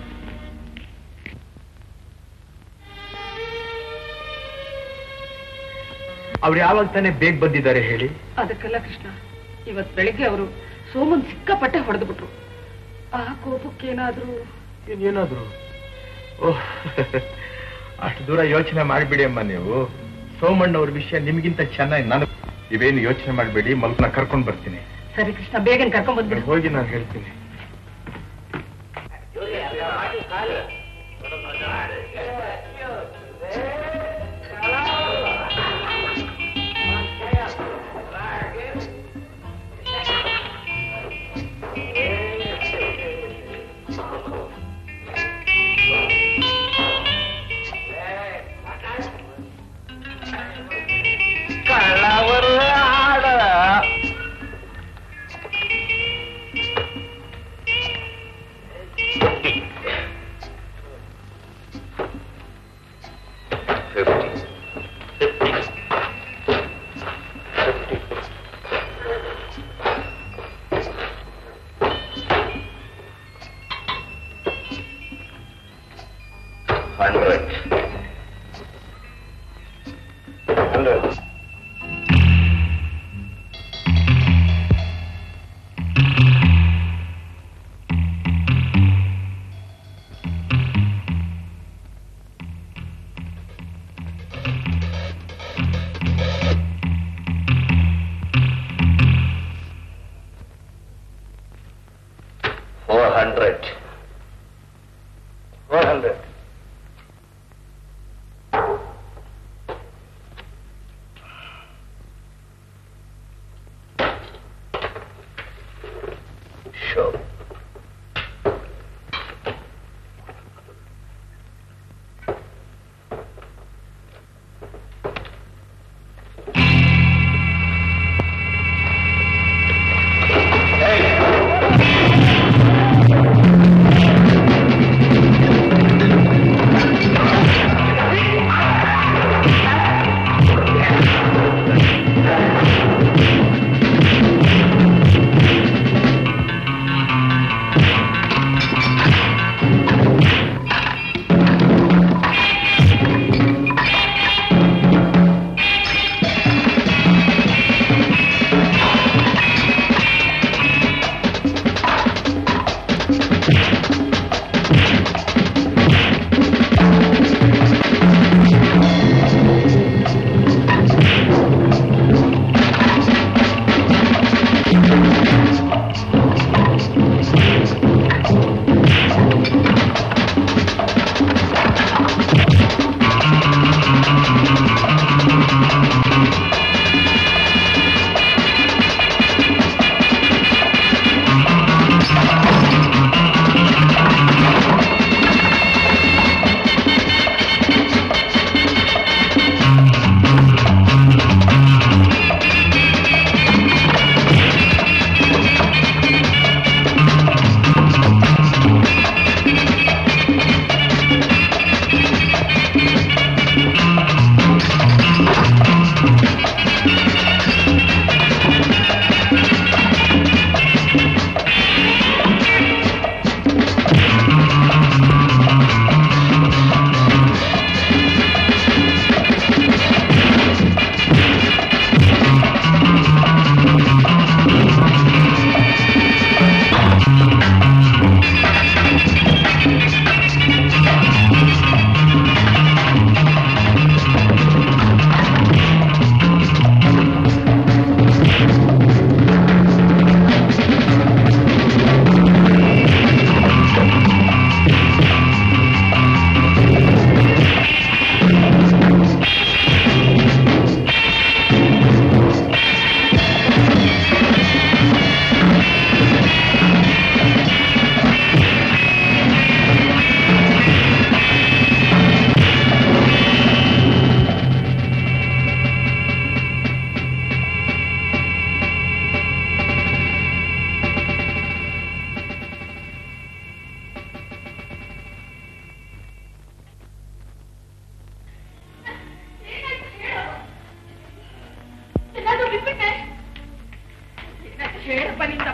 ಅವ್ರು ಯಾವಾಗ ತಾನೇ ಬೇಗ ಬಂದಿದ್ದಾರೆ ಹೇಳಿ ಅದಕ್ಕೆಲ್ಲ ಕೃಷ್ಣ ಇವತ್ ಬೆಳಿಗ್ಗೆ ಅವರು ಸೋಮನ್ ಸಿಕ್ಕಾಪಟ್ಟೆ ಹೊಡೆದು ಬಿಟ್ರು ಆ ಕೋಪಕ್ಕೇನಾದ್ರೂ ಏನಾದ್ರು ಓಹ್ ಅಷ್ಟು ದೂರ ಯೋಚನೆ ಮಾಡಿಬಿಡಿ ಅಮ್ಮ ನೀವು ಸೋಮಣ್ಣ ಅವ್ರ ವಿಷಯ ನಿಮ್ಗಿಂತ ಚೆನ್ನಾಗಿ ನಾನು ಇವೇನು ಯೋಚನೆ ಮಾಡಬೇಡಿ ಮಲ್ಕನ ಕರ್ಕೊಂಡು ಬರ್ತೀನಿ ಸರಿ ಕೃಷ್ಣ ಬೇಗನೆ ಕರ್ಕೊಂಡ್ ಬಂದ್ಬಿಡು ಹೋಗಿ ನಾನು ಹೇಳ್ತೀನಿ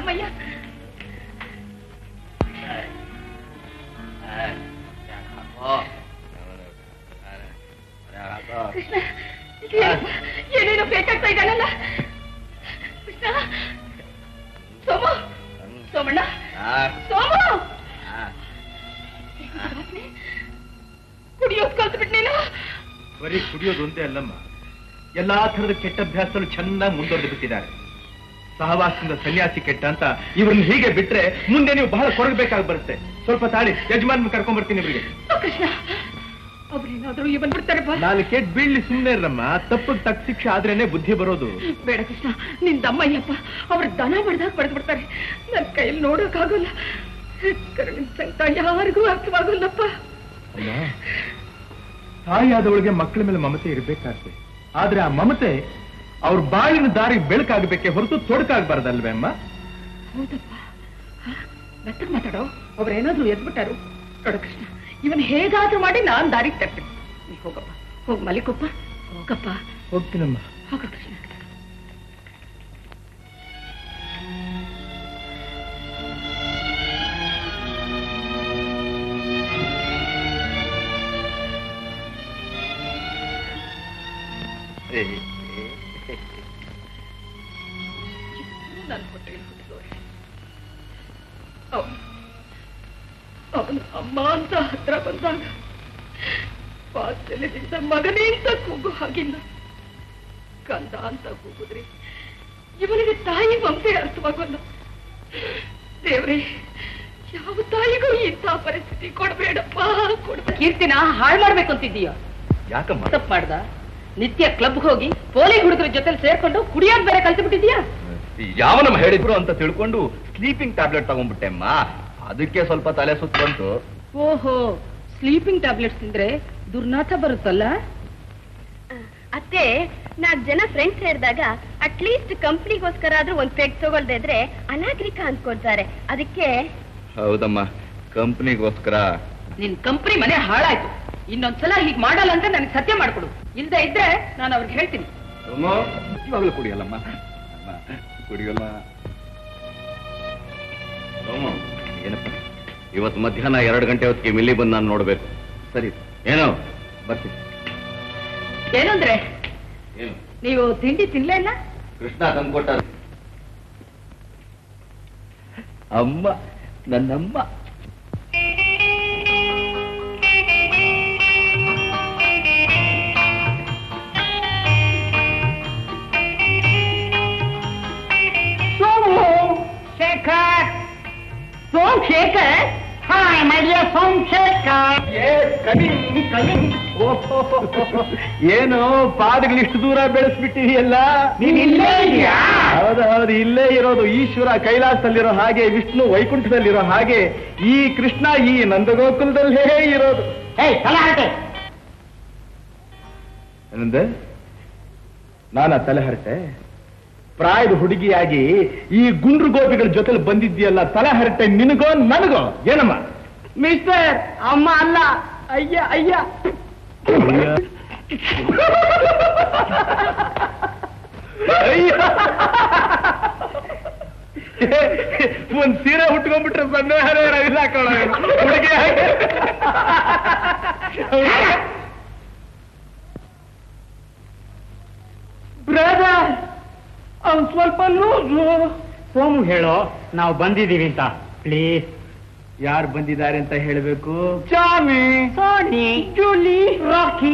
ಅಮ್ಮಯ್ಯ ಕೃಷ್ಣ ಏನು- ಏನೇನೋ ಬೇಕಾಗ್ತಾ ಇದ್ದಾನಲ್ಲ ಕೃಷ್ಣ ಸೋಮ ಸೋಮಣ್ಣ ಸೋಮ ಕುಡಿಯೋದ್ ಕಲ್ತು ಬಿಟ್ನೇನು ಬರೀ ಕುಡಿಯೋದು ಒಂದೇ ಅಲ್ಲಮ್ಮ ಎಲ್ಲಾ ತರದ ಕೆಟ್ಟ ಅಭ್ಯಾಸಗಳು ಚೆನ್ನಾಗಿ ಮುಂದುವರೆದು ಬಿಟ್ಟಿದ್ದಾರೆ ಸಹವಾಸದಿಂದ ಸನ್ಯಾಸಿ ಕೆಟ್ಟ ಅಂತ ಇವ್ರನ್ನ ಹೀಗೆ ಬಿಟ್ರೆ ಮುಂದೆ ನೀವು ಬಹಳ ಕೊರಗಬೇಕಾಗಿ ಬರುತ್ತೆ ಸ್ವಲ್ಪ ತಾಳಿ ಯಜಮಾನ್ ಕರ್ಕೊಂಡ್ ಬರ್ತೀನಿ ಇವ್ರಿಗೆ ಕೃಷ್ಣ ಅವ್ರೇನಾದ್ರೂ ಈ ಬಂದ್ಬಿಡ್ತಾರಪ್ಪ ನಾನು ಕೆಟ್ಟ ಬೀಳ್ಲಿ ಸುಮ್ಮನೆ ಇರಮ್ಮ ತಪ್ಪಿಗೆ ತಕ್ಕ ಶಿಕ್ಷೆ ಆದ್ರೇನೆ ಬುದ್ಧಿ ಬರೋದು ಬೇಡ ಕೃಷ್ಣ ನಿನ್ ದಮ್ಮಯ್ಯಪ್ಪ ಅವ್ರ ದನ ಬಡ್ದಾಗ ಬಡ್ದು ಬಿಡ್ತಾರೆ ನನ್ ಕೈಯಲ್ಲಿ ನೋಡೋಕ್ಕಾಗಲ್ಲ ಕರುಣಿನ ಸಂಕಟ ಯಾರಿಗೂ ಅರ್ಥವಾಗಲ್ಲಪ್ಪ ಅಮ್ಮ ತಾಯಿಯಾದವಳಿಗೆ ಮಕ್ಕಳ ಮೇಲೆ ಮಮತೆ ಇರಬೇಕಾಗ್ತದೆ ಆದ್ರೆ ಆ ಮಮತೆ ಅವ್ರ ಬಾಳಿನ ದಾರಿ ಬೆಳಕಾಗಬೇಕೆ ಹೊರತು ತೊಡಕಾಗಬಾರ್ದಲ್ವೇ ಅಮ್ಮ ಹೌದಪ್ಪ ಬೆತ್ತಗ್ ಮಾತಾಡೋ ಅವ್ರೇನಾದ್ರೂ ಎದ್ಬಿಟ್ಟಾರು ನೋಡು ಕೃಷ್ಣ ಇವನ್ ಹೇಗಾದ್ರೂ ಮಾಡಿ ನಾನ್ ದಾರಿಗೆ ತರ್ತೀನಿ ನೀ ಹೋಗಪ್ಪ ಹೋಗ್ ಮಲಿಕೊಪ್ಪ ಹೋಗಪ್ಪ ಹೋಗ್ತೀನಮ್ಮ ಹೋಗ ಕೃಷ್ಣ ನನ್ನ ಹೊಟ್ಟೆಯಲ್ಲಿ ಹುಟ್ಟಿದವ್ರೆ ಅವನು ಅವನು ಅಮ್ಮ ಅಂತ ಹತ್ರ ಬಂದಾಗ ವಾತ್ಸಲ್ಯದಿಂದ ಮಗನೇ ಅಂತ ಕೂಗು ಹಾಗಿಲ್ಲ ಕಂದ ಅಂತ ಕೂಗಿದ್ರೆ ಇವನಿಗೆ ತಾಯಿ ಮಮತೆ ಅರ್ಥವಾಗಲ್ಲ ದೇವ್ರೆ ಯಾವ ತಾಯಿಗೂ ಇಂಥ ಪರಿಸ್ಥಿತಿ ಕೊಡ್ಬೇಡಪ್ಪ ಕೊಡ್ಬೇಡ ಕೀರ್ತಿನ ಹಾಳು ಮಾಡ್ಬೇಕು ಅಂತಿದ್ದೀಯ ಯಾಕಮ್ಮ ತಪ್ಪು ಮಾಡ್ದ ನಿತ್ಯ ಕ್ಲಬ್ ಹೋಗಿ ಪೋಲಿ ಹುಡುಗರ ಜೊತೆ ಸೇರ್ಕೊಂಡು ಕುಡಿಯೋದ್ ಬೇರೆ ಕಲ್ತು ಬಿಟ್ಟಿದ್ಯಾ ಯಾವನಮ್ಮ ಹೇಳಿದ್ರು ಅಂತ ತಿಳ್ಕೊಂಡು ಸ್ಲೀಪಿಂಗ್ ಟ್ಯಾಬ್ಲೆಟ್ ತಗೊಂಡ್ಬಿಟ್ಟೆ ಅಮ್ಮ ಅದಕ್ಕೆ ಸ್ವಲ್ಪ ತಲೆ ಸುತ್ತು ಬಂತು ಓಹೋ ಸ್ಲೀಪಿಂಗ್ ಟ್ಯಾಬ್ಲೆಟ್ಸ್ ತಿಂದ್ರೆ ದುರ್ನಾಥ ಬರುತ್ತಲ್ಲ ಅತ್ತೆ ನಾಲ್ಕು ಜನ ಫ್ರೆಂಡ್ಸ್ ಸೇರಿದಾಗ ಅಟ್ಲೀಸ್ಟ್ ಕಂಪ್ನಿಗೋಸ್ಕರ ಆದ್ರೂ ಒಂದ್ ಪೆಗ್ ತಗೊಳ್ದೆ ಇದ್ರೆ ಅನಾಗರಿಕ ಅನ್ಕೊಳ್ತಾರೆ ಅದಕ್ಕೆ ಹೌದಮ್ಮ ಕಂಪ್ನಿಗೋಸ್ಕರ ನಿನ್ ಕಂಪ್ನಿ ಮನೆ ಹಾಳಾಯ್ತು ಇನ್ನೊಂದ್ಸಲ ಹೀಗ್ ಮಾಡಲ್ಲ ಅಂತ ನನಗೆ ಸತ್ಯ ಮಾಡ್ಕೊಡು ಇಲ್ದೇ ಇದ್ರೆ ನಾನು ಅವ್ರಿಗೆ ಹೇಳ್ತೀನಿ ಇವಾಗಲೂ ಕುಡಿಯಲ್ಲಮ್ಮ ಅಮ್ಮ, ಕುಡಿಯಲ್ಲ ಸೋಮು, ಏನಪ್ಪ ಇವತ್ತು ಮಧ್ಯಾಹ್ನ ಎರಡು ಗಂಟೆ ಹೊತ್ತಿಗೆ ಮಿಲ್ಲಿ ಬಂದು ನಾನು ನೋಡ್ಬೇಕು ಸರಿ ಏನೋ ಬರ್ತೀನಿ ಏನಂದ್ರೆ ಏನು ನೀವು ತಿಂಡಿ ತಿನ್ಲೇ ಇಲ್ಲ ಕೃಷ್ಣ ತಂದ್ಕೊಟ್ಟ ಅಮ್ಮ ನನ್ನಮ್ಮ Somu Shekhar Som Shekhar hi my dear Som Shekhar ಏನು ಪಾದಗಳು ಇಷ್ಟು ದೂರ ಬೆಳೆಸ್ಬಿಟ್ಟಿದೆಯಲ್ಲ ನೀನ್ ಇಲ್ಲೇ ಇದೀಯಾ? ಹೌದು ಹೌದು ಇಲ್ಲೇ ಇರೋದು ಈಶ್ವರ ಕೈಲಾಸದಲ್ಲಿರೋ ಹಾಗೆ ವಿಷ್ಣು ವೈಕುಂಠದಲ್ಲಿರೋ ಹಾಗೆ ಈ ಕೃಷ್ಣ ಈ ನಂದಗೋಕುಲದಲ್ಲೇ ಇರೋದು ಏಯ್ ತಲೆ ಹರಟೆ ಏನಂದೆ ನಾನ ತಲೆ ಹರಟೆ ಪ್ರಾಯದ ಹುಡುಗಿಯಾಗಿ ಈ ಗುಂಡ್ರು ಗೋಪಿಗಳ ಜೊತೆಲಿ ಬಂದಿದ್ದೀಯಲ್ಲ ತಲೆ ಹರಟೆ ನಿನಗೋ ನನಗೋ ಏನಮ್ಮ ಮಿಸ್ಟರ್ ಅಮ್ಮ ಅಲ್ಲ ಅಯ್ಯ ಅಯ್ಯ ಒಂದ್ ಸೀರೆ ಉಟ್ಕೊಂಡ್ಬಿಟ್ರೆ ಸಂದೇಹನೇ ಇರೋದಿಲ್ಲ ಕಣ ಹುಡುಗಿ ಹಾಗೆ. ಬ್ರದರ್ ಅವ್ನು ಸ್ವಲ್ಪ ಲೂಸು ಸೋಮು ಹೇಳೋ ನಾವು ಬಂದಿದ್ದೀವಿ ಅಂತ ಪ್ಲೀಸ್ ಯಾರು ಬಂದಿದ್ದಾರೆ ಅಂತ ಹೇಳಬೇಕು Johnny Sony Julie Rocky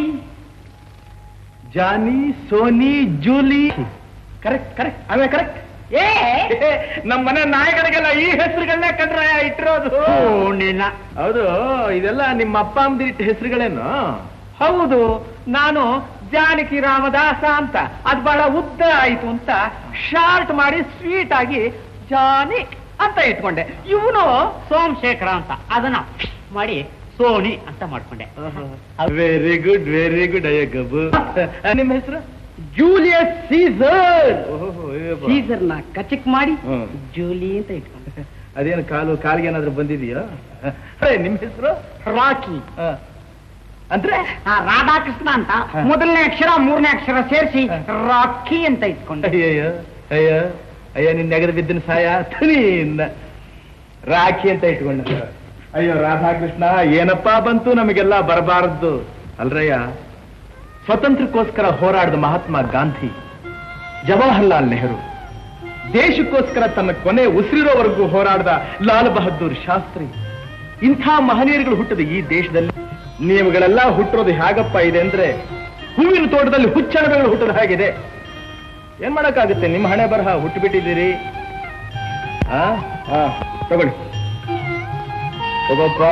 Johnny Sony Julie correct correct ಅವೇ ಕರೆಕ್ಟ್ ಏ ನಮ್ಮ ಮನೆ ನಾಯಿಗಳಿಗೆಲ್ಲ ಈ ಹೆಸರುಗಳನ್ನೇ ಕಂಡ್ರೆ ಇಟ್ಟಿರೋದು ಓ, ನಿನ್ನ ಹೌದು ಇದೆಲ್ಲ ನಿಮ್ಮ ಅಪ್ಪ ಅಮ್ಮದಿಟ್ಟ ಹೆಸರುಗಳೇನು ಹೌದು ನಾನು ಜಾನಕಿ ರಾಮದಾಸ ಅಂತ ಅದು ಬಹಳ ಉದ್ದ ಆಯ್ತು ಅಂತ ಶಾರ್ಟ್ ಮಾಡಿ ಸ್ವೀಟ್ ಆಗಿ ಜಾನಿ ಅಂತ ಇಟ್ಕೊಂಡೆ ಇವನು ಸೋಮಶೇಖರ ಅಂತ ಅದನ್ನ ಮಾಡಿ ಸೋನಿ ಅಂತ ಮಾಡ್ಕೊಂಡೆ ವೆರಿ ಗುಡ್ ವೆರಿ ಗುಡ್ ಅಯ್ಯ ಗಬ್ಬು ನಿಮ್ಮ ಹೆಸರು ಜೂಲಿಯಸ್ ಸೀಸರ್ ಓಹೋ ಸೀಸರ್ನ ಕಚಕ್ ಮಾಡಿ ಹ್ಮ್. ಜೂಲಿ ಅಂತ ಇಟ್ಕೊಂಡೆ ಅದೇನು ಕಾಲು ಕಾಲಿಗೆ ಏನಾದ್ರು ಬಂದಿದೆಯೋ ಅರೆ ನಿಮ್ಮ ಹೆಸರು ರಾಕಿ ಅಂದ್ರೆ ಆ ರಾಧಾಕೃಷ್ಣ ಅಂತ ಹ. ಮೊದಲನೇ ಅಕ್ಷರ ಮೂರನೇ ಅಕ್ಷರ ಸೇರಿಸಿ ರಾಕಿ ಅಂತ ಇಟ್ಕೊಂಡೆ ಅಯ್ಯಯ್ಯೋ ಅಯ್ಯ ಅಯ್ಯೋ ನಿನ್ ನೆಗದು ಬಿದ್ದಿನ ಸಾಯ ತನಿಯಿಂದ ರಾಖಿ ಅಂತ ಇಟ್ಕೊಂಡ ಅಯ್ಯೋ ರಾಧಾಕೃಷ್ಣ ಏನಪ್ಪಾ ಬಂತು ನಮಗೆಲ್ಲ ಬರಬಾರದ್ದು ಅಲ್ರಯ್ಯ ಸ್ವತಂತ್ರಕ್ಕೋಸ್ಕರ ಹೋರಾಡಿದ ಮಹಾತ್ಮ ಗಾಂಧಿ ಜವಾಹರ್ಲಾಲ್ ನೆಹರು ದೇಶಕ್ಕೋಸ್ಕರ ತನ್ನ ಕೊನೆ ಉಸಿರಿರೋವರೆಗೂ ಹೋರಾಡಿದ ಲಾಲ್ ಬಹದ್ದೂರ್ ಶಾಸ್ತ್ರಿ ಇಂಥ ಮಹನೀಯರುಗಳು ಹುಟ್ಟಿದ ಈ ದೇಶದಲ್ಲಿ ನೀವುಗಳೆಲ್ಲ ಹುಟ್ಟಿರೋದು ಹೇಗಪ್ಪ ಇದೆ ಅಂದ್ರೆ ಹೂವಿನ ತೋಟದಲ್ಲಿ ಹುಚ್ಚಣಗಳು ಹುಟ್ಟದ ಹಾಗಿದೆ ಏನ್ ಮಾಡಕ್ಕಾಗುತ್ತೆ ನಿಮ್ಮ ಹಣೆ ಬರಹ ಹುಟ್ಟುಬಿಟ್ಟಿದ್ದೀರಿ ಆ ಆ, ತಗೊಳ್ಳಿ ತಗೋಪ್ಪ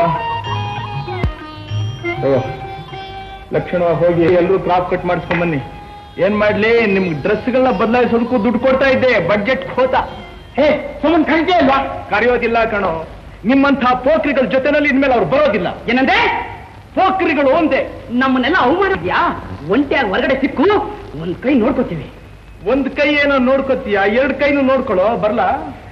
ತಗೋ ಲಕ್ಷಣವಾಗಿ ಹೋಗಿ ಎಲ್ಲರೂ ಕ್ರಾಪ್ ಕಟ್ ಮಾಡಿಸ್ಕೊಂಡ್ ಬನ್ನಿ ಏನ್ ಮಾಡ್ಲಿ ನಿಮ್ ಡ್ರೆಸ್ಗಳನ್ನ ಬದಲಾಯಿಸೋದಕ್ಕೂ ದುಡ್ಡು ಕೊಡ್ತಾ ಇದ್ದೆ ಬಡ್ಜೆಟ್ ಖೋತ ಹೇ ಸುಮ್ಮನ್ ಕಣಿಕೆ ಅಲ್ವಾ ಕರೆಯೋದಿಲ್ಲ ಕಣೋ ನಿಮ್ಮಂಥ ಪೋಖ್ರಿಗಳ ಜೊತೆನಲ್ಲಿ ಇನ್ಮೇಲೆ ಅವ್ರು ಬರೋದಿಲ್ಲ ಏನಂದ್ರೆ ಪೋಖ್ರಿಗಳು ಒಂದೇ ನಮ್ಮನ್ನೆಲ್ಲ ಅವಮಾನಿದ್ಯಾ ಒಂಟಿಯಾಗಿ ಹೊರಗಡೆ ಸಿಕ್ಕು ಒಂದ್ ಕೈ ನೋಡ್ಕೋತೀವಿ ಒಂದ್ ಕೈ ಏನೋ ನೋಡ್ಕೊತೀಯ ಎರಡ್ ಕೈನು ನೋಡ್ಕೊಳ್ಳೋ ಬರ್ಲಾ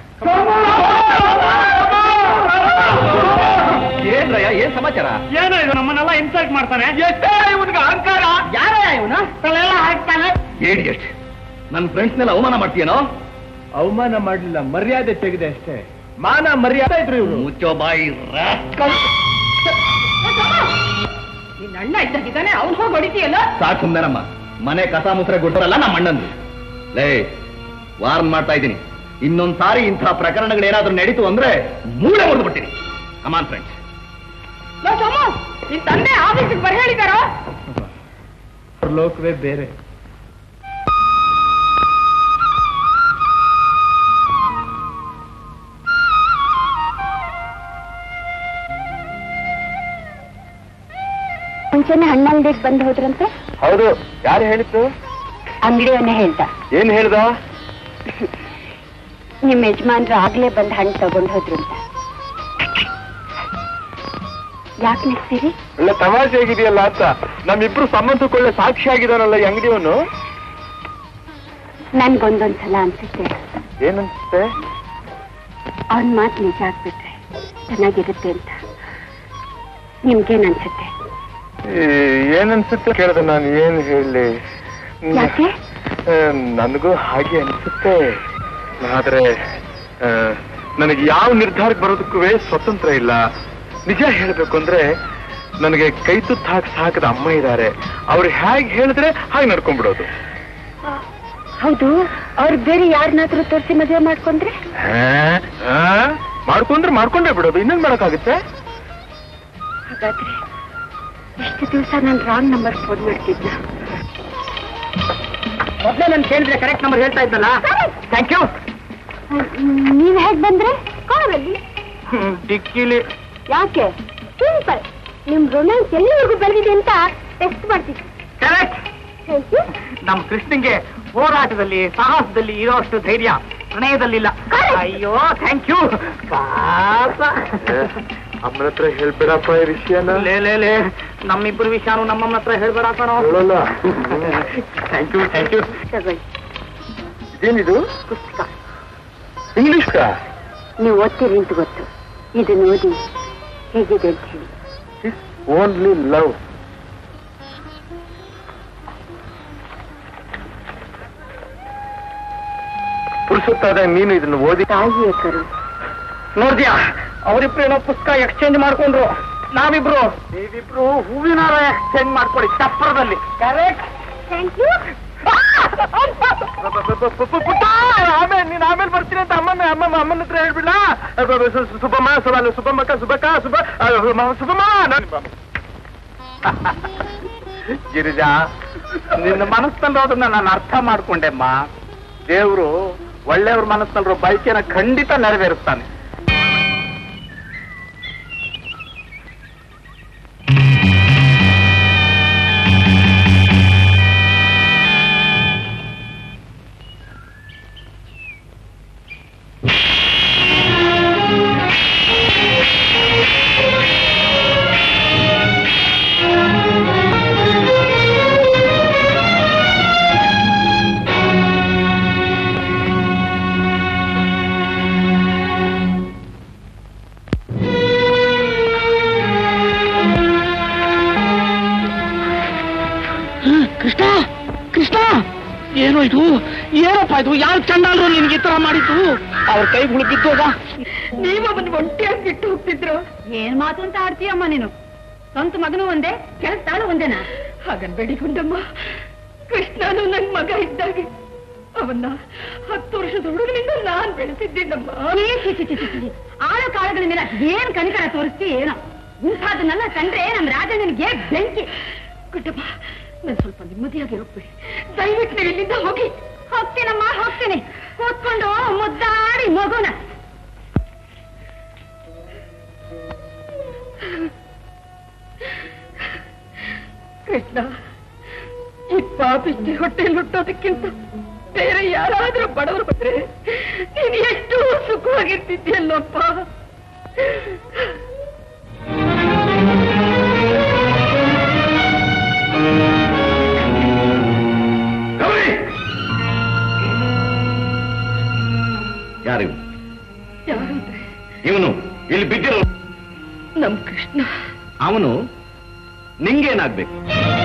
ಏನ್ರಯ್ಯ ಏನ್ ಸಮಾಚಾರ ಏನೋ ಇದು ನಮ್ಮನ್ನೆಲ್ಲ ಇನ್ಸಲ್ಟ್ ಮಾಡ್ತಾನೆ ಎಷ್ಟೇ ಇವನ್ಗೆ ಅಹಂಕಾರ ಯಾರ ಇವನು ತಲೆಲ್ಲ ಹಾಕ್ತಾನೆ ಏಡಿಯಟ್ ನನ್ನ ಫ್ರೆಂಡ್ಸ್ನೆಲ್ಲ ಅವಮಾನ ಮಾಡ್ತೀಯನೋ ಅವಮಾನ ಮಾಡ್ಲಿಲ್ಲ ಮರ್ಯಾದೆ ತೆಗೆದೆ ಅಷ್ಟೇ ಮಾನ ಮರ್ಯಾದೆ ಇದ್ರು ಇವ್ರು ಮುಚ್ಚೋ ಬಾಯಿ rascal. ನಿನ್ನ ಅಣ್ಣ ಇದ್ದಾಗಿದ್ದಾನೆ ಅವ್ನು ಹೋಗಿ ಹೊಡಿತೀಯಲ್ಲ ಸಾಕು ಸುಮ್ನೆನಮ್ಮ ಮನೆ ಕಸ ಮುಸ್ರೆ ಗುಡ್ಡರಲ್ಲ ನಮ್ಮ ಅಣ್ಣಂದು ಲೇ ವಾರ್ನ್ ಮಾಡ್ತಾ ಇದ್ದೀನಿ ಇನ್ನೊಂದ್ ಸಾರಿ ಇಂಥ ಪ್ರಕರಣಗಳು ಏನಾದ್ರೂ ನಡೀತು ಅಂದ್ರೆ ಮೂಳೆ ಹೊಡೆದು ಬಿಡ್ತೀನಿ ಅಮಾನ್ ಫ್ರೆಂಡ್ಸ್ ಲೋ ಸೋಮು ನಿನ್ ತಂದೆ ಆಫೀಸಿಗೆ ಬರ ಹೇಳಿದಾರೋ ಲೋಕವೇ ಬೇರೆ ಮುಂಚೆನೆ ಹಣ್ಣಲ್ದಿಗ್ ಬಂದು ಹೋದ್ರಂತೆ ಹೌದು ಯಾರು ಹೇಳಿದ್ದು ಅಂಗಡಿಯವನ್ನೇ ಹೇಳ್ದ ಏನ್ ಹೇಳ್ದ ನಿಮ್ ಯಜಮಾನ್ರು ಆಗ್ಲೇ ಬಂದ್ ಹಣ್ಣು ತಗೊಂಡ್ ಹೋದ್ರು ಅಂತ ಯಾಕೆ ನಿಲ್ಸಿರಿ ಒಳ್ಳೆ ತಮಾಷೆ ಆಗಿದೆಯಲ್ಲ ಅಂತ ನಮ್ಮಿಬ್ರು ಸಂಬಂಧಕ್ಕೊಳ್ಳೆ ಸಾಕ್ಷಿ ಆಗಿದಾನಲ್ಲ ಈ ಅಂಗಡಿಯವನು ನನ್ಗೊಂದೊಂದ್ಸಲ ಅನ್ಸುತ್ತೆ ಏನನ್ಸುತ್ತೆ ಅವನ್ ಮಾತು ನಿಜ ಆಗ್ಬಿಟ್ರೆ ಚೆನ್ನಾಗಿರುತ್ತೆ ಅಂತ ನಿಮ್ಗೇನ್ ಅನ್ಸುತ್ತೆ ಏನನ್ಸುತ್ತೆ ಕೇಳಿದೆ ನಾನು ಏನ್ ಹೇಳಿ ಯಾಕೆ ನನಗೂ ಹಾಗೆ ಅನ್ಸುತ್ತೆ ಆದ್ರೆ ಆ, ನನಗೆ ಯಾವ ನಿರ್ಧಾರಕ್ಕೆ ಬರೋದಕ್ಕೂ ಸ್ವತಂತ್ರ ಇಲ್ಲ ನಿಜ ಹೇಳ್ಬೇಕು ಅಂದ್ರೆ ನನಗೆ ಕೈ ತುತ್ತು ಹಾಕಿ ಸಾಕದ ಅಮ್ಮ ಇದ್ದಾರೆ ಅವ್ರು ಹೇಗೆ ಹೇಳಿದ್ರೆ ಹಾಗೆ ನಡ್ಕೊಂಡ್ಬಿಡೋದು ಹೌದು ಅವ್ರು ಬೇರೆ ಯಾರನ್ನಾದ್ರೂ ತೋರಿಸಿ ಮದುವೆ ಮಾಡ್ಕೊಂಡ್ರೆ ಮಾಡ್ಕೊಂಡ್ರೆ ಮಾಡ್ಕೊಂಡೇ ಬಿಡೋದು ಇನ್ನೇನ್ ಮಾಡಕ್ಕಾಗುತ್ತೆ ಹಾಗಾದ್ರೆ ಇಷ್ಟು ದಿವಸ ನಾನು ರಾಂಗ್ ನಂಬರ್ ಫೋನ್ ಮಾಡ್ತಿದ್ನ ಮೊದ್ಲೇ ನನ್ ಕೇಳಿದ್ರೆ ಕರೆಕ್ಟ್ ನಂಬರ್ ಹೇಳ್ತಾ ಇದ್ದಲ್ಲ ಥ್ಯಾಂಕ್ ಯು ನೀವ್ ಹೇಗ್ ಬಂದ್ರೆ ಕಾರಲ್ಲಿ ಡಿಕ್ಕಿಲಿ ಯಾಕೆ ಸಿಂಪಲ್ ನಿಮ್ ರೊಮ್ಯಾನ್ಸ್ ಎಲ್ಲಿವರೆಗೂ ಬೆಳೆದಿದೆ ಅಂತ ಟೆಸ್ಟ್ ಮಾಡ್ತಿದ್ದೆ ಕರೆಕ್ಟ್ ಥ್ಯಾಂಕ್ ಯು ನಮ್ಮ ಕೃಷ್ಣನ್ಗೆ ಹೋರಾಟದಲ್ಲಿ ಸಾಹಸದಲ್ಲಿ ಇರೋಷ್ಟು ಧೈರ್ಯ ಪ್ರಣಯದಲ್ಲಿಲ್ಲ ಅಯ್ಯೋ ಥ್ಯಾಂಕ್ ಯು ಪಾಪ ಅಮ್ಮನ ಹತ್ರ ಹೇಳ್ಬೇಡಪ್ಪ ಈ ವಿಷಯನ ಲೇ ಲೇ ಲೇ ನಮ್ಮಿಬ್ಬರು ವಿಷಯನೂ ನಮ್ಮಮ್ಮ ಹತ್ರ ಹೇಳ್ಬೇಡ ಕಣೋ ಹೇಳಲ್ಲ ಥ್ಯಾಂಕ್ ಯು ಥ್ಯಾಂಕ್ ಯು ತಗೊಳ್ಳಿ ಏನಿದು ಪುಸ್ತಕ ಇಂಗ್ಲಿಷ್ ನೀವು ಓದ್ತೀರಿ ಅಂತ ಗೊತ್ತು ಇದು ನೋಡಿ ಹೇಗಿದೆ ಅಂತ ಹೇಳಿ ಓನ್ಲಿ ಲವ್ ಪುರುಷತ್ತಾದ ನೀನು ಇದನ್ನು ಓದಿ ತಾಯಿಯ ಕರು ನೋಡ್ದ್ಯಾ ಅವರಿಬ್ರು ಏನೋ ಪುಸ್ತಕ ಎಕ್ಸ್ಚೇಂಜ್ ಮಾಡ್ಕೊಂಡ್ರು ನಾವಿಬ್ರು ನೀವಿಬ್ರು ಹೂವಿನ ಎಕ್ಸ್ಚೇಂಜ್ ಮಾಡ್ಕೊಳ್ಳಿ ಚಪ್ಪರದಲ್ಲಿ ಕರೆಕ್ಟ್ ಥ್ಯಾಂಕ್ ಯು ಪುಟ್ಟ ಆಮೇಲೆ ನೀನ್ ಆಮೇಲೆ ಬರ್ತೀನಿ ಅಂತ ಅಮ್ಮನ ಅಮ್ಮ ಅಮ್ಮನ ಹತ್ರ ಹೇಳ್ಬಿಡ ಸುಬ್ಬಮ್ಮ ಸುಬ ಸುಬ್ಬಮ್ಮಕ್ಕ ಸುಬ್ಬಕ್ಕ ಸುಬ್ಬ ಆ, ಮ- ಸುಬ್ಬಮ್ಮ ನಾನು ಗಿರಿಜಾ ನಿನ್ನ ಮನಸ್ಸಲ್ಲಿರೋದನ್ನ ನಾನು ಅರ್ಥ ಮಾಡ್ಕೊಂಡೆಮ್ಮ ದೇವರು ಒಳ್ಳೆಯವ್ರ ಮನಸ್ಸಲ್ಲಿರೋ ಬಯಕೆನ ಖಂಡಿತ ನೆರವೇರಿಸ್ತಾನೆ ಏನೋ ಇದು ಏನಪ್ಪ ಇದು ಯಾವ ಚಂಡಾಲರು ನಿನ್ಗೆ ಈ ತರ ಮಾಡಿದ್ದು ಅವ್ರ ಕೈ ಬಿದ್ದೋಗ ನೀವು ಅವನ್ ಒಂಟಿಯಾಗಿ ಬಿಟ್ಟು ಹೋಗ್ತಿದ್ರು ಏನ್ ಮಾತು ಅಂತ ಆಡ್ತೀಯಮ್ಮ ನೀನು ಸ್ವಂತ ಮಗನೂ ಒಂದೇ ಕೆಲಸದಾಳು ಒಂದೇನಾ ಹಾಗನ್ಬೇಡಿ ಗುಂಡಮ್ಮ ಕೃಷ್ಣನು ನನ್ ಮಗ ಇದ್ದಾಗೆ ಅವನ್ನ ಹತ್ತು ವರ್ಷದ ಹುಡುಗನಿಂದ ನಾನ್ ಬೆಳೆಸಿದ್ದೀನಮ್ಮ ಆಳು ಕಾಳುಗಳ ಮೇಲೆ ಏನ್ ಕನಿಕರ ತೋರಿಸ್ತಿ ಏನೋ ಇಂಥದನ್ನೆಲ್ಲ ಕಂಡ್ರೆ ನಮ್ ರಾಜ ನಿನಗೆ ಬೆಂಕಿ ಗುಡ್ಡಮ್ಮ ನನ್ ಸ್ವಲ್ಪ ನೆಮ್ಮದಿಯಾಗಿ ಹೋಗ್ಬಿಡಿ ದಯವಿಟ್ಟು ನೀವು ಇಲ್ಲಿಂದ ಹೋಗಿ ಹೋಗ್ತೀನಮ್ಮ ಹೋಗ್ತೀನಿ ಕೂತ್ಕೊಂಡು ಮುದ್ದಾಡಿ ಮಗುನ ಕೃಷ್ಣ ಈ ಪಾಪಿಷ್ಟಿ ಹೊಟ್ಟೆಯಲ್ಲಿ ಹುಟ್ಟೋದಕ್ಕಿಂತ ಬೇರೆ ಯಾರಾದ್ರೂ ಬಡವರು ಬಂದ್ರೆ ನೀನು ಎಷ್ಟು ಸುಖವಾಗಿರ್ತಿದ್ಯಲ್ಲಪ್ಪ ಗೌರಿ ಯಾರಿವು ಯಾರಂದ್ರೆ ಇವನು ಇಲ್ಲಿ ಬಿದ್ದಿರೋ ನಮ್ ಕೃಷ್ಣ ಅವನು ನಿಂಗೇನಾಗ್ಬೇಕು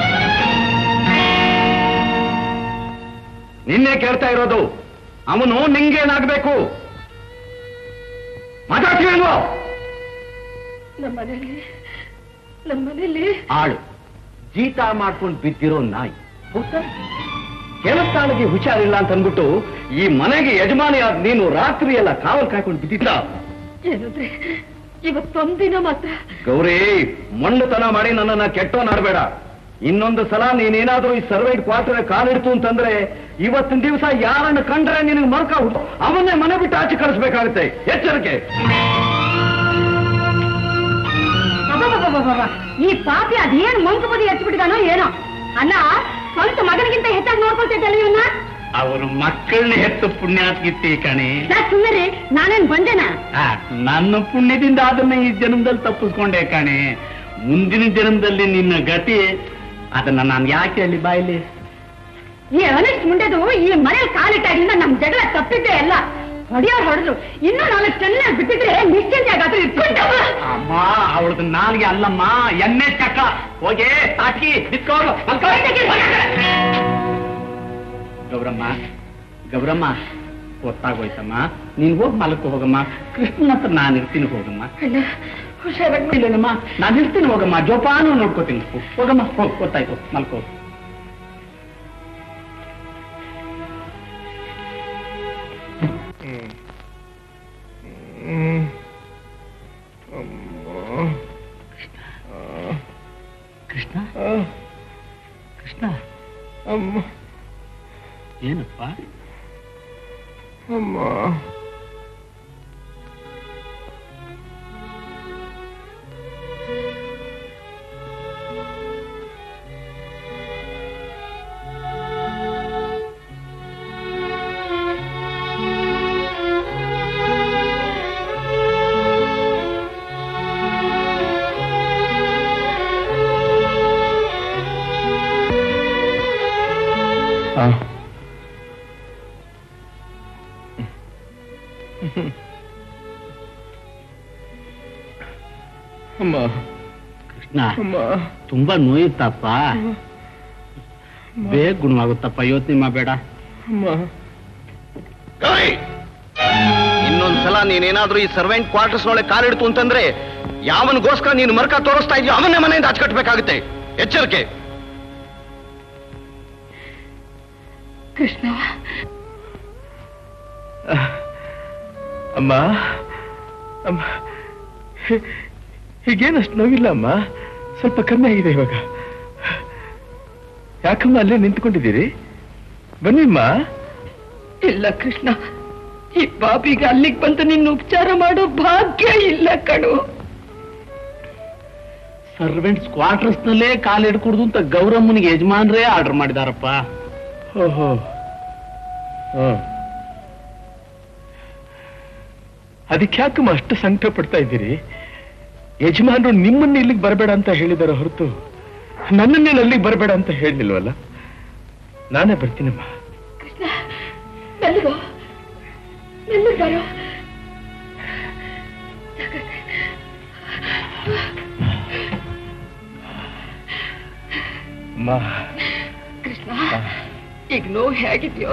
ನಿನ್ನೆ ಕೇಳ್ತಾ ಇರೋದು ಅವನು ನಿಂಗೇನಾಗ್ಬೇಕು ಮಾತಾಡ್ತೀವೇನ್ವೋ ನಮ್ಮ ಮನೇಲಿ ನಮ್ಮ ಮನೇಲಿ ಆಳು ಜೀತ ಮಾಡ್ಕೊಂಡು ಬಿದ್ದಿರೋ ನಾಯಿ ಹೌದಾ ಕೆಲಸಾಳಿಗೆ ಹುಷಾರಿಲ್ಲ ಅಂತ ಅಂದ್ಬಿಟ್ಟು ಈ ಮನೆಗೆ ಯಜಮಾನಿಯಾದ ನೀನು ರಾತ್ರಿ ಎಲ್ಲ ಕಾವಲ್ ಕಾಯ್ಕೊಂಡು ಬಿದ್ದಿದ್ದ ಏನಂದ್ರೆ ಇವತ್ತೊಂದಿನ ಮಾತ್ರ ಗೌರಿ ಮೊಂಡುತನ ಮಾಡಿ ನನ್ನನ್ನ ಕೆಟ್ಟೋನಾಡ್ಬೇಡ ಇನ್ನೊಂದು ಸಲ ನೀನೇನಾದ್ರೂ ಈ ಸರ್ವೆಂಟ್ ಕ್ವಾರ್ಟರ್ ಕಾಲಿಡ್ತು ಅಂತಂದ್ರೆ ಇವತ್ತಿನ ದಿವಸ ಯಾರನ್ನು ಕಂಡ್ರೆ ನಿನಗೆ ಮರ್ಕ ಹುಟ್ಟು ಅವನ್ನೇ ಮನೆ ಬಿಟ್ಟು ಆಚೆ ಕಳಿಸ್ಬೇಕಾಗುತ್ತೆ ಎಚ್ಚರಿಕೆ ಅಬ್ಬಬ್ಬಬ್ಬಬ್ಬಬ್ಬ. ಈ ಪಾಪಿ ಅದೇನ್ ಮಂಕು ಬದಿ ಎಚ್ಚಿಬಿಟ್ಟಿದಾನೋ ಏನೋ ಅಲ್ಲ ಸ್ವಂತ ಮಗನಿಗಿಂತ ಹೆಚ್ಚಾಗಿ ನೋಡ್ಕೊಳ್ತಿದ್ದಲ್ಲ ಇವನ್ನ ಅವರು ಮಕ್ಕಳನ್ನ ಹೆತ್ತು ಪುಣ್ಯಾತ್ಗಿತ್ತಿ ಕಣೆ ಸುಮ್ಮನೆ ನಾನೇನ್ ಬಂದೆನಾ ಆ, ನನ್ನ ಪುಣ್ಯದಿಂದ ಅದನ್ನ ಈ ಜನ್ಮದಲ್ಲಿ ತಪ್ಪಿಸ್ಕೊಂಡೆ ಕಣೆ ಮುಂದಿನ ಜನ್ಮದಲ್ಲಿ ನಿನ್ನ ಗತಿ ಅದನ್ನ ನಾನು ಯಾಕೆ ಹೇಳಿ ಬಾಯಲ್ಲಿ ಈ ಅನಿಷ್ಟ್ ಮುಂಡೆದು ಈ ಮನೇಲಿ ಕಾಲಿಟ್ಟಾಗಿಂದ ನಮ್ ಜಗಳ ತಪ್ಪಿದ್ದೆ ಎಲ್ಲ ಹೊಡಿಯೋರ್ ಹೊಡೆದ್ರು ಇನ್ನೂ ನಾಲ್ಕು ಚೆನ್ನಾಗಿ ಬಿಟ್ಟಿದ್ರೆ ನಿಶ್ಚಿಂತೆ ಆಗಾದ್ರೂ ಇಟ್ಕೊಂಡವ ಅಮ್ಮ ಅವಳದು ನಾಲ್ಗೆ ಅಲ್ಲಮ್ಮ ಎಣ್ಣೆ ಚಕ್ಕ ಹೋಗಿ ಹಾಕಿ ಬಿತ್ಕೋರು ಗೌರಮ್ಮ ಗೌರಮ್ಮ ಗೊತ್ತಾಗೋಯ್ತಮ್ಮ ನೀನ್ ಹೋಗಿ ಮಲಕ್ಕೋ ಹೋಗಮ್ಮ ಕೃಷ್ಣನ ಹತ್ರ ನಾನು ಇರ್ತೀನಿ ಹೋಗಮ್ಮ ಹುಷಾರಾಗಿ ಇಲ್ಲನಮ್ಮ ನಾನು ಇರ್ತೀನಿ ಹೋಗಮ್ಮ ಜೋಪಾನು ನೋಡ್ಕೋತೀನಿ ಹೋಗಮ್ಮ ಹೋಗ್ ಗೊತ್ತಾಯ್ತು ಮಲ್ಕೋ ಕೃಷ್ಣ ಕೃಷ್ಣ ಅಮ್ಮ ಏನಪ್ಪ ಅಮ್ಮ ಅಮ್ಮ ಕೃಷ್ಣ ಅಮ್ಮ ತುಂಬಾ ನೋಯುತ್ತಪ್ಪ ಬೇಗ ಗುಣವಾಗುತ್ತಪ್ಪ ಯೋಚನೆ ಮಾಡಬೇಡ ಅಮ್ಮ ಗೌರಿ ಇನ್ನೊಂದ್ಸಲ ನೀನೇನಾದ್ರೂ ಈ ಸರ್ವೆಂಟ್ ಕ್ವಾರ್ಟರ್ಸ್ ನೊಳಗೆ ಕಾಲಿಡ್ತು ಅಂತಂದ್ರೆ ಯಾವನಿಗೋಸ್ಕರ ನೀನು ಮರ್ಕ ತೋರಿಸ್ತಾ ಇದೆಯೋ ಅವನ್ನೇ ಮನೆಯಿಂದ ಹಚ್ಕಟ್ಬೇಕಾಗುತ್ತೆ ಎಚ್ಚರಿಕೆ ಕೃಷ್ಣ ಅಮ್ಮ ಅಮ್ಮ ಹೀ- ಹೀಗೇನಷ್ಟು ನೋವಿಲ್ಲ ಅಮ್ಮ ಸ್ವಲ್ಪ ಕಮ್ಮಿ ಆಗಿದೆ ಇವಾಗ ಯಾಕಮ್ಮ ಅಲ್ಲೇ ನಿಂತ್ಕೊಂಡಿದ್ದೀರಿ ಬನ್ನಿಮ್ಮ ಇಲ್ಲ ಕೃಷ್ಣ ಈ ಪಾಪಿಗೆ ಅಲ್ಲಿಗೆ ಬಂದು ನಿನ್ನ ಉಪಚಾರ ಮಾಡೋ ಭಾಗ್ಯ ಇಲ್ಲ ಕಣು ಸರ್ವೆಂಟ್ಸ್ ಕ್ವಾರ್ಟರ್ಸ್ ನಲ್ಲೇ ಕಾಲಿಡ್ಕೂಡ್ದು ಅಂತ ಗೌರಮ್ಮನಿಗೆ ಯಜಮಾನ್ರೇ ಆರ್ಡರ್ ಮಾಡಿದಾರಪ್ಪ ಓಹೋ ಹ್ಮ್. ಅದಕ್ಕೆ ಯಾಕಮ್ಮ ಅಷ್ಟು ಸಂಕಟ ಪಡ್ತಾ ಇದ್ದೀರಿ ಯಜಮಾನರು ನಿಮ್ಮನ್ನ ಇಲ್ಲಿಗೆ ಬರಬೇಡ ಅಂತ ಹೇಳಿದಾರ ಹೊರತು ನನ್ನನ್ನೇನು ಅಲ್ಲಿಗೆ ಬರಬೇಡ ಅಂತ ಹೇಳಿಲ್ವಲ್ಲ ನಾನೇ ಬರ್ತೀನಮ್ಮ ಕೃಷ್ಣ ಮೆಲ್ಲಿಗೋ ಮೆಲ್ಲಿಗೆ ಬರೋ ಅಮ್ಮ ಕೃಷ್ಣ ಈಗ ನೋವು ಹೇಗಿದ್ಯೋ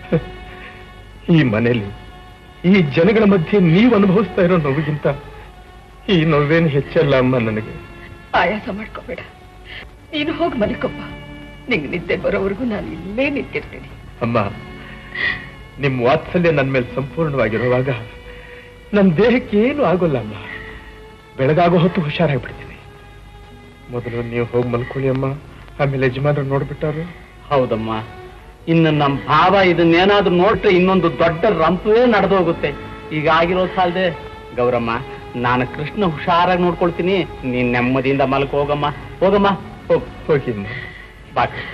ಈ ಮನೆಯಲ್ಲಿ ಈ ಜನಗಳ ಮಧ್ಯೆ ನೀವು ಅನುಭವಿಸ್ತಾ ಇರೋ ನೋವಿಗಿಂತ ಈ ನೋವೇನು ಹೆಚ್ಚಲ್ಲ ಅಮ್ಮ ನನಗೆ ಆಯಾಸ ಮಾಡ್ಕೋಬೇಡ ನೀನು ಹೋಗಿ ಮಲಿಕೊಪ್ಪ ನಿಂಗೆ ನಿದ್ದೆ ಬರೋವರೆಗೂ ನಾನು ಇಲ್ಲೇ ನಿಂತಿರ್ತೀನಿ ಅಮ್ಮ ನಿಮ್ ವಾತ್ಸಲ್ಯ ನನ್ನ ಮೇಲೆ ಸಂಪೂರ್ಣವಾಗಿರುವಾಗ ನನ್ನ ದೇಹಕ್ಕೆ ಏನು ಆಗೋಲ್ಲ ಅಮ್ಮ ಬೆಳಗಾಗೋ ಹೊತ್ತು ಹುಷಾರಾಗ್ಬಿಡ್ತೀನಿ ಮೊದಲು ನೀವು ಹೋಗಿ ಮಲ್ಕೊಳ್ಳಿ ಅಮ್ಮ ಆಮೇಲೆ ಯಜಮಾನ್ರು ನೋಡ್ಬಿಟ್ಟಾರು ಹೌದಮ್ಮ ಇನ್ನು ನಮ್ಮ ಭಾವ ಇದನ್ನೇನಾದ್ರೂ ನೋಡ್ರೆ ಇನ್ನೊಂದು ದೊಡ್ಡ ರಂಪವೇ ನಡೆದು ಹೋಗುತ್ತೆ ಈಗ ಆಗಿರೋ ಸಾಲದೆ ಗೌರಮ್ಮ ನಾನು ಕೃಷ್ಣ ಹುಷಾರಾಗಿ ನೋಡ್ಕೊಳ್ತೀನಿ ನೀನ್ ನೆಮ್ಮದಿಯಿಂದ ಮಲ್ಕ ಹೋಗಮ್ಮ ಹೋಗಮ್ಮ ಹೋಗ್ ಹೋಗಿ ಅಮ್ಮ. ಬಾ ಕೃಷ್ಣ.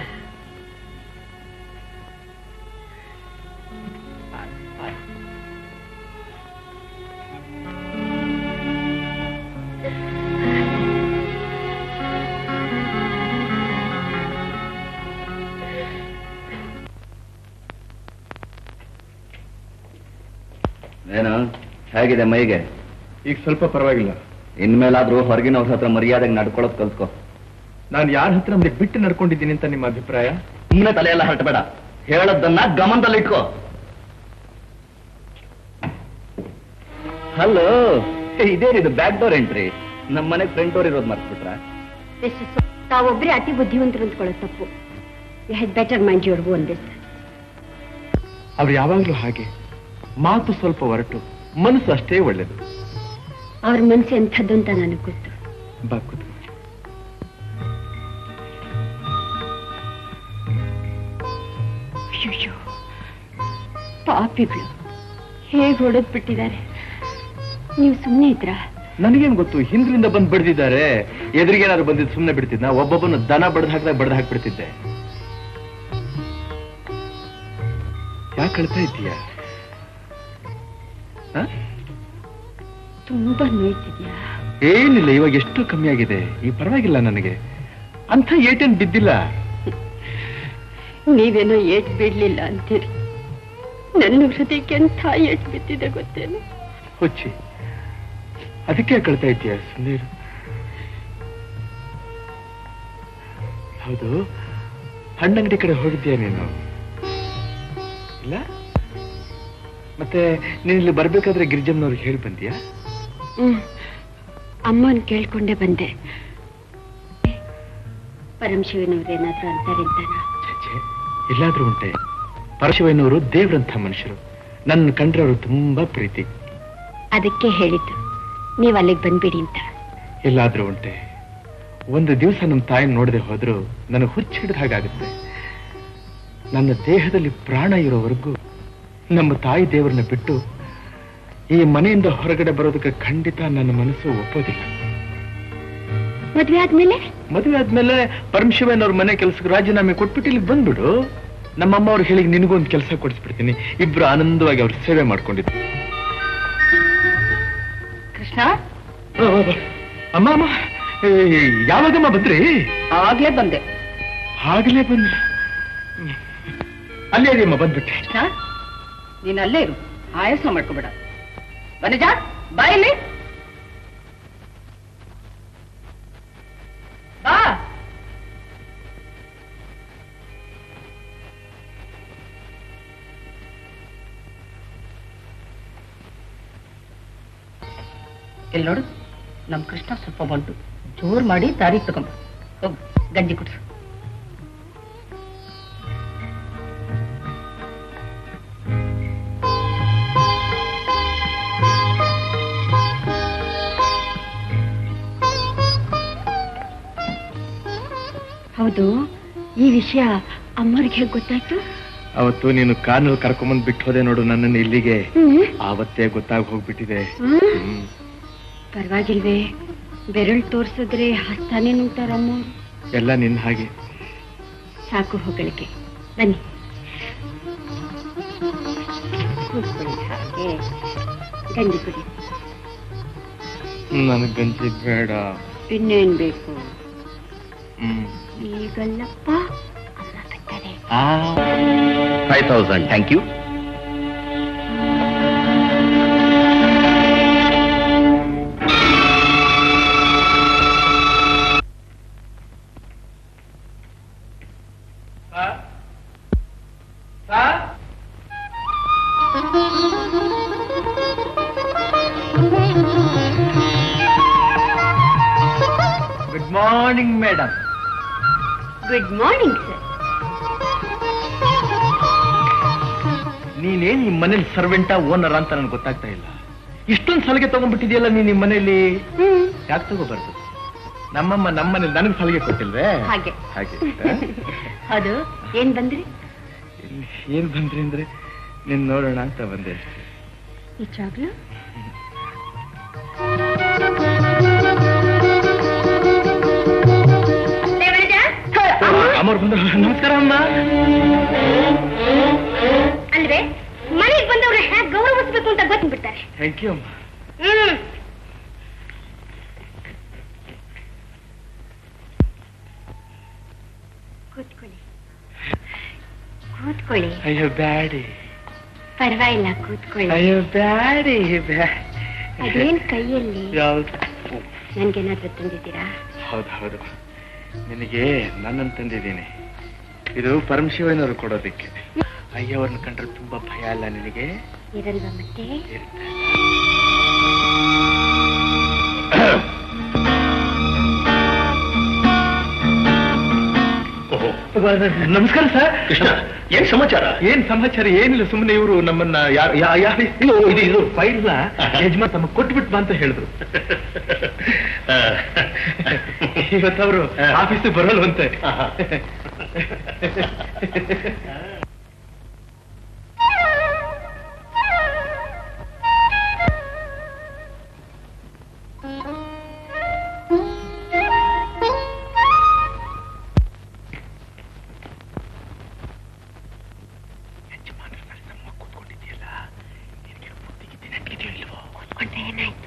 ಏನು ಹೇಗಿದೆ ಮೈಗೆ ಈಗ ಸ್ವಲ್ಪ ಪರವಾಗಿಲ್ಲ ಇನ್ಮೇಲಾದ್ರೂ ಹೊರಗಿನವ್ರ ಹತ್ರ ಮರ್ಯಾದೆಗೆ ನಡ್ಕೊಳ್ಳೋದು ಕಲ್ತ್ಕೋ ನಾನು ಯಾರ ಹತ್ರ ನಮ್ಗೆ ಬಿಟ್ಟು ನಡ್ಕೊಂಡಿದ್ದೀನಿ ಅಂತ ನಿಮ್ಮ ಅಭಿಪ್ರಾಯ ಸುಮ್ಮನೆ ತಲೆಯೆಲ್ಲ ಹರಟಬೇಡ ಹೇಳದ್ದನ್ನ ಗಮನದಲ್ಲಿಟ್ಕೋ ಹಲೋ ಇದೇನಿದು ಬ್ಯಾಕ್ ಡೋರ್ ಎಂಟ್ರಿ ನಮ್ಮ ಮನೆ ಫ್ರಂಟ್ ಡೋರ್ ಇರೋದು ಮರ್ತ್ಬಿಟ್ರ ತಾವೊಬ್ಬರೇ ಅತಿ ಬುದ್ಧಿವಂತರು ಅಂದ್ಕೊಳ್ಳೋ ತಪ್ಪು you had better mind your own this ಅವ್ರು ಯಾವಾಗಲೂ ಹಾಗೆ ಮಾತು ಸ್ವಲ್ಪ ಹೊರಟು ಮನಸ್ಸು ಅಷ್ಟೇ ಒಳ್ಳೇದು ಅವ್ರ ಮನಸ್ಸು ಎಂಥದ್ದು ಅಂತ ನನಗೆ ಗೊತ್ತು ಬಾ ಕೂತ್ಕೋ. ಅಯ್ಯೋ ಪಾಪಿಗಳು ಹೇಗೆ ಹೊಡೆದ್ ಬಿಟ್ಟಿದ್ದಾರೆ ನೀವು ಸುಮ್ಮನೆ ಇದ್ರಾ ನನಗೇನ್ ಗೊತ್ತು ಹಿಂದ್ರಿಂದ ಬಂದು ಬಡ್ದಿದ್ದಾರೆ ಎದುರಿಗೇನಾದ್ರು ಬಂದಿದ್ದು ಸುಮ್ಮನೆ ಬಿಡ್ತಿದ್ನ ಒಬ್ಬೊಬ್ಬನ ದನ ಬಡ್ದು ಹಾಕಿದಾಗ ಬಡ್ದು ಹಾಕ್ಬಿಡ್ತಿದ್ದೆ ಯಾಕೆ ಕಳ್ತಾ ಇದ್ದೀಯಾ ಹ? ತುಂಬಾ ನೋಯ್ತಿದ್ಯಾ ಏನಿಲ್ಲ ಇವಾಗ ಎಷ್ಟು ಕಮ್ಮಿ ಆಗಿದೆ ಈ ಪರವಾಗಿಲ್ಲ ನನಗೆ ಅಂಥ ಏಟೇನ್ ಬಿದ್ದಿಲ್ಲ ನೀವೇನೋ ಏಟ್ ಬಿಡ್ಲಿಲ್ಲ ಅಂತೀರಿ ನನ್ನ ಹೃದಯಕ್ಕೆ ಎಂಥ ಏಟ್ ಬಿದ್ದಿದೆ ಗೊತ್ತೇನು ಹುಚ್ಚಿ ಅದಕ್ಕೆ ಕಳ್ತಾ ಇದ್ದೀಯ ಸುಂದೀರ್ ಹೌದು ಹಣ್ಣಂಗಡಿ ಕಡೆ ಹೋಗಿದ್ದೀಯ ನೀನು ಇಲ್ಲ ಮತ್ತೆ ನೀನ್ ಇಲ್ಲಿ ಬರ್ಬೇಕಾದ್ರೆ ಗಿರಿಜಮ್ಮನವ್ರಿಗೆ ಹೇಳಿ ಬಂದ್ಯಾ ಹ್ಮ್ ಅಮ್ಮನ್ ಕೇಳ್ಕೊಂಡೆ ಬಂದೆ ಪರಮಶಿವನವ್ರೇನಾದ್ರೂ ಅಂತಾರೆ ಅಂತಾನ ಛೆ, ಛೆ, ಎಲ್ಲಾದ್ರೂ ಉಂಟೆ ಪರಶಿವಯ್ಯನವರು ದೇವ್ರಂಥ ಮನುಷ್ಯರು ನನ್ನ ಕಂಡ್ರೆ ಅವರು ತುಂಬಾ ಪ್ರೀತಿ ಅದಕ್ಕೆ ಹೇಳಿದ್ದು ನೀವ್ ಅಲ್ಲಿಗೆ ಬಂದ್ಬಿಡಿ ಅಂತ ಎಲ್ಲಾದ್ರೂ ಉಂಟೆ ಒಂದು ದಿವಸ ನಮ್ಮ ತಾಯಿ ನೋಡದೆ ಹೋದ್ರು ನನಗೆ ಹುಚ್ಚ ಹಿಡಿದ ಹಾಗಾಗುತ್ತೆ ನನ್ನ ದೇಹದಲ್ಲಿ ಪ್ರಾಣ ಇರೋವರೆಗೂ ನಮ್ಮ ತಾಯಿ ದೇವರನ್ನ ಬಿಟ್ಟು ಈ ಮನೆಯಿಂದ ಹೊರಗಡೆ ಬರೋದಕ್ಕೆ ಖಂಡಿತ ನನ್ನ ಮನಸ್ಸು ಒಪ್ಪೋದಿಲ್ಲ ಮದ್ವೆ ಆದ್ಮೇಲೆ ಮದುವೆ ಆದ್ಮೇಲೆ ಪರಮಶಿವನವ್ರ ಮನೆ ಕೆಲಸಕ್ಕೆ ರಾಜೀನಾಮೆ ಕೊಟ್ಬಿಟ್ಟು ಇಲ್ಲಿಗೆ ಬಂದ್ಬಿಡು ನಮ್ಮಮ್ಮ ಅವ್ರಿಗೆ ಹೇಳಿ ನಿನಗೂ ಒಂದು ಕೆಲಸ ಕೊಡಿಸ್ಬಿಡ್ತೀನಿ ಇಬ್ರು ಆನಂದವಾಗಿ ಅವ್ರ ಸೇವೆ ಮಾಡ್ಕೊಂಡಿದ್ರು ಕೃಷ್ಣ ಅಮ್ಮ ಅಮ್ಮ ಏ, ಯಾವಾಗಮ್ಮ ಬಂದ್ರಿ ಆಗ್ಲೇ ಬಂದೆ ಆಗ್ಲೇ ಬಂದ್ರಿ ಅಲ್ಲೇ ಇದೆಯಮ್ಮ ಬಂದ್ಬಿಟ್ಟೆ ಕೃಷ್ಣ ನೀನ್ ಅಲ್ಲೇ ಇರು ಆಯಾಸ ಮಾಡ್ಕೋಬೇಡ ಬನಜ ಬಾ ಇಲ್ಲಿ ಬಾ ಇಲ್ಲಿ ನೋಡು ನಮ್ ಕೃಷ್ಣ ಸ್ವಲ್ಪ ಬಂಟು ಜೋರ್ ಮಾಡಿ ದಾರಿ ತಗೊಂಬ ಹೋಗು ಗಂಜಿ ಕುಡ್ಸು ಹೌದು ಈ ವಿಷಯ ಅಮ್ಮವ್ರಿಗೆ ಹೇಗೆ ಗೊತ್ತಾಯ್ತು ಅವತ್ತು ನೀನು ಕಾರ್ನಲ್ಲಿ ಕರ್ಕೊಂಬಂದ್ ಬಿಟ್ಟು ಹೋದೆ ನೋಡು ನನ್ನನ್ನು ಇಲ್ಲಿಗೆ ಹ್ಮ್ ಆವತ್ತೇ ಗೊತ್ತಾಗಿ ಹೋಗ್ಬಿಟ್ಟಿದೆ ಹ್ಮ್. ಹ್ಮ್. ಪರವಾಗಿಲ್ವೇ ಬೆರಳು ತೋರ್ಸಿದ್ರೆ ಹಸ್ತಾನೇ ನುಂಗ್ತಾರಮ್ಮ ಎಲ್ಲ ನಿನ್ನ ಹಾಗೆ ಸಾಕು ಹೊಗಳಿಕೆ ಬನ್ನಿ ಕೂತ್ಕೊಳ್ಳಿ ಹಾಗೆ ಗಂಜಿ ಕುಡಿ ನನಗೆ ಗಂಜಿ ಬೇಡ ಇನ್ನೇನ್ ಬೇಕು ಹ್ಮ್ ಈಗಲ್ಲಪ್ಪ ಅಮ್ಮ ಬರ್ತಾರೆ five thousand thank you morning madam good morning sir ನೀನೇನ್ ಈ ಮನೇಲಿ ಸರ್ವೆಂಟ ಓನರ್ ಅಂತ ನನ್ಗೆ ಗೊತ್ತಾಗ್ತಾ ಇಲ್ಲ ಇಷ್ಟೊಂದು ಸಲಿಗೆ ತಗೊಂಡ್ಬಿಟ್ಟಿದ್ಯಲ್ಲ ನೀನ್ ನಿಮ್ಮ ಮನೇಲಿ ಹ್ಮ್ ಯಾಕೆ ತಗೋಬಾರ್ದು ನಮ್ಮಮ್ಮ ನಮ್ಮನೇಲಿ ನನಗೆ ಸಲಿಗೆ ಕೊಟ್ಟಿಲ್ವೇ ಹಾಗೆ. ಹಾಗೆ ಅದು ಏನ್ ಬಂದ್ರಿ ಏನ್ ಬಂದ್ರಿ ಅಂದ್ರೆ ನೀನ್ ನೋಡೋಣ ಅಂತ ಬಂದೆ ಅಷ್ಟೇ. ನಿಜವಾಗ್ಲು ಅಮ್ಮವ್ರು ಬಂದ್ರು ನಮಸ್ಕಾರ ಅಮ್ಮ ಅಂದ್ರೆ ಮನೆಗೆ ಬಂದವ್ರ ಹೇಗೆ ಗೌರವಿಸ್ಬೇಕು ಅಂತ ಗೊತ್ತಿಬಿಡ್ತಾರೆ ಥ್ಯಾಂಕ್ ಯು ಅಮ್ಮ ಹ್ಮ್ ಕೂತ್ಕೊಳ್ಳಿ ಕೂತ್ಕೊಳ್ಳಿ ಅಯ್ಯೋ ಬ್ಯಾಡಿ ಪರವಾಗಿಲ್ಲ ಕೂತ್ಕೊಳ್ಳಿ ಅಯ್ಯೋ ಬ್ಯಾಡಿ ಬ್ಯಾ ಅದೇನ್ ಕೈಯಲ್ಲಿ ಯಾವ್ದು ನನ್ಗೇನಾದ್ರೂ ತಂದಿದ್ದೀರಾ ಹೌದು ಹೌದು ನಿನಗೆ ನನ್ನನ್ನು ತಂದಿದ್ದೀನಿ ಇದು ಪರಮಶಿವನವರು ಕೊಡೋದಕ್ಕೆ ಅಯ್ಯವ್ರನ್ನ ಕಂಡ್ರೆ ತುಂಬಾ ಭಯ ಅಲ್ಲ ನಿನಗೆ ಇರಲ್ವಾ ಮತ್ತೆ ಇರುತ್ತೆ. ನಮಸ್ಕಾರ ಸರ್ ಕೃಷ್ಣ ಏನ್ ಸಮಾಚಾರ ಏನ್ ಸಮಾಚಾರ ಏನಿಲ್ಲ ಸುಮ್ಮನೆ ಇವರು ನಮ್ಮನ್ನ ಯಾರು ಯಾರು ಇದು ಇದು ಇದು ಫೈಲ್ನ ಯಜಮಾನ್ ತಮ್ಮ ಕೊಟ್ಬಿಟ್ ಬಾ ಅಂತ ಹೇಳಿದ್ರು ಇವತ್ತವರು ಆಫೀಸ್ ಬರಲ್ವಂತೆ ಏನಾಯ್ತು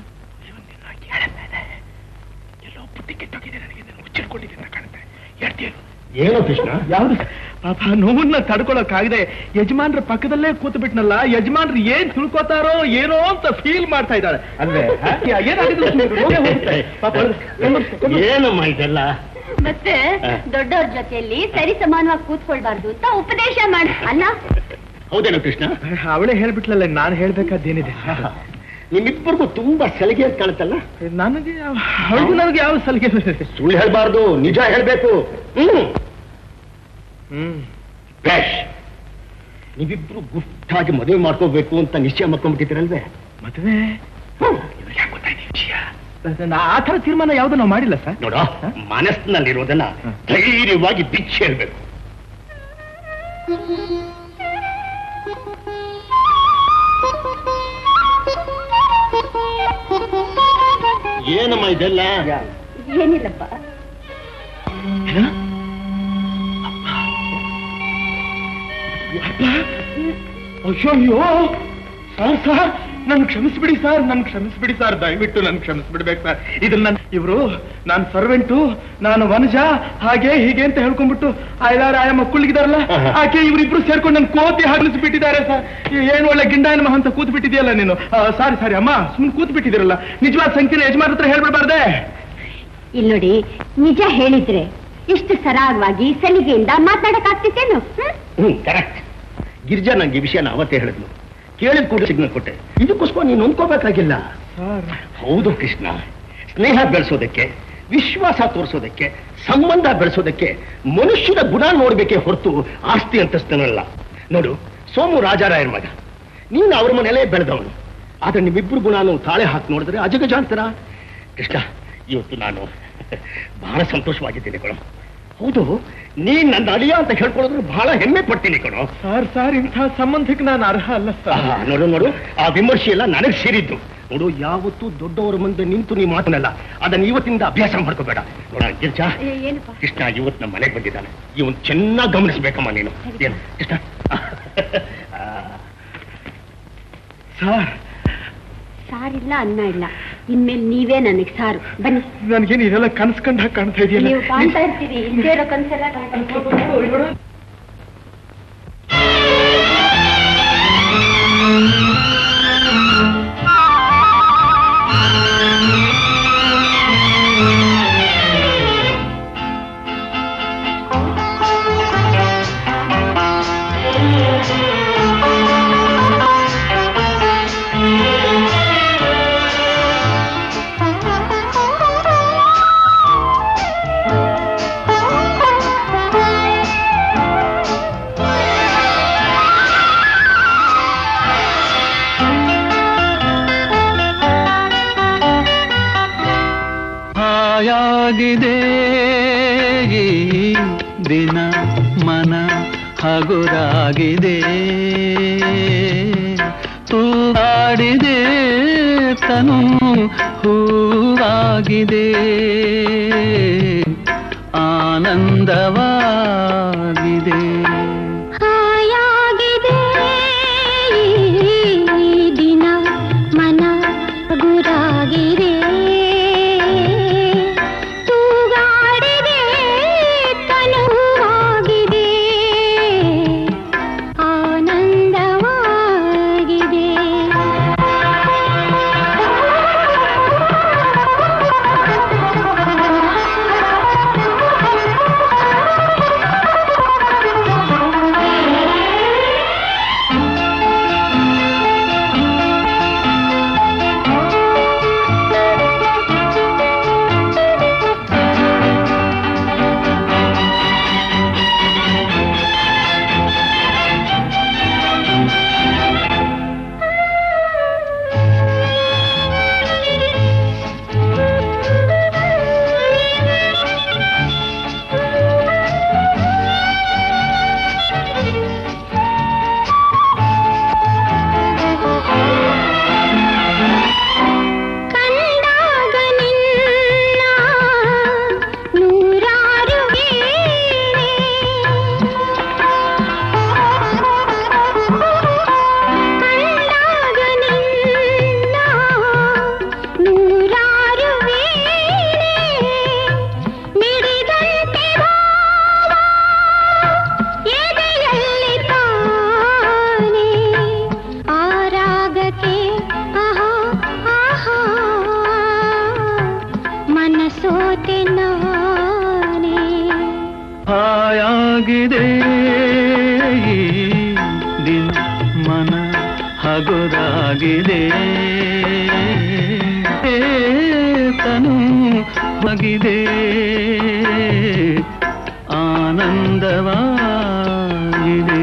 ಏನೋ ಕೃಷ್ಣ ಯಾವ್ದು ಪಾಪ ನೋವನ್ನ ತಡ್ಕೊಳಕ್ಕಾಗದೆ ಯಜಮಾನ್ರ ಪಕ್ಕದಲ್ಲೇ ಕೂತು ಬಿಟ್ನಲ್ಲ ಯಜಮಾನ್ರು ಏನ್ ತಿಳ್ಕೊತಾರೋ ಏನೋ ಅಂತ ಫೀಲ್ ಮಾಡ್ತಾ ಇದ್ದಾಳೆ ಅಲ್ವೇ ಹ? ಏನಾಗಿದ್ರು ಸುಮ್ನಿರು, ರೋಗ ಹೋಗುತ್ತೆ. ಪಾಪ ಅವ್ಳು- ಏನಮ್ಮ ಇದೆಲ್ಲ ಮತ್ತೆ ದೊಡ್ಡವ್ರ ಜೊತೆಯಲ್ಲಿ ಸರಿ ಸಮಾನವಾಗಿ ಕೂತ್ಕೊಳ್ಬಾರ್ದು ಅಂತ ಉಪದೇಶ ಮಾಡ ಅಲ್ಲ ಹೌದೇನೋ ಕೃಷ್ಣ ಅವಳೇ ಹೇಳ್ಬಿಟ್ಲಲ್ಲ ನಾನು ಹೇಳ್ಬೇಕಾದ್ದೇನಿದೆ ನಿಮ್ಮಿಬ್ಬರಿಗೂ ತುಂಬಾ ಸಲಿಗೆ ಅಂತ ಕಾಣುತ್ತಲ್ಲ ನನಗೆ ಯಾವ- ಅವಳಿಗೂ ನನಗೆ ಯಾವ ಸಲಿಗೆ ಸುಳ್ಳು ಹೇಳ್ಬಾರ್ದು ನಿಜ ಹೇಳ್ಬೇಕು ಹ್ಮ್ ಹ್ಮ್ ಬೇಷ್ ನೀವಿಬ್ರು ಗುಟ್ಟಾಗಿ ಮದುವೆ ಮಾಡ್ಕೋಬೇಕು ಅಂತ ನಿಶ್ಚಯ ಮಾಡ್ಕೊಂಡ್ಬಿಟ್ಟಿದ್ದೀರಲ್ವೇ ಮದುವೆ ಹ್ಮ್. ಇವ್ರಿಗೆ ಯಾಕ್ ಗೊತ್ತಾಯ್ತು ಈ ವಿಷಯ? ನಾ- ಆ ಥರ ತೀರ್ಮಾನ ಯಾವ್ದು ನಾವು ಮಾಡಿಲ್ಲ ಸರ್ ನೋಡ ಮನಸ್ಸಿನಲ್ಲಿರೋದನ್ನ ಧೈರ್ಯವಾಗಿ ಬಿಚ್ಚಿ ಹೇಳ್ಬೇಕು ಏನಮ್ಮ ಇದೆಲ್ಲ ಏನಿಲ್ಲಪ್ಪ ಅಯ್ಯೋ ಅಯ್ಯೋ ಸರ್ ಸರ್ ನನ್ ಕ್ಷಮಿಸ್ಬಿಡಿ ಸರ್ ನನ್ ಕ್ಷಮಿಸ್ಬಿಡಿ ಸರ್ ದಯವಿಟ್ಟು ನನ್ ಕ್ಷಮಿಸ್ಬಿಡ್ಬೇಕು ಸರ್ ಇದನ್ನ ನನ್ ಇವರು ನಾನು ಸರ್ವೆಂಟು ನಾನು ವನಜ ಹಾಗೆ ಹೀಗೆ ಅಂತ ಹೇಳ್ಕೊಂಡ್ಬಿಟ್ಟು ಆಯ್ದಾರ ಆಯ ಮಕ್ಕಳಿಗಿದಾರಲ್ಲ ಆಹಾ. ಆಕೆ ಇವರಿಬ್ರು ಸೇರ್ಕೊಂಡು ನನ್ ಕೋತಿ ಹಾರಿಸ್ಬಿಟ್ಟಿದ್ದಾರೆ ಸರ್ ಏನ್ ಒಳ್ಳೆ ಗಿಂಡಾಯನ ಅಂತ ಕೂತ್ ಬಿಟ್ಟಿದ್ಯಲ್ಲ ನೀನು ಸಾರಿ ಸಾರಿ ಅಮ್ಮ ಸುಮ್ಮನೆ ಕೂತ್ ಬಿಟ್ಟಿದಿರಲ್ಲ ನಿಜವಾದ ಸಂಖ್ಯೆನ ಯಜಮಾನ್ ಹತ್ರ ಹೇಳ್ಬಿಡ್ಬಾರ್ದೆ ಇಲ್ಲಿ ನೋಡಿ ನಿಜ ಹೇಳಿದ್ರೆ ಇಷ್ಟು ಸರಾಗವಾಗಿ ಸಲಿಗೆಯಿಂದ ಮಾತಾಡಕ್ ಆಗ್ತಿತ್ತೇನು ಹ್ಮ್ ಕರೆಕ್ಟ್ ಗಿರಿಜಾ ನಂಗೆ ಈ ವಿಷಯನ ಅವತ್ತೇ ಹೇಳಿದ್ಲು ಕೇಳಿದ ಕೂಡ ಸಿಗ್ನಲ್ ಕೊಟ್ಟೆ ಇದಕ್ಕೋಸ್ಕರ ನೀನು ನೊಂದ್ಕೋಬೇಕಾಗಿಲ್ಲ ಸರ್ ಹೌದು ಕೃಷ್ಣ ಸ್ನೇಹ ಬೆಳೆಸೋದಕ್ಕೆ ವಿಶ್ವಾಸ ತೋರಿಸೋದಕ್ಕೆ ಸಂಬಂಧ ಬೆಳೆಸೋದಕ್ಕೆ ಮನುಷ್ಯನ ಗುಣ ನೋಡ್ಬೇಕೇ ಹೊರತು ಆಸ್ತಿ ಅಂತಸ್ತನಲ್ಲ ನೋಡು ಸೋಮು ರಾಜಾರಾಯರ ಮಗ ನೀನು ಅವ್ರ ಮನೆಯಲ್ಲೇ ಬೆಳೆದವನು ಆದ್ರೆ ನಿಮ್ಮಿಬ್ರು ಗುಣನು ತಾಳೆ ಹಾಕಿ ನೋಡಿದ್ರೆ ಅಜಗಜಾಂತರ ಕೃಷ್ಣ ಇವತ್ತು ನಾನು ಬಹಳ ಸಂತೋಷವಾಗಿದ್ದೀನಿ ಕಣೋ ಹೌದು ನೀನ್ ನನ್ನ ಅಳಿಯ ಅಂತ ಹೇಳ್ಕೊಳ್ಳೋದ್ರೆ ಬಹಳ ಹೆಮ್ಮೆ ಪಡ್ತೀನಿ ಕಣೋ ಸರ್ ಸರ್ ಇಂಥ ಸಂಬಂಧಕ್ಕೆ ನಾನು ಅರ್ಹ ಅಲ್ಲ ಸರ್ ಆಹಾ, ನೋಡು ನೋಡು ಆ ವಿಮರ್ಶೆ ಎಲ್ಲ ನನಗೆ ಸೇರಿದ್ದು ನೋಡು ಯಾವತ್ತೂ ದೊಡ್ಡವರ ಮುಂದೆ ನಿಂತು ನೀ ಮಾತನಲ್ಲ ಅದನ್ನ ಇವತ್ತಿಂದ ಅಭ್ಯಾಸ ಮಾಡ್ಕೋಬೇಡ ನೋಡ ಗಿರ್ಜಾ ಏನಪ್ಪ ಕೃಷ್ಣ ಇವತ್ತು ನಮ್ಮ ಮನೆಗೆ ಬಂದಿದ್ದಾನೆ ಇವನ್ ಚೆನ್ನಾಗಿ ಗಮನಿಸ್ಬೇಕಮ್ಮ ನೀನು ಏನು ಕೃಷ್ಣ ಆ, ಸರ್ ಸಾರಿಲ್ಲ ಅನ್ನ ಇಲ್ಲ ಇನ್ಮೇಲೆ ನೀವೇ ನನಗೆ ಸಾರು ಬನ್ನಿ ನನ್ಗೇನು ಇದೆಲ್ಲ ಕನ್ಸ್ಕೊಂಡ್ ಹಾಗೆ ಕಾಣ್ತಾ ಇದೆಯಲ್ಲ ನೀವು ಕಾಣ್ತಾ ಇರ್ತೀರಿ ಇಲ್ಲೇ ಇರೋ ಕನ್ಸೆಲ್ಲ ಕಾಣ್ತಾ ಇರ್ತೀರಿ. ಹೂವಾಗಿದೆ ಈ ದಿನ ಮನ ಹಗುರಾಗಿದೆ ತೂಗಾಡಿದೆ ತನು ಹೂವಾಗಿದೆ ಆನಂದವಾಗಿದೆ ಹಾಯಾಗಿದೆ ಈ ದಿನ ಮನ ಗುರಾಗಿದೆ ತೂಗಾಡಿದೆ ತನುವಾಗಿದೆ ಆನಂದವಾಗಿದೆ ಕಂಡಾಗ ನಿನ್ನ ನೂರಾರು ವೇಳೆ ಕಂಡಾಗ ನಿನ್ನ ನೂರಾರು ವೇಳೆ ಮಿಡಿದಂತೆ ಭಾವ ಎದೆಯಲ್ಲಿ ತಾನೇ ಆರಾಗಕ್ಕೆ ಆಹಾ ಆಹಾ ಮನಸೋತೆ ನಾನೇ ಹಾಯಾಗಿದೆ ಈ ದಿನ ಮನ ಹಗುರಾಗಿದೆ ತನು ಮಗಿದೆ ಆನಂದವಾಗಿದೆ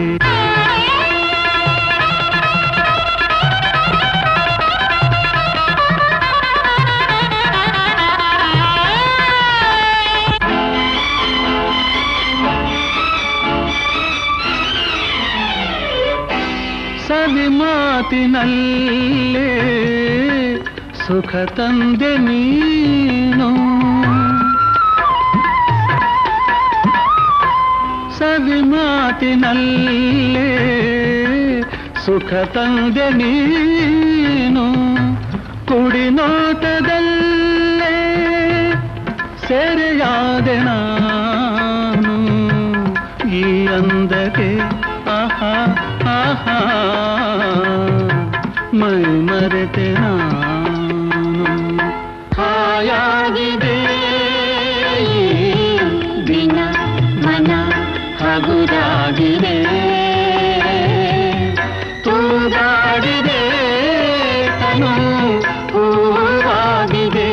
ಸವಿ ಮಾತಿನಲ್ಲೇ ಸುಖ ತಂದೆ ನೀನು ಸವಿ ಮಾತಿನಲ್ಲೇ ಸುಖ ತಂದೆ ನೀನು ಕುಡಿ ನೋಟದಲ್ಲೇ ಸೆರೆಯಾದೆ ನಾನು ಈ ಅಂದಕ್ಕೆ ಆಹಾ ಆಹಾ ಮೈ ಮರೆತೆ ನಾನು ಹಾಯಾಗಿದೆ ಈ ದಿನ ಮನ ಹಗುರಾಗಿದೆ ತೂಗಾಡಿದೆ ತನು ಹೂವಾಗಿದೆ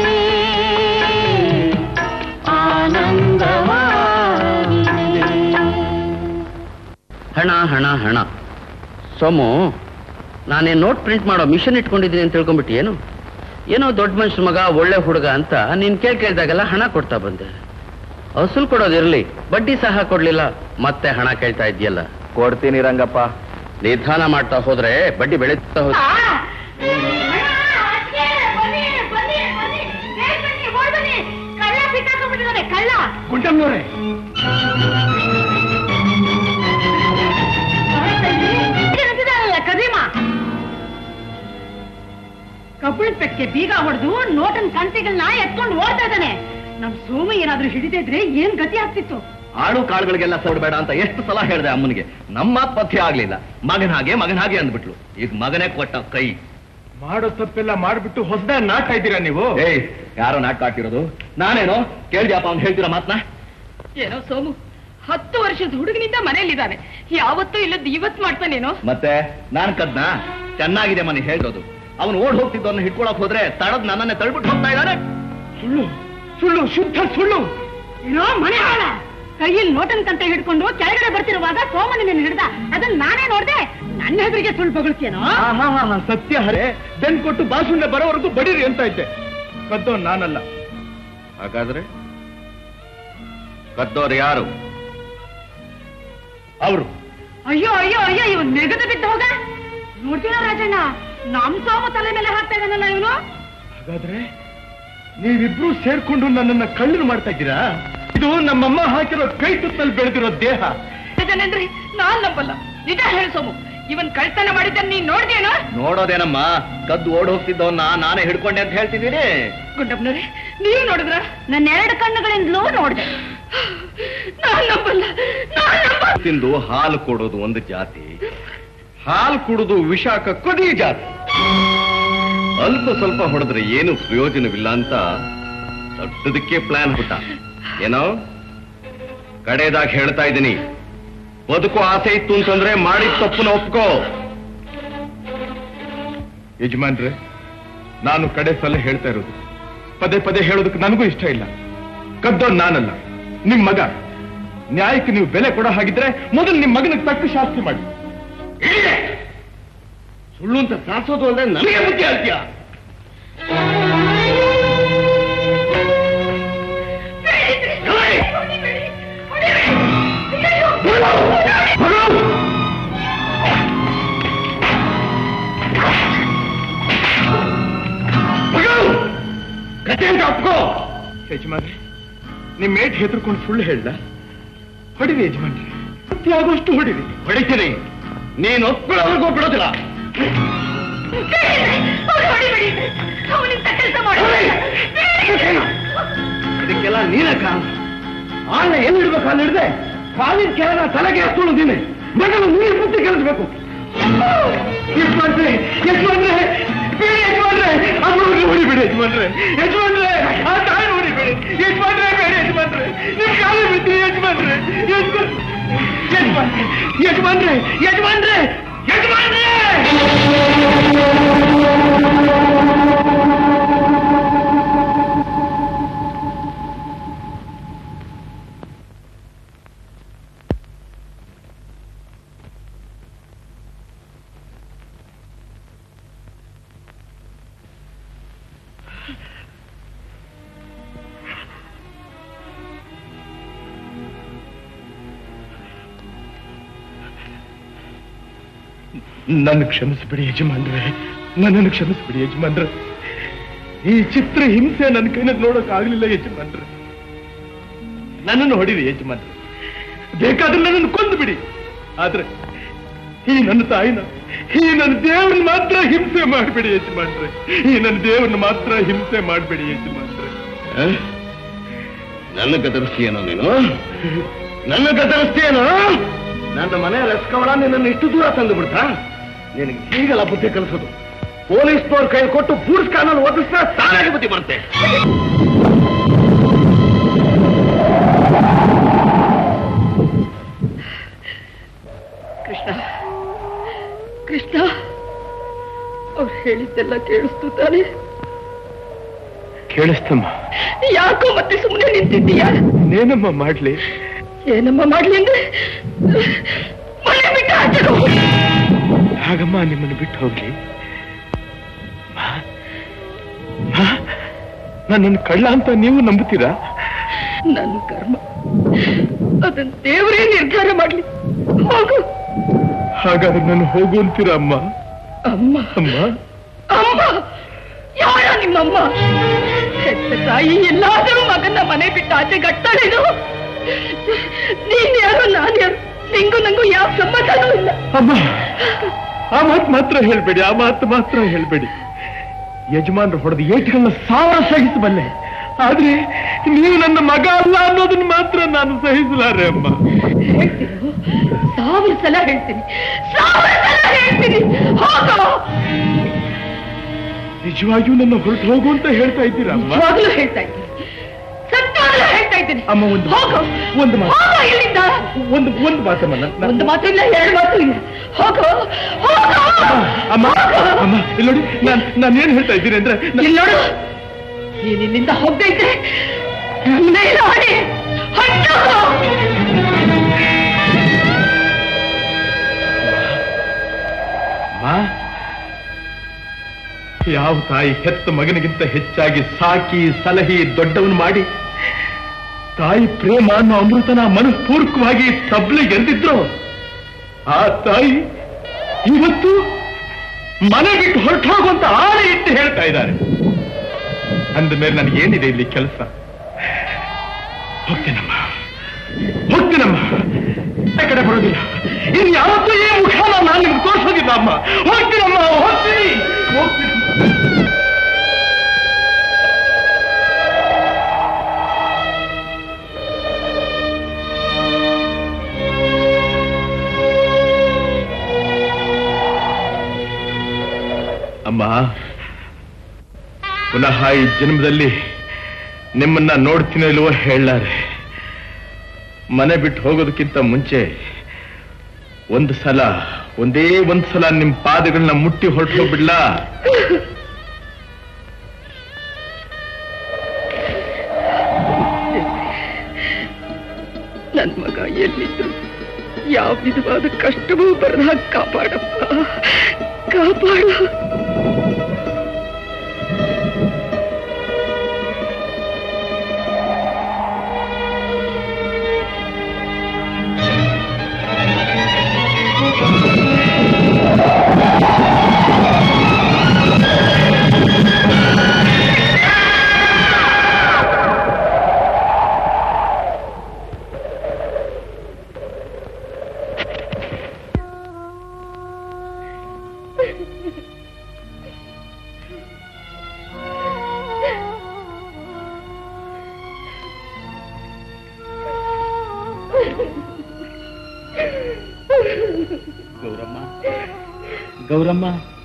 ಆನಂದವಾಗಿದೆ ಹಣ ಹಣ ಹಣ ಸೋಮು ನಾನೇ ನೋಟ್ ಪ್ರಿಂಟ್ ಮಾಡೋ ಮಿಷನ್ ಇಟ್ಕೊಂಡಿದ್ದೀನಿ ಅಂತ ತಿಳ್ಕೊಂಬಿಟ್ಟು ಏನು ಏನೋ ದೊಡ್ಡ ಮನುಷ್ಯ ಮಗ ಒಳ್ಳೆ ಹುಡುಗ ಅಂತ ನೀನ್ ಕೇಳ್ ಕೇಳ್ದಾಗೆಲ್ಲ ಹಣ ಕೊಡ್ತಾ ಬಂದೆ ಅಸಲು ಕೊಡೋದಿರ್ಲಿ ಬಡ್ಡಿ ಸಹ ಕೊಡ್ಲಿಲ್ಲ ಮತ್ತೆ ಹಣ ಕೇಳ್ತಾ ಇದೆಯಲ್ಲ ಕೊಡ್ತೀನಿ ರಂಗಪ್ಪ ನಿಧಾನ ಮಾಡ್ತಾ ಹೋದ್ರೆ ಬಡ್ಡಿ ಬೆಳೀತಾ ಹೋದ್ರೆ ಕಳ್ಳ ಬಿಟ್ಟಾಕೊಂಡ್ಬಿಟ್ಟಿದ್ದಾನೆ ಕಳ್ಳ ಗುಂಡಮ್ಮನವ್ರೆ ಕದೀಮ ಕಬ್ಬಳದ ಪೆಟ್ಟಿಗೆ ಬೀಗ ಹೊಡೆದು ನೋಟನ್ ಕಂತೆಗಳನ್ನ ಎತ್ಕೊಂಡು ಓಡ್ತಾ ಇದ್ದಾನೆ ನಮ್ ಸೋಮ ಏನಾದ್ರೂ ಹಿಡಿದಿದ್ರೆ ಏನ್ ಗತಿ ಆಗ್ತಿತ್ತು ಆಳು ಕಾಳುಗಳಿಗೆಲ್ಲ ಸೋಡ್ಬೇಡ ಅಂತ ಎಷ್ಟು ಸಲ ಹೇಳಿದೆ ಅಮ್ಮನಿಗೆ ನಮ್ಮ ಪಥ್ಯ ಆಗ್ಲಿಲ್ಲ ಮಗನ ಹಾಗೆ ಮಗನ ಹಾಗೆ ಅಂದ್ಬಿಟ್ಲು ಈಗ ಮಗನೇ ಕೊಟ್ಟ ಕೈ ಮಾಡೋ ತಪ್ಪೆಲ್ಲ ಮಾಡ್ಬಿಟ್ಟು ಹೊಸದಾಗಿ ನಾಟ್ತಾ ಇದ್ದೀರಾ ನೀವು ಏಯ್ ಯಾರೋ ನಾಟಕ ಆಡ್ತಿರೋದು ನಾನೇನೋ ಕೇಳ್ದ್ಯಪ್ಪ ಅವ್ನು ಹೇಳ್ತೀರಾ ಮಾತ್ನ ಏನೋ ಸೋಮು ಹತ್ತು ವರ್ಷದ ಹುಡುಗನಿಂದ ಮನೇಲಿದ್ದಾನೆ ಯಾವತ್ತೂ ಇಲ್ಲದ್ದು ಇವತ್ ಮಾಡ್ತಾನೇನೋ ಮತ್ತೆ ನಾನ್ ಕದ್ನ ಚೆನ್ನಾಗಿದೆ ಮನೆ ಹೇಳಿರೋದು ಅವನು ಓಡ್ ಹೋಗ್ತಿದ್ದವನ್ನ ಹಿಡ್ಕೊಳಕ್ ಹೋದ್ರೆ ತಳದ್ ನನ್ನನ್ನೇ ತಳ್ಬಿಟ್ಟು ಹೋಗ್ತಾ ಇದ್ದಾನೆ ಸುಳ್ಳು ಸುಳ್ಳು ಶುದ್ಧ ಸುಳ್ಳು ಏನೋ ಮನೆ ಹಾಳ ಕೈಯಲ್ಲಿ ನೋಟನ್ ಕಂತೆ ಹಿಡ್ಕೊಂಡು ಕೆಳಗಡೆ ಬರ್ತಿರುವಾಗ ಸೋಮನ ಹಿಡ್ದ ಅದನ್ನ ನಾನೇ ನೋಡ್ದೆ ನನ್ನ ಹೆಸರಿಗೆ ಸುಳ್ಳು ಬಗಳ್ತೀಯನೋ ಆಹಾ, ಆಹಾ, ಸತ್ಯ ಹರೇ ಬೆನ್ ಕೊಟ್ಟು ಬಾಸುಂಡೆ ಬರೋವರೆಗೂ ಬಡೀರಿ ಅಂತ ಇದ್ದೆ ಕದ್ದೋ ನಾನಲ್ಲ ಹಾಗಾದ್ರೆ ಕದ್ದೋರು ಯಾರು ಅವರು ಅಯ್ಯೋ ಅಯ್ಯೋ ಅಯ್ಯೋ ಇವನ್ ನೆಗದು ಬಿದ್ದು ಹೋಗ ನೋಡ್ತೀರಾ ರಾಜಣ್ಣ ನಮ್ ಸೋಮ ತಲೆ ಮೇಲೆ ಹಾಕ್ತಾ ಇದ್ದಾನಲ್ಲ ಇವನು ಹಾಗಾದ್ರೆ ನೀವಿಬ್ರು ಸೇರ್ಕೊಂಡು ನನ್ನನ್ನ ಕಳ್ಳರು ಮಾಡ್ತಾ ಇದ್ದೀರಾ ಇದು ನಮ್ಮಮ್ಮ ಹಾಕಿರೋ ಕೈ ತುತ್ತಲ್ಲಿ ಬೆಳೆದಿರೋ ದೇಹ ರಾಜನೇಂದ್ರಿ ನಾನ್ ನಂಬಲ್ಲ ನಿಜ ಹೇಳು ಸೋಮು ಇವನ್ ಕಳ್ತನ ಮಾಡಿದ್ದ ನೀನ್ ನೋಡ್ದೇನೋ ನೋಡೋದೇನಮ್ಮ ಕದ್ದು ಓಡ್ ಹೋಗ್ತಿದ್ದವನ್ನ ನಾನೇ ಹಿಡ್ಕೊಂಡೆ ಅಂತ ಹೇಳ್ತಿದ್ದೀನಿ ಗುಂಡಪ್ಪನವ್ರೆ ನೀವು ನೋಡಿದ್ರ ನನ್ನ ಎರಡು ಕಣ್ಣುಗಳಿಂದಲೂ ನೋಡ್ದೆ ನಾನ್ ನಂಬಲ್ಲ ನಾನ್ ನಂಬಲ್ಲ ತಿಂದು ಹಾಲು ಕೊಡೋದು ಒಂದು ಜಾತಿ ಹಾಲು ಕುಡಿದು ವಿಷ ಕಕ್ಕೋದು ಈ ಜಾತಿ ಅಲ್ಪ ಸ್ವಲ್ಪ ಹೊಡೆದ್ರೆ ಏನು ಪ್ರಯೋಜನವಿಲ್ಲ ಅಂತ ದೊಡ್ಡದಕ್ಕೆ ಪ್ಲಾನ್ ಹುಟ್ಟ ಏನೋ ಕಡೆದಾಗ ಹೇಳ್ತಾ ಇದ್ದೀನಿ ಬದುಕು ಆಸೆ ಇತ್ತು ಅಂತಂದ್ರೆ ಮಾಡಿದ ತಪ್ಪನ ಒಪ್ಕೋ ಯಜಮಾನ್ರೆ ನಾನು ಕಡೆ ಸಲ ಹೇಳ್ತಾ ಇರೋದು ಪದೇ ಪದೇ ಹೇಳೋದಕ್ಕೆ ನನಗೂ ಇಷ್ಟ ಇಲ್ಲ ಕದ್ದೋನ್ ನಾನಲ್ಲ ನಿಮ್ ಮಗ ನ್ಯಾಯಕ್ಕೆ ನೀವು ಬೆಲೆ ಕೊಡೋ ಹಾಗಿದ್ರೆ ಮೊದಲು ನಿಮ್ ಮಗನಿಗೆ ತಕ್ಕ ಶಾಸ್ತಿ ಮಾಡಿ ಸುಳ್ಳು ಅಂತ ಸಾಧಿಸೋದು ಅಂದ್ರೆ ನನಗೆ ಬುದ್ಧಿ ಹೇಳ್ತೀಯ ಕತೆ ಅಂತ ಒಪ್ಕೋ ಯಜಮಾನ್ರೆ ನಿಮ್ ಮೇಟ್ ಹೆದರ್ಕೊಂಡು ಸುಳ್ಳು ಹೇಳ್ದ ಹೊಡಿರಿ ಯಜಮಾನ್ರೆ ಸತ್ಯ ಆಗೋಷ್ಟು ಹೊಡಿರಿ ಹೊಡಿತೀನಿ ನೀನು ಒಪ್ಕೊಳ್ಳೋವರೆಗೂ ಬಿಡೋದಿಲ್ಲ ಅವನಿಂದ ಕೆಲಸ ಮಾಡು ಇದಕ್ಕೆಲ್ಲ ನೀನೇ ಕಾರಣ ಆನೆ ಎಲ್ಲಿಡ್ಬೇಕು ಅಲ್ಲಿ ಹಿಡ್ದೆ ಕಾಲಿನ ಕೆಳಗ ತಲೆಗೆ ಹತ್ಕೊಂಡು ನೀನೆ ಮಗನು ನೀರು ಬುದ್ಧಿ ಕಲಿಸ್ಬೇಕು ಯಜಮಾನ್ರೆ ಯಜಮಾನ್ರೆ ಬೇಡಿ ಯಜಮಾನ್ರೆ ಅಮ್ಮನಿಗೆ ಹೊಡಿಬೇಡಿ ಯಜಮಾನ್ರೆ ಯಜಮಾನ್ರೆ ಆ ತಾಯಿ ಹೊಡಿಬೇಡಿ ಯಜಮಾನ್ರೆ ಬೇಡಿ ಯಜಮಾನ್ರೆ ನಿಮ್ ಕಾಲು ಬಿದ್ದು ಯಜಮಾನ್ರೆ ಯಜಮಾನ್ ಯಜಮಾನ್ರೆ ಯಜಮಾನ್ರೆ ಯಜಮಾನ್ರೆ ಯಜಮಾನ್ರೆ ನನ್ನ ಕ್ಷಮಿಸ್ಬಿಡಿ ಯಜಮಾನ್ರೆ ನನ್ನನ್ನು ಕ್ಷಮಿಸ್ಬಿಡಿ ಯಜಮಾನ್ರೆ ಈ ಚಿತ್ರ ಹಿಂಸೆ ನನ್ನ ಕೈನಲ್ಲಿ ನೋಡಕ್ ಆಗ್ಲಿಲ್ಲ ಯಜಮಾನ್ರೆ ನನ್ನನ್ನು ಹೊಡಿರಿ ಯಜಮಾನ್ರೆ ಬೇಕಾದ್ರೆ ನನ್ನನ್ನು ಕೊಂದು ಬಿಡಿ ಆದ್ರೆ ಈ ನನ್ನ ತಾಯಿನ ಈ ನನ್ನ ದೇವ್ರನ್ನ ಮಾತ್ರ ಹಿಂಸೆ ಮಾಡ್ಬೇಡಿ ಯಜಮಾನ್ರೆ ಈ ನನ್ನ ದೇವ್ರನ್ನ ಮಾತ್ರ ಹಿಂಸೆ ಮಾಡ್ಬೇಡಿ ಯಜಮಾನ್ರೆ ನನ್ನ ಗದರಿಸ್ತೀಯನೋ ನೀನು ನನ್ನ ಗದರಿಸ್ತೀಯನೋ ನನ್ನ ಮನೆ ರಸ್ಕವಳ ನಿನ್ನನ್ನು ಇಷ್ಟು ದೂರ ತಂದು ಬಿಡ್ತಾ ನಿನಗೆ ಹೀಗಲ್ಲ ಬುದ್ಧಿ ಕಲಿಸೋದು ಪೊಲೀಸ್ನವ್ರ ಕೈ ಕೊಟ್ಟು ಬೂಡ್ಸ್ ಕಾನಲ್ಲಿ ಓದಿಸ್ತಾ ತಾನಾಗಿ ಬುದ್ಧಿ ಬರುತ್ತೆ ಕೃಷ್ಣ ಕೃಷ್ಣ ಅವ್ರು ಹೇಳಿದ್ದೆಲ್ಲ ಕೇಳಿಸ್ತು ತಾನೆ ಕೇಳಿಸ್ತಮ್ಮ ಯಾಕೋ ಮತ್ತೆ ಸುಮ್ಮನೆ ನಿಂತಿದ್ದೀಯಾ ಇನ್ನೇನಮ್ಮ ಮಾಡ್ಲಿ ಏನಮ್ಮ ಮಾಡ್ಲಿ ಅಂದ್ರೆ ಮನೆ ಬಿಟ್ಟು ಆಚೆ ಹೋಗು. ಹಾಗಮ್ಮ ನಿಮ್ಮನ್ನು ಬಿಟ್ಟು ಹೋಗ್ಲಿ ಮಾ, ಮಾ, ನನ್ನನ್ನು ಕಳ್ಳ ಅಂತ ನೀವು ನಂಬುತ್ತೀರಾ ನನ್ನ ಕರ್ಮ ಅದನ್ನ ದೇವರೇ ನಿರ್ಧಾರ ಮಾಡ್ಲಿ ಹೋಗು ಹಾಗಾದ್ರೆ ನಾನು ಹೋಗು ಅಂತೀರಾ ಅಮ್ಮ ಅಮ್ಮ ಅಮ್ಮ ಅಮ್ಮ ಯಾರ ನಿಮ್ಮಮ್ಮ ಹೆತ್ತ ತಾಯಿ ಎಲ್ಲಾದರೂ ಮಗನ ಮನೆ ಬಿಟ್ಟು ಆಚೆ ಗಟ್ಟಾಳೇನು ನೀನ್ ಯಾರು ನಾನು ಯಾರು ನಿಂಗೂ ನಂಗೂ ಯಾವ ಸಂಬಂಧನೂ ಇಲ್ಲ ಅಮ್ಮ ಆ ಮಾತು ಮಾತ್ರ ಹೇಳ್ಬೇಡಿ ಆ ಮಾತು ಮಾತ್ರ ಹೇಳ್ಬೇಡಿ ಯಜಮಾನ್ರು ಹೊಡೆದ ಏಟ್ಗಳನ್ನ ಸಾವಿರ ಸಹಿಸಬಲ್ಲೆ ಆದ್ರೆ ನೀವು ನನ್ನ ಮಗ ಅಲ್ಲ ಅನ್ನೋದನ್ನ ಮಾತ್ರ ನಾನು ಸಹಿಸಲಾರೆ ಅಮ್ಮ ಹೇಳ್ತೀನಿ ಸಾವಿರ ಸಲ ಹೇಳ್ತೀನಿ ಸಾವಿರ ಸಲ ಹೇಳ್ತೀನಿ ಹೋಗೋ ನಿಜವಾಗಿಯೂ ನನ್ನ ಹೊರಟು ಹೋಗು ಅಂತ ಹೇಳ್ತಾ ಇದ್ದೀರಾ ಅಮ್ಮ ನಿಜವಾಗ್ಲೂ ಹೇಳ್ತಾ ಇದ್ದೀನಿ ಸತ್ಯವಾಗ್ಲೂ ಹೇಳ್ತಾ ಇದ್ದೀನಿ ಅಮ್ಮ, ಒಂದು- ಹೋಗು ಒಂದು ಮಾತು. ಹೋಗೋ ಇಲ್ಲಿಂದ ಒಂದು ಒಂದು ಮಾತಮ್ಮ ನನ್ನ- ಒಂದು ಮಾತು ಇಲ್ಲ ಎರಡು ಮಾತು ಇಲ್ಲ ಹೋಗೋ ಹೋಗೋ ಅಮ್ಮ ಅಮ್ಮ ಇಲ್ಲಿ ನೋಡಿ ನಾನು ನಾನು ಏನ್ ಹೇಳ್ತಾ ಇದ್ದೀನಿ ಅಂದ್ರೆ ನ- ಇಲ್ಲಿ ನೋಡು ನೀನ್ ಇಲ್ಲಿಂದ ಹೋಗ್ತಾ ಇದ್ರೆ ನನ್ನ ಮೇಲೆ ಆಣೆ ಹೊಟ್ಟು ಅಮ್ಮ, ಯಾವ ತಾಯಿ ಹೆತ್ತ ಮಗನಿಗಿಂತ ಹೆಚ್ಚಾಗಿ ಸಾಕಿ ಸಲಹಿ ದೊಡ್ಡವನು ಮಾಡಿ ತಾಯಿ ಪ್ರೇಮ ಅನ್ನೋ ಅಮೃತನ ಮನಃಪೂರ್ವಕವಾಗಿ ತಬ್ಲೆ ಗೆದ್ದಿದ್ರು ಆ ತಾಯಿ ಇವತ್ತು ಮನೆ ಬಿಟ್ಟು ಹೊರಟು ಹೋಗುವಂತ ಆಣೆ ಇಟ್ಟು ಹೇಳ್ತಾ ಇದ್ದಾರೆ ಅಂದ ಮೇಲೆ ನನಗೇನಿದೆ ಇಲ್ಲಿ ಕೆಲಸ ಹೋಗ್ತೀನಮ್ಮ ಹೋಗ್ತೀನಮ್ಮ ಆ ಕಡೆ ಬರೋದಿಲ್ಲ ಇನ್ನು ಯಾವತ್ತೂ ಈ ಮುಖಾನ ನಾನು ನಿಮ್ಗೆ ತೋರಿಸೋದಿಲ್ಲ ಅಮ್ಮ ಹೋಗ್ತೀನಮ್ಮ ಹೋಗ್ತೀನಿ ಹೋಗ್ತೀನಿ ಅಮ್ಮ ಪುನಃ ಈ ಜನ್ಮದಲ್ಲಿ ನಿಮ್ಮನ್ನ ನೋಡ್ತೀನೋ ಇಲ್ವೋ ಹೇಳಾರೆ ಮನೆ ಬಿಟ್ಟು ಹೋಗೋದಕ್ಕಿಂತ ಮುಂಚೆ ಒಂದು ಸಲ ಒಂದೇ ಒಂದ್ ಸಲ ನಿಮ್ ಪಾದಗಳನ್ನ ಮುಟ್ಟಿ ಹೊರಟು ಹೋಗ್ಬಿಡ್ಲಾ ನನ್ ಮಗ ಎಲ್ಲಿದ್ರು ಯಾವ ವಿಧವಾದ ಕಷ್ಟವೂ ಬರದ ಕಾಪಾಡಪ್ಪ ಕಾಪಾಡ ಗೌರಮ್ಮ ಗೌರಮ್ಮ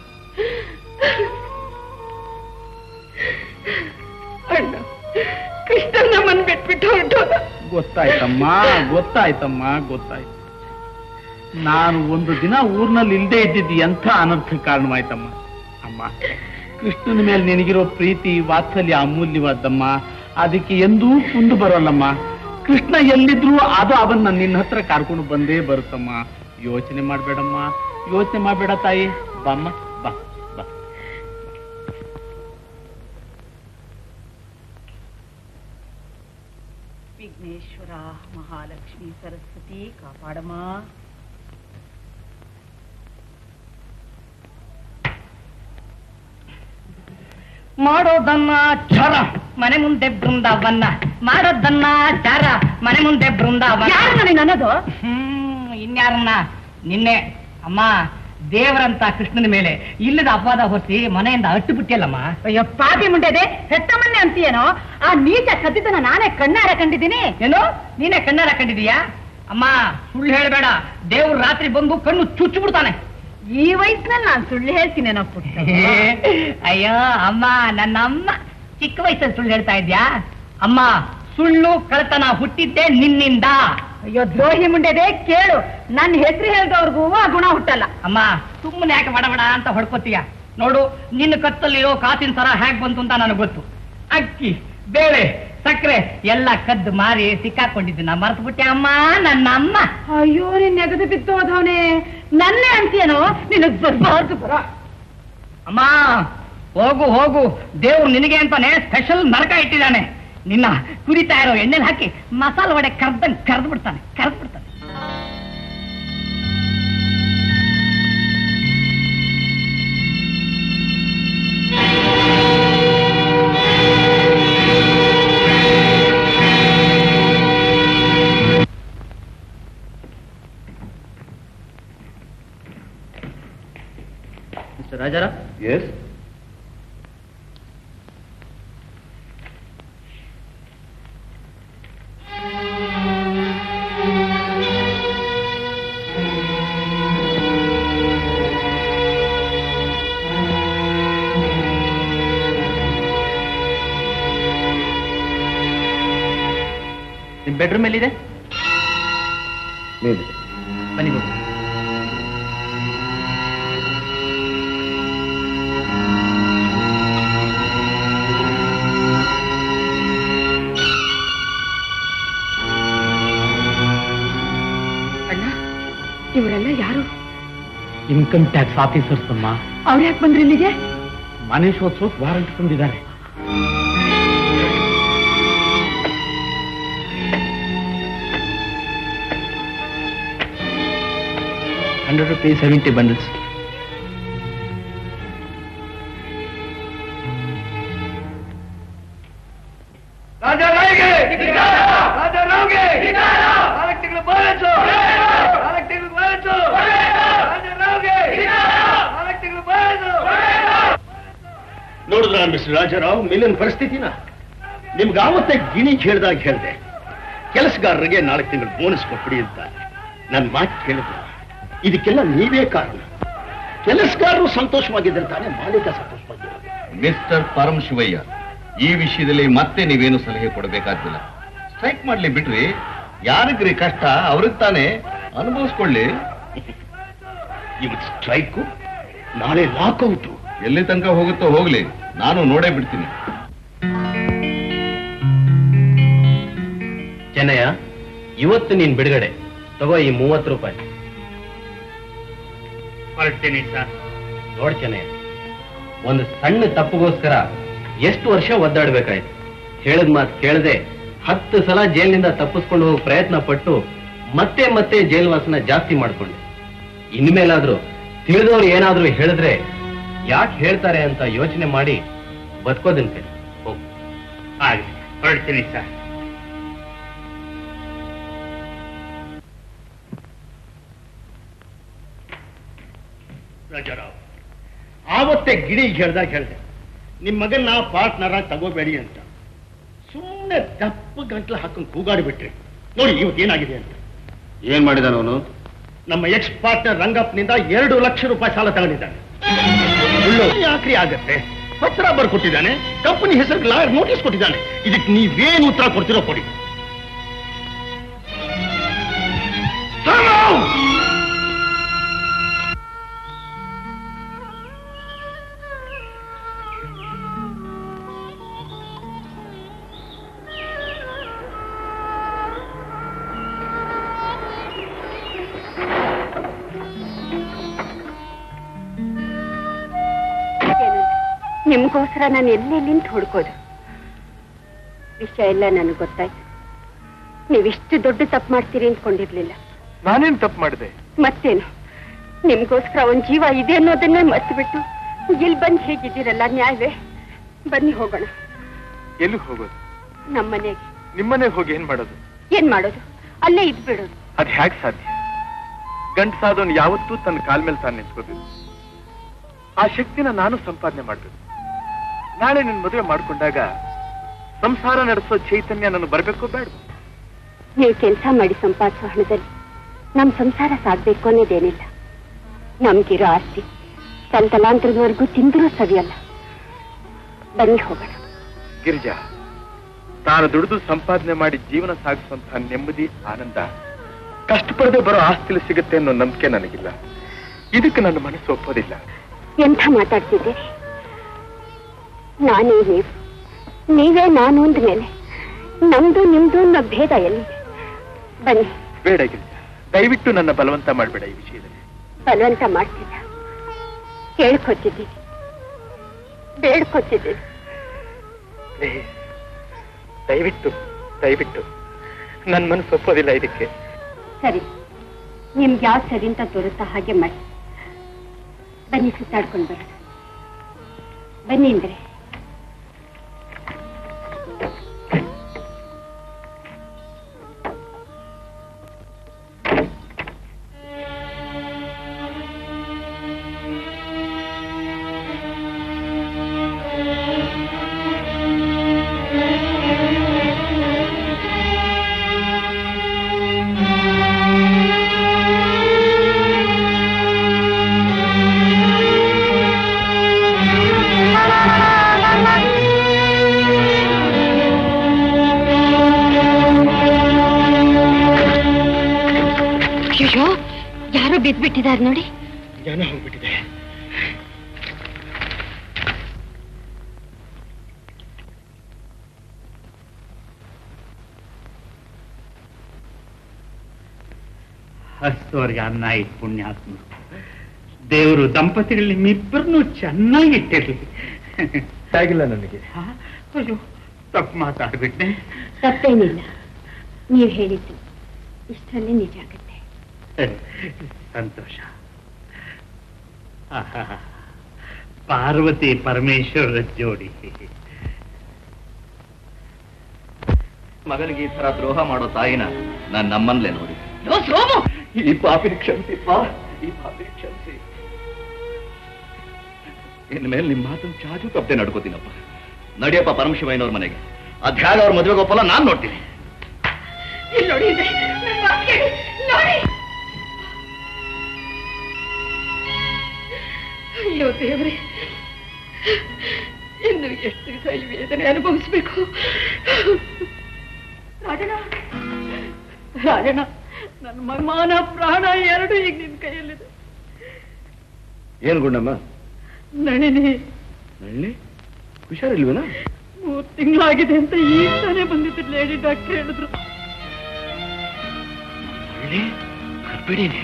ಅಣ್ಣ ಕೃಷ್ಣ ನಮ್ಮನ್ ಬಿಟ್ಬಿಟ್ಟು ಹೊರಟೋದ ಗೊತ್ತಾಯ್ತಮ್ಮ ಗೊತ್ತಾಯ್ತಮ್ಮ ಗೊತ್ತಾಯ್ತು ನಾನು ಒಂದು ದಿನ ಊರ್ನಲ್ಲಿ ಇಲ್ದೇ ಇದ್ದಿದ್ದು ಎಂಥ ಅನರ್ಥ ಕಾರಣವಾಯ್ತಮ್ಮ ಅಮ್ಮ ಕೃಷ್ಣನ ಮೇಲೆ ನಿನಗಿರೋ ಪ್ರೀತಿ ವಾತ್ಸಲ್ಯ ಅಮೂಲ್ಯವಾದ್ದಮ್ಮ ಅದಕ್ಕೆ ಎಂದೂ ಕುಂದು ಬರೋಲ್ಲಮ್ಮ ಕೃಷ್ಣ ಎಲ್ಲಿದ್ರು ಅದು ಅವನ್ನ ನಿನ್ನ ಹತ್ರ ಕರ್ಕೊಂಡು ಬಂದೇ ಬರುತ್ತಮ್ಮ ಯೋಚನೆ ಮಾಡ್ಬೇಡಮ್ಮ ಯೋಚನೆ ಮಾಡ್ಬೇಡ ತಾಯಿ ಬಾಮ್ಮ ಬಾ ಬಾ ವಿಘ್ನೇಶ್ವರ ಮಹಾಲಕ್ಷ್ಮಿ ಸರಸ್ವತಿ ಕಾಪಾಡಮ್ಮ ಮಾಡೋದನ್ನ ಚಾರ ಮನೆ ಮುಂದೆ ಬೃಂದಾವನ ಮಾಡೋದನ್ನ ಚಾರ ಮನೆ ಮುಂದೆ ಬೃಂದಾವನ ಯಾರು ನನಗೆ ನನ್ನದು ಹ್ಮ್ ಇನ್ಯಾರನ್ನ ನಿನ್ನೆ ಅಮ್ಮ ದೇವರಂತ ಕೃಷ್ಣನ ಮೇಲೆ ಇಲ್ಲದ ಅಪವಾದ ಹೊರಿಸಿ ಮನೆಯಿಂದ ಅಟ್ಟು ಬಿಟ್ಟಿಯಲ್ಲಮ್ಮ ಅಯ್ಯೋ ಪಾಪಿ ಮುಂಡೆದೆ ಹೆತ್ತಮ್ಮನ್ನೇ ಅಂತೀಯೇನೋ ಆ ನೀಚ ಕದ್ದಿದ್ದನ್ನ ನಾನೇ ಕಣ್ಣಾರ ಕಂಡಿದ್ದೀನಿ ಏನು ನೀನೇ ಕಣ್ಣಾರ ಕಂಡಿದೀಯಾ ಅಮ್ಮ ಸುಳ್ಳು ಹೇಳಬೇಡ ದೇವ್ರು ರಾತ್ರಿ ಬಂದು ಕಣ್ಣು ಚುಚ್ಚು ಬಿಡ್ತಾನೆ ಈ ವಯಸ್ಸಿನಲ್ಲಿ ನಾನು ಸುಳ್ಳು ಹೇಳ್ತೀನೇನೋ ಪುಟ್ಟ ಅಯ್ಯೋ ಅಮ್ಮ ನನ್ನ ಅಮ್ಮ ಚಿಕ್ಕ ವಯಸ್ಸಲ್ಲಿ ಸುಳ್ಳು ಹೇಳ್ತಾ ಇದ್ಯಾ ಅಮ್ಮ ಸುಳ್ಳು ಕಳತನ ಹುಟ್ಟಿದ್ದೆ ನಿನ್ನಿಂದ ಅಯ್ಯೋ ದ್ರೋಹಿ ಮುಂಡೆದೆ ಕೇಳು ನನ್ನ ಹೆಸರು ಹೇಳ್ದವ್ರಿಗೂ ಆ ಗುಣ ಹುಟ್ಟಲ್ಲ ಅಮ್ಮ ಸುಮ್ಮನೆ ಯಾಕೆ ಬಡಬಡ ಅಂತ ಹೊಡ್ಕೋತೀಯ ನೋಡು ನಿನ್ನ ಕತ್ತಲ್ಲಿರೋ ಕಾಸಿನ ಸರ ಹೇಗ್ ಬಂತು ಅಂತ ನನಗೆ ಗೊತ್ತು ಅಕ್ಕಿ ಬೇಳೆ ಸಕ್ಕರೆ ಎಲ್ಲ ಕದ್ದು ಮಾರಿ ಸಿಕ್ಕಾಕೊಂಡಿದ್ದೀನಿ ನಾ ಮರ್ತು ಬಿಟ್ಟೆ ಅಮ್ಮ ನನ್ನ ಅಮ್ಮ ಅಯ್ಯೋ ನಿನ್ ನೆಗದು ಬಿದ್ದು ಹೋದವನೇ ನನ್ನೇ ಅಂತೀಯೇನೋ ನಿನಗ್ ಬರ್ಬಾರ್ದು ಬರ ಅಮ್ಮ ಹೋಗು ಹೋಗು ದೇವ್ರು ನಿನಗೆ ಅಂತಾನೆ ಸ್ಪೆಷಲ್ ನರಕ ಇಟ್ಟಿದ್ದಾನೆ ನಿನ್ನ ಕುರಿತಾ ಇರೋ ಎಣ್ಣೆಲಿ ಹಾಕಿ ಮಸಾಲ ವಡೆ ಕರ್ದಂಗ್ ಕರ್ದು ಬಿಡ್ತಾನೆ ಕರ್ದು ಬಿಡ್ತಾನೆ ಮಿಸ್ಟರ್ ರಾಜಾರ ಎಸ್ ನಿಮ್ ಬೆಡ್ರೂಮ್ ಎಲ್ಲಿದೆ ಬನ್ನಿ ಹೋಗಿ ಅಣ್ಣ ಇವರೆಲ್ಲ ಯಾರು ಇನ್ಕಮ್ ಟ್ಯಾಕ್ಸ್ ಆಫೀಸರ್ಸ್ ಅಮ್ಮ ಅವ್ರು ಯಾಕೆ ಬಂದ್ರಿ ಇಲ್ಲಿಗೆ ಮನೆ ಶೋಧಿಸೋಕ್ ವಾರಂಟ್ ತಂದಿದ್ದಾರೆ ಹಂಡ್ರೆಡ್ ರುಪೀಸ್ ಸೆವೆಂಟಿ ಬಂಡಲ್ಸ್ ನೋಡಿದ್ರ ಮಿಸ್ಟರ್ ರಾಜಾರಾವ್ ಮೇಲಿನ ಪರಿಸ್ಥಿತಿನ ನಿಮ್ಗೆ ಆವತ್ತೇ ಗಿಣಿ ಹೇಳ್ದಾಗ ಹೇಳ್ದೆ ಕೆಲಸಗಾರರಿಗೆ ನಾಲ್ಕು ತಿಂಗಳು ಬೋನಸ್ ಕೊಟ್ಬಿಡಿ ಅಂತ ನನ್ನ ಮಾತು ಕೇಳಿದ್ರು ಇದಕ್ಕೆಲ್ಲ ನೀವೇ ಕಾರಣ ಕೆಲಸಗಾರರು ಸಂತೋಷವಾಗಿದ್ದರೆ ತಾನೇ ಮಾಲೀಕ ಸಂತೋಷವಾಗಿರೋದು ಮಿಸ್ಟರ್ ಪರಮಶಿವಯ್ಯ ಈ ವಿಷಯದಲ್ಲಿ ಮತ್ತೆ ನೀವೇನು ಸಲಹೆ ಕೊಡಬೇಕಾಗಿಲ್ಲ ಸ್ಟ್ರೈಕ್ ಮಾಡ್ಲಿ ಬಿಡ್ರಿ ಯಾರಿಗ್ರಿ ಕಷ್ಟ ಅವ್ರಿಗೆ ತಾನೇ ಅನುಭವಿಸ್ಕೊಳ್ಳಿ ಇವತ್ತು ಸ್ಟ್ರೈಕು ನಾಳೆ ಲಾಕೌಟು ಎಲ್ಲಿ ತನಕ ಹೋಗುತ್ತೋ ಹೋಗ್ಲಿ ನಾನು ನೋಡೇ ಬಿಡ್ತೀನಿ ಚೆನ್ನಯ್ಯ ಇವತ್ತು ನೀನ್ ಬಿಡುಗಡೆ ತಗೋ ಈ ಮೂವತ್ತು ರೂಪಾಯಿ ಹೊರಡ್ತೀನಿ ಸರ್ ನೋಡ್ ಚೆನ್ನಯ್ಯ ಒಂದು ಸಣ್ಣ ತಪ್ಪುಗೋಸ್ಕರ ಎಷ್ಟು ವರ್ಷ ಒದ್ದಾಡ್ಬೇಕಾಯ್ತು ಹೇಳದ್ ಮಾತು ಕೇಳದೆ ಹತ್ತು ಸಲ ಜೈಲಿನಿಂದ ತಪ್ಪಿಸ್ಕೊಂಡು ಹೋಗಿ ಪ್ರಯತ್ನ ಪಟ್ಟು ಮತ್ತೆ ಮತ್ತೆ ಜೈಲ್ವಾಸನ ಜಾಸ್ತಿ ಮಾಡ್ಕೊಂಡೆ ಇನ್ಮೇಲಾದ್ರೂ ತಿಳಿದವ್ರು ಏನಾದ್ರೂ ಹೇಳಿದ್ರೆ ಯಾಕೆ ಹೇಳ್ತಾರೆ ಅಂತ ಯೋಚನೆ ಮಾಡಿ ಬದುಕೋದನ್ ಕೈ ಹೋಗು ಹಾಗೆ ಹೊರಡ್ತೀನಿ ಸರ್ ರಾಜಾರಾವ್ ಆವತ್ತೇ ಗಿಡಿ ಹೇಳ್ದಾಗ ಹೇಳ್ದೆ ನಿಮ್ ಮಗನ್ನ ಪಾರ್ಟ್ನರ ತಗೋಬೇಡಿ ಅಂತ ಸುಮ್ಮನೆ ದಪ್ಪ ಗಂಟ್ಲು ಹಾಕೊಂಡು ಕೂಗಾಡಿಬಿಟ್ರಿ ನೋಡಿ ಇವತ್ತು ಏನಾಗಿದೆ ಅಂತ ಏನ್ ಮಾಡಿದಾನ ಅವನು ನಮ್ಮ ಎಕ್ಸ್ ಪಾರ್ಟ್ನರ್ ರಂಗಪ್ಪನಿಂದ ಎರಡು ಲಕ್ಷ ರೂಪಾಯಿ ಸಾಲ ತಗೊಂಡಿದ್ದಾನೆ ಸುಳ್ಳು ಯಾಕ್ರಿ ಆಗತ್ತೆ ಪತ್ರ ಬರ್ಕೊಟ್ಟಿದ್ದಾನೆ ಕಂಪನಿ ಹೆಸರಿಗೆ ಲಾಯರ್ ನೋಟಿಸ್ ಕೊಟ್ಟಿದ್ದಾನೆ ಇದಕ್ಕೆ ನೀವೇನು ಉತ್ತರ ಕೊಡ್ತಿರೋ ಕೊಡಿ ರಾಮರಾವ್! ನಿಮ್ಗೋಸ್ಕರ ನಾನು ಎಲ್ಲೆಲ್ಲಿಂದ ಹುಡ್ಕೋದು ವಿಷಯ ಎಲ್ಲ ನನಗೆ ಗೊತ್ತಾಯ್ತು ನೀವಿಷ್ಟು ದೊಡ್ಡ ತಪ್ಪು ಮಾಡ್ತೀರಿ ಅಂದ್ಕೊಂಡಿರ್ಲಿಲ್ಲ ನಾನೇನ್ ತಪ್ಪು ಮಾಡಿದೆ ಮತ್ತೇನು ನಿಮ್ಗೋಸ್ಕರ ಒಂದ್ ಜೀವ ಇದೆ ಅನ್ನೋದನ್ನೇ ಮರ್ತು ಬಿಟ್ಟು ಇಲ್ಲಿ ಬಂದು ಹೇಗಿದ್ದೀರಲ್ಲ ನ್ಯಾಯವೇ ಬನ್ನಿ ಹೋಗೋಣ ಎಲ್ಲಿ ಹೋಗೋದು ನಮ್ಮನೆಗೆ ನಿಮ್ಮನೆ ಹೋಗಿ ಏನ್ ಮಾಡೋದು ಏನ್ ಮಾಡೋದು ಅಲ್ಲೇ ಇದ್ಬಿಡೋದು ಅದ್ ಹ್ಯಾಕ್ ಸಾಧ್ಯ ಗಂಡಸಾದವನ್ ಯಾವತ್ತೂ ತನ್ನ ಕಾಲ್ ಮೇಲೆ ತಾನು ನಿಂತ್ಕೋಬೇಕು ಆ ಶಕ್ತಿನ ನಾನು ಸಂಪಾದನೆ ಮಾಡ್ಬೇಕು ನಾಳೆ ನಿನ್ ಮದುವೆ ಮಾಡ್ಕೊಂಡಾಗ ಸಂಸಾರ ನಡೆಸೋ ಚೈತನ್ಯ ನಾನು ಬರ್ಬೇಕು ಬೇಡ ನೀವು ಕೆಲಸ ಮಾಡಿ ಸಂಪಾದಿಸೋ ಹಣದಲ್ಲಿ ನಮ್ ಸಂಸಾರ ಸಾಗ್ಬೇಕು ಅನ್ನೋದೇನಿಲ್ಲ ನಮ್ಗಿರೋ ಆಸ್ತಿ ತಲಾಂತರದವರೆಗೂ ತಿಂದರೂ ಸರಿಯಲ್ಲ ಬನ್ನಿ ಹೋಗೋಣ ಗಿರಿಜಾ ತಾನು ದುಡಿದು ಸಂಪಾದನೆ ಮಾಡಿ ಜೀವನ ಸಾಗಿಸುವಂತಹ ನೆಮ್ಮದಿ ಆನಂದ ಕಷ್ಟಪಡದೆ ಬರೋ ಆಸ್ತಿಲಿ ಸಿಗುತ್ತೆ ಅನ್ನೋ ನಂಬಿಕೆ ನನಗಿಲ್ಲ ಇದಕ್ಕೆ ನನ್ನ ಮನಸ್ಸು ಒಪ್ಪೋದಿಲ್ಲ ಎಂಥ ಮಾತಾಡ್ತಿದ್ದೀರಿ ನಾನೇ ನೀವು ನೀವೇ ನಾನು ಅಂದ ಮೇಲೆ ನಮ್ದು ನಿಮ್ದು ಅನ್ನೋ ಭೇದ ಎಲ್ಲಿದೆ ಬನ್ನಿ ಬೇಡ ಗಿರಿಜಾ ದಯವಿಟ್ಟು ನನ್ನ ಬಲವಂತ ಮಾಡಬೇಡ ಈ ವಿಷಯದಲ್ಲಿ ಬಲವಂತ ಮಾಡ್ತಿಲ್ಲ ಕೇಳ್ಕೊತಿದ್ದೀನಿ ಬೇಡ್ಕೊತಿದ್ದೀನಿ ಪ್ಲೀಸ್ ದಯವಿಟ್ಟು ದಯವಿಟ್ಟು ನನ್ನ ಮನಸ್ಸು ಒಪ್ಪೋದಿಲ್ಲ ಇದಕ್ಕೆ ಸರಿ ನಿಮ್ಗೆ ಯಾವ ಸರಿ ಅಂತ ತೋರುತ್ತಾ ಹಾಗೆ ಮಾಡಿ ಬನ್ನಿ ಸುತ್ತಾಡ್ಕೊಂಡು ಬರೋಣ ಬನ್ನಿ ಅಂದ್ರೆ ಅಯ್ಯೋ ಯಾರೋ ಬಿದ್ದ್ಬಿಟ್ಟಿದ್ದಾರೆ ನೋಡಿ ಜನ ಹೋಗ್ಬಿಟ್ಟಿದೆ ಹಸ್ತೋರ್ಗೆ ಅನ್ನ ಇಟ್ಟು ಪುಣ್ಯಾತ್ಮ ದೇವರು ದಂಪತಿಗಳು ನಿಮ್ಮಿಬ್ಬರನ್ನು ಚೆನ್ನಾಗಿ ಇಟ್ಟಿರ್ಲಿ ಆಗಿಲ್ಲ ನನಗೆ ಹಾ? ಅಯ್ಯೋ ತಪ್ಪು ಮಾತಾಡ್ಬಿಟ್ಟೆ ತಪ್ಪೇನಿಲ್ಲ ನೀವು ಹೇಳಿದ್ದು ಇಷ್ಟರಲ್ಲಿ ನಿಜ ಆಗುತ್ತೆ ಸಂತೋಷ ಪಾರ್ವತಿ ಪರಮೇಶ್ವರ ಜೋಡಿ ಮಗನಿಗೆ ಈ ತರ ದ್ರೋಹ ಮಾಡೋ ತಾಯಿನ ನಾನು ನಮ್ಮನ್ಲೇ ನೋಡಿ ಲೋ ಸೋಮು ಈ ಪಾಪಿನ ಕ್ಷಮಿಸಿಪ್ಪ ಈ ಪಾಪಿನ ಕ್ಷಮಿಸಿ ಇನ್ನು ಮೇಲೆ ನಿಮ್ಮ ಮಾತನ್ನು ಚಾಚು ತಪ್ಪದೆ ನಡ್ಕೋತೀನಪ್ಪ ನಡಿಯಪ್ಪ ಪರಮಶಿವಯ್ಯನವ್ರ ಮನೆಗೆ ಅಧ್ಯಾಗ ಅವ್ರ ಮದುವೆಗೆ ಒಪ್ಪಲ್ಲ ನಾನು ನೋಡ್ತೀನಿ ಇಲ್ಲಿ ನೋಡಿ ಇದೆ. ನನ್ ಮಾತ್ ಕೇಳಿ. ನೋಡಿ ಅಯ್ಯೋ ದೇವ್ರೆ ಇನ್ನು ಎಷ್ಟು ದಿವಸ ಈ ವೇದನೆ ಅನುಭವಿಸ್ಬೇಕು ರಾಜಣ್ಣ ರಾಜಣ್ಣ ನನ್ನ ಮಗಮಾನ ಪ್ರಾಣ ಎರಡು ಈಗ ನಿನ್ ಕೈಯಲ್ಲಿದೆ ಏನ್ ಗುಂಡಮ್ಮ ನಳಿನಿ ನಳ್ಳಿ ಹುಷಾರಿಲ್ವೇನಾ ಮೂರ್ ತಿಂಗಳಾಗಿದೆ ಅಂತ ಈಗ ತಾನೇ ಬಂದಿದ್ರು ಲೇಡಿ ಡಾಕ್ಟರ್ ಹೇಳಿದ್ರು ಬಿಡಿದೆ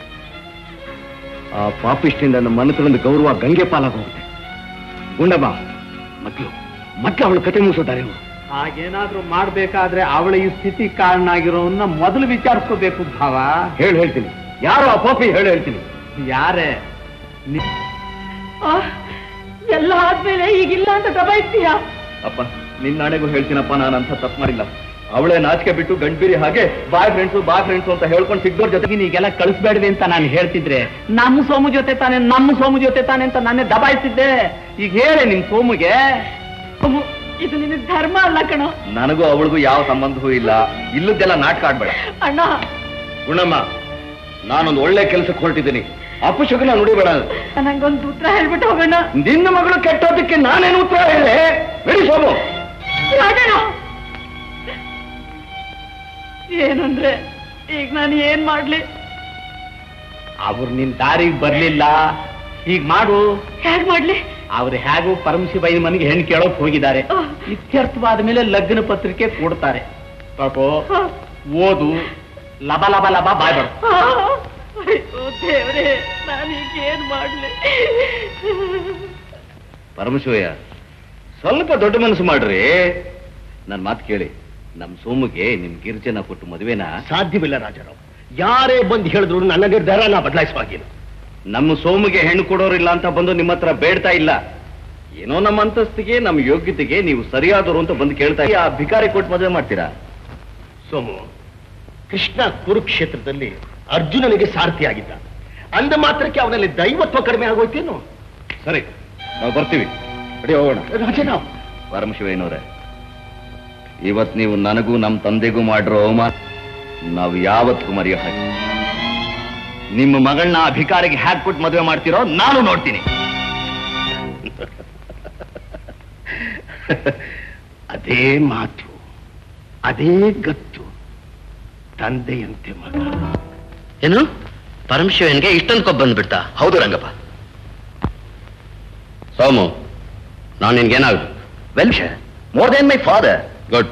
ಆ ಪಾಪಿಷ್ಟಿಂದ ನಮ್ಮ ಮನಸ್ಸಿನ ಗೌರವ ಗಂಗೆ ಪಾಲಾಗೋಗುತ್ತೆ ಗುಂಡಮ್ಮ ಮಕ್ಕಳು ಮಕ್ಕಳು ಅವಳ ಕತೆ ಮುಗಿಸೋದಾರೆ ಇವ್ರು. ಹಾಗೇನಾದ್ರೂ ಮಾಡ್ಬೇಕಾದ್ರೆ ಅವಳ ಈ ಸ್ಥಿತಿ ಕಾರಣ ಆಗಿರೋನ್ನ ಮೊದಲು ವಿಚಾರಿಸ್ಕೋಬೇಕು ಭಾವ ಹೇಳಿ ಹೇಳ್ತೀನಿ ಯಾರು ಆ ಪಾಪಿ ಹೇಳಿ ಹೇಳ್ತೀನಿ ಯಾರೇ ನಿ- ಆ, ಎಲ್ಲ ಆದ್ಮೇಲೆ ಈಗಿಲ್ಲ ಅಂತ ದಬಾಯಿಸ್ತೀಯಾ ಅಪ್ಪ ನಿನ್ನ ನಾಳೆಗೂ ಹೇಳ್ತೀನಪ್ಪ ನಾನು ಅಂತ ತಪ್ಪು ಮಾಡಿಲ್ಲ ಅವಳೇ ನಾಚಿಕೆ ಬಿಟ್ಟು ಗಂಡ್ಬಿರಿ ಹಾಗೆ ಬಾಯ್ ಫ್ರೆಂಡ್ಸು ಬಾ ಫ್ರೆಂಡ್ಸು ಅಂತ ಹೇಳ್ಕೊಂಡು ಸಿಗ್ದೋರ್ ಜೊತೆಗೆ ಜೊತೆಗೆ ನೀಗೆಲ್ಲ ಕಳಿಸ್ಬೇಡ್ವಿ ಅಂತ ನಾನು ಹೇಳ್ತಿದ್ರೆ ನಮ್ಮ ಸೋಮು ಜೊತೆ ತಾನೆ ನಮ್ಮ ಸೋಮು ಜೊತೆ ತಾನೆ ಅಂತ ನಾನೇ ದಬಾಯಿಸಿದ್ದೆ ಈಗ ಹೇಳಿ ನಿಮ್ ಸೋಮುಗೆ ಅಮ್ಮು, ಇದು ನಿನ್ನ ಧರ್ಮ ಅಲ್ಲ ಕಣೋ ನನಗೂ ಅವಳಿಗೂ ಯಾವ ಸಂಬಂಧವೂ ಇಲ್ಲ ಇಲ್ಲದ್ದೆಲ್ಲ ನಾಟಕ ಆಡ್ಬೇಡ ಅಣ್ಣ ಗುಣಮ್ಮ ನಾನೊಂದು ಒಳ್ಳೆ ಕೆಲಸಕ್ಕೆ ಹೊರಟಿದ್ದೀನಿ ಅಪಶಕನ ನುಡಿಬೇಡ ನಂಗೊಂದು ಉತ್ತರ ಹೇಳ್ಬಿಟ್ಟು ಹೋಗೋಣ ನಿನ್ನ ಮಗಳು ಕೆಟ್ಟೋದಕ್ಕೆ ನಾನೇನು ಉತ್ತರ ಹೇಳಿ ನಡಿ ಸೋಮು ರಾಜಣ್ಣ ಏನಂದ್ರೆ ಈಗ ನಾನು ಏನ್ ಮಾಡ್ಲಿ ಅವ್ರು ನಿನ್ ದಾರಿಗೆ ಬರ್ಲಿಲ್ಲ ಹೀಗ್ ಮಾಡು ಹೇಗ್ ಮಾಡ್ಲಿ ಅವ್ರು ಹೇಗೂ ಪರಮಶಿವಯ್ಯನ ಮನೆಗೆ ಹೆಣ್ಣು ಕೇಳೋಕ್ ಹೋಗಿದ್ದಾರೆ ಇತ್ಯರ್ಥವಾದ ಮೇಲೆ ಲಗ್ನ ಪತ್ರಿಕೆ ಕೊಡ್ತಾರೆ ಪಾಪು ಓದು ಲಬ ಲಬ ಲಬ ಬಾಯ್ ಬರ್ ಆ, ಅಯ್ಯೋ ದೇವ್ರೆ ನಾನೀಗ ಏನ್ ಮಾಡ್ಲಿ ಪರಮಶಿವಯ್ಯ ಸ್ವಲ್ಪ ದೊಡ್ಡ ಮನಸ್ಸು ಮಾಡ್ರಿ ನನ್ನ ಮಾತು ಕೇಳಿ ನಮ್ ಸೋಮುಗೆ ನಿಮ್ ಗಿರ್ಜನ ಕೊಟ್ಟು ಮದುವೆನ ಸಾಧ್ಯವಿಲ್ಲ ರಾಜಾರಾವ್ ಯಾರೇ ಬಂದು ಹೇಳಿದ್ರು ನನ್ನ ನಿರ್ಧಾರ ನಾ ಬದಲಾಯಿಸುವಾಗಿಲ್ಲ ನಮ್ಮ ಸೋಮಿಗೆ ಹೆಣ್ಣು ಕೊಡೋರಿಲ್ಲ ಅಂತ ಬಂದು ನಿಮ್ಮ ಹತ್ರ ಬೇಡ್ತಾ ಇಲ್ಲ ಏನೋ ನಮ್ಮ ಅಂತಸ್ತಿಗೆ ನಮ್ಮ ಯೋಗ್ಯತೆಗೆ ನೀವು ಸರಿಯಾದವರು ಅಂತ ಬಂದು ಕೇಳ್ತಾ ಇದ್ದೀರಾ. ಆ ಭಿಕಾರಿ ಕೊಟ್ಟು ಮದುವೆ ಮಾಡ್ತೀರಾ ಸೋಮು ಕೃಷ್ಣ ಕುರುಕ್ಷೇತ್ರದಲ್ಲಿ ಅರ್ಜುನನಿಗೆ ಸಾರಥಿಯಾಗಿದ್ದ ಅಂದ ಮಾತ್ರಕ್ಕೆ ಅವನಲ್ಲಿ ದೈವತ್ವ ಕಡಿಮೆ ಆಗೋಯ್ತೇನು ಸರಿ ನಾವು ಬರ್ತೀವಿ ಅಡಿ ಹೋಗೋಣ ರಾಜಾರಾವ್ ಪರಮಶಿವಯ್ಯನವ್ರೆ ಇವತ್ ನೀವು ನನಗೂ ನಮ್ಮ ತಂದೆಗೂ ಮಾಡಿರೋ ಅವಮಾನ ನಾವು ಯಾವತ್ತಿಗೂ ಮರೆಯೋ ಹಾಗೆ ನಿಮ್ಮ ಮಗಳನ್ನ ಅಧಿಕಾರಿಗೆ ಹ್ಯಾಕ್ ಕೊಟ್ಟು ಮದುವೆ ಮಾಡ್ತೀರೋ ನಾನು ನೋಡ್ತೀನಿ ಅದೇ ಮಾತು ಅದೇ ಗತ್ತು ತಂದೆಯಂತೆ ಮಗ ಏನು ಪರಮಶಿವನ್ಗೆ ಇಷ್ಟೊಂದು ಕೊಬ್ಬ ಬಂದ್ಬಿಡ್ತಾ ಹೌದು ರಂಗಪ್ಪ ಸೋಮು ನಾನು ನಿನ್ಗೇನಾಗುದು well more then my father good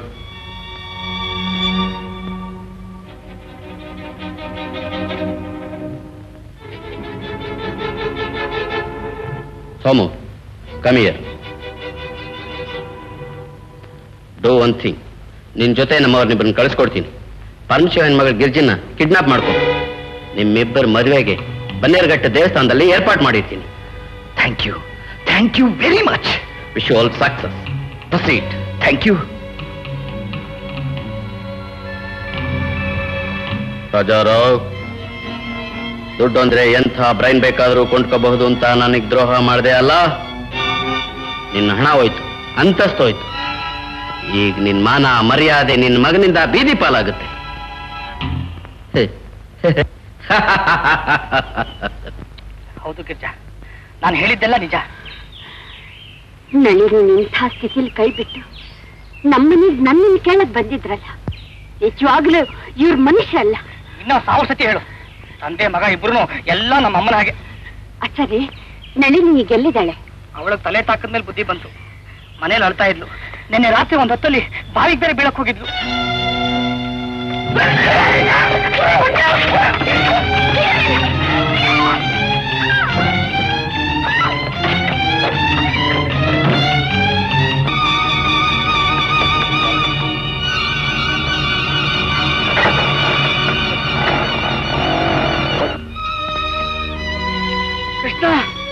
Somu come here do one thing ನಿನ್ ಜೊತೆ ನಮ್ಮವ್ರನ್ನಿಬ್ಬರನ್ನ ಕಳಿಸ್ಕೊಡ್ತೀನಿ ಪರಮಶಿವನ್ ಮಗಳ ಗಿರ್ಜಿನ ಕಿಡ್ನಾಪ್ ಮಾಡ್ಕೊ ನಿಮ್ಮಿಬ್ಬರ ಮದುವೆಗೆ ಬನ್ನೇರುಘಟ್ಟ ದೇವಸ್ಥಾನದಲ್ಲಿ ಏರ್ಪಾಟ್ ಮಾಡಿರ್ತೀನಿ thank you thank you very much wish all success proceed thank you Rajarao ದುಡ್ಡು ಅಂದ್ರೆ ಎಂಥ ಬ್ರೈನ್ ಬೇಕಾದರೂ ಕೊಂಡ್ಕೋಬಹುದು ಅಂತ ನನಗೆ ದ್ರೋಹ ಮಾಡಿದೆ ಅಲ್ಲ ನಿನ್ನ ಹಣ ಹೋಯ್ತು ಅಂತಸ್ತು ಹೋಯ್ತು ಈಗ ನಿನ್ ಮಾನ ಮರ್ಯಾದೆ ನಿನ್ನ ಮಗನಿಂದ ಬೀದಿ ಪಾಲಾಗುತ್ತೆ ಹೇ. ಹೌದು ಗಿರ್ಜಾ ನಾನು ಹೇಳಿದ್ದೆಲ್ಲ ನಿಜ ನಳಿರು ಇಂಥ ಸ್ಥಿತಿಲಿ ಕೈ ಬಿಟ್ಟು ನಮ್ಮನೆಗ್ ನನ್ನನ್ನು ಕೇಳಕ್ ಬಂದಿದ್ರಲ್ಲ ನಿಜವಾಗ್ಲೂ ಇವ್ರ ಮನುಷ್ಯ ಅಲ್ಲ ಇನ್ನೂ ಸಾವಿರ ಸತಿ ಹೇಳು ತಂದೆ ಮಗ ಇಬ್ರು ಎಲ್ಲ ನಮ್ಮ ಅಮ್ಮನ ಹಾಗೆ ಅಚ್ಚರಿ ನಳಿನಿ ಈಗ ಎಲ್ಲಿದ್ದಾಳೆ ಅವಳಿಗೆ ತಲೆ ತಾಕದ್ಮೇಲೆ ಬುದ್ಧಿ ಬಂತು ಮನೇಲಿ ಅಳ್ತಾ ಇದ್ಲು ನಿನ್ನೆ ರಾತ್ರಿ ಒಂದ್ ಹೊತ್ತಲ್ಲಿ ಬಾವಿಗೆ ಬೇರೆ ಬೀಳಕ್ ಹೋಗಿದ್ಲು ಕೃಷ್ಣ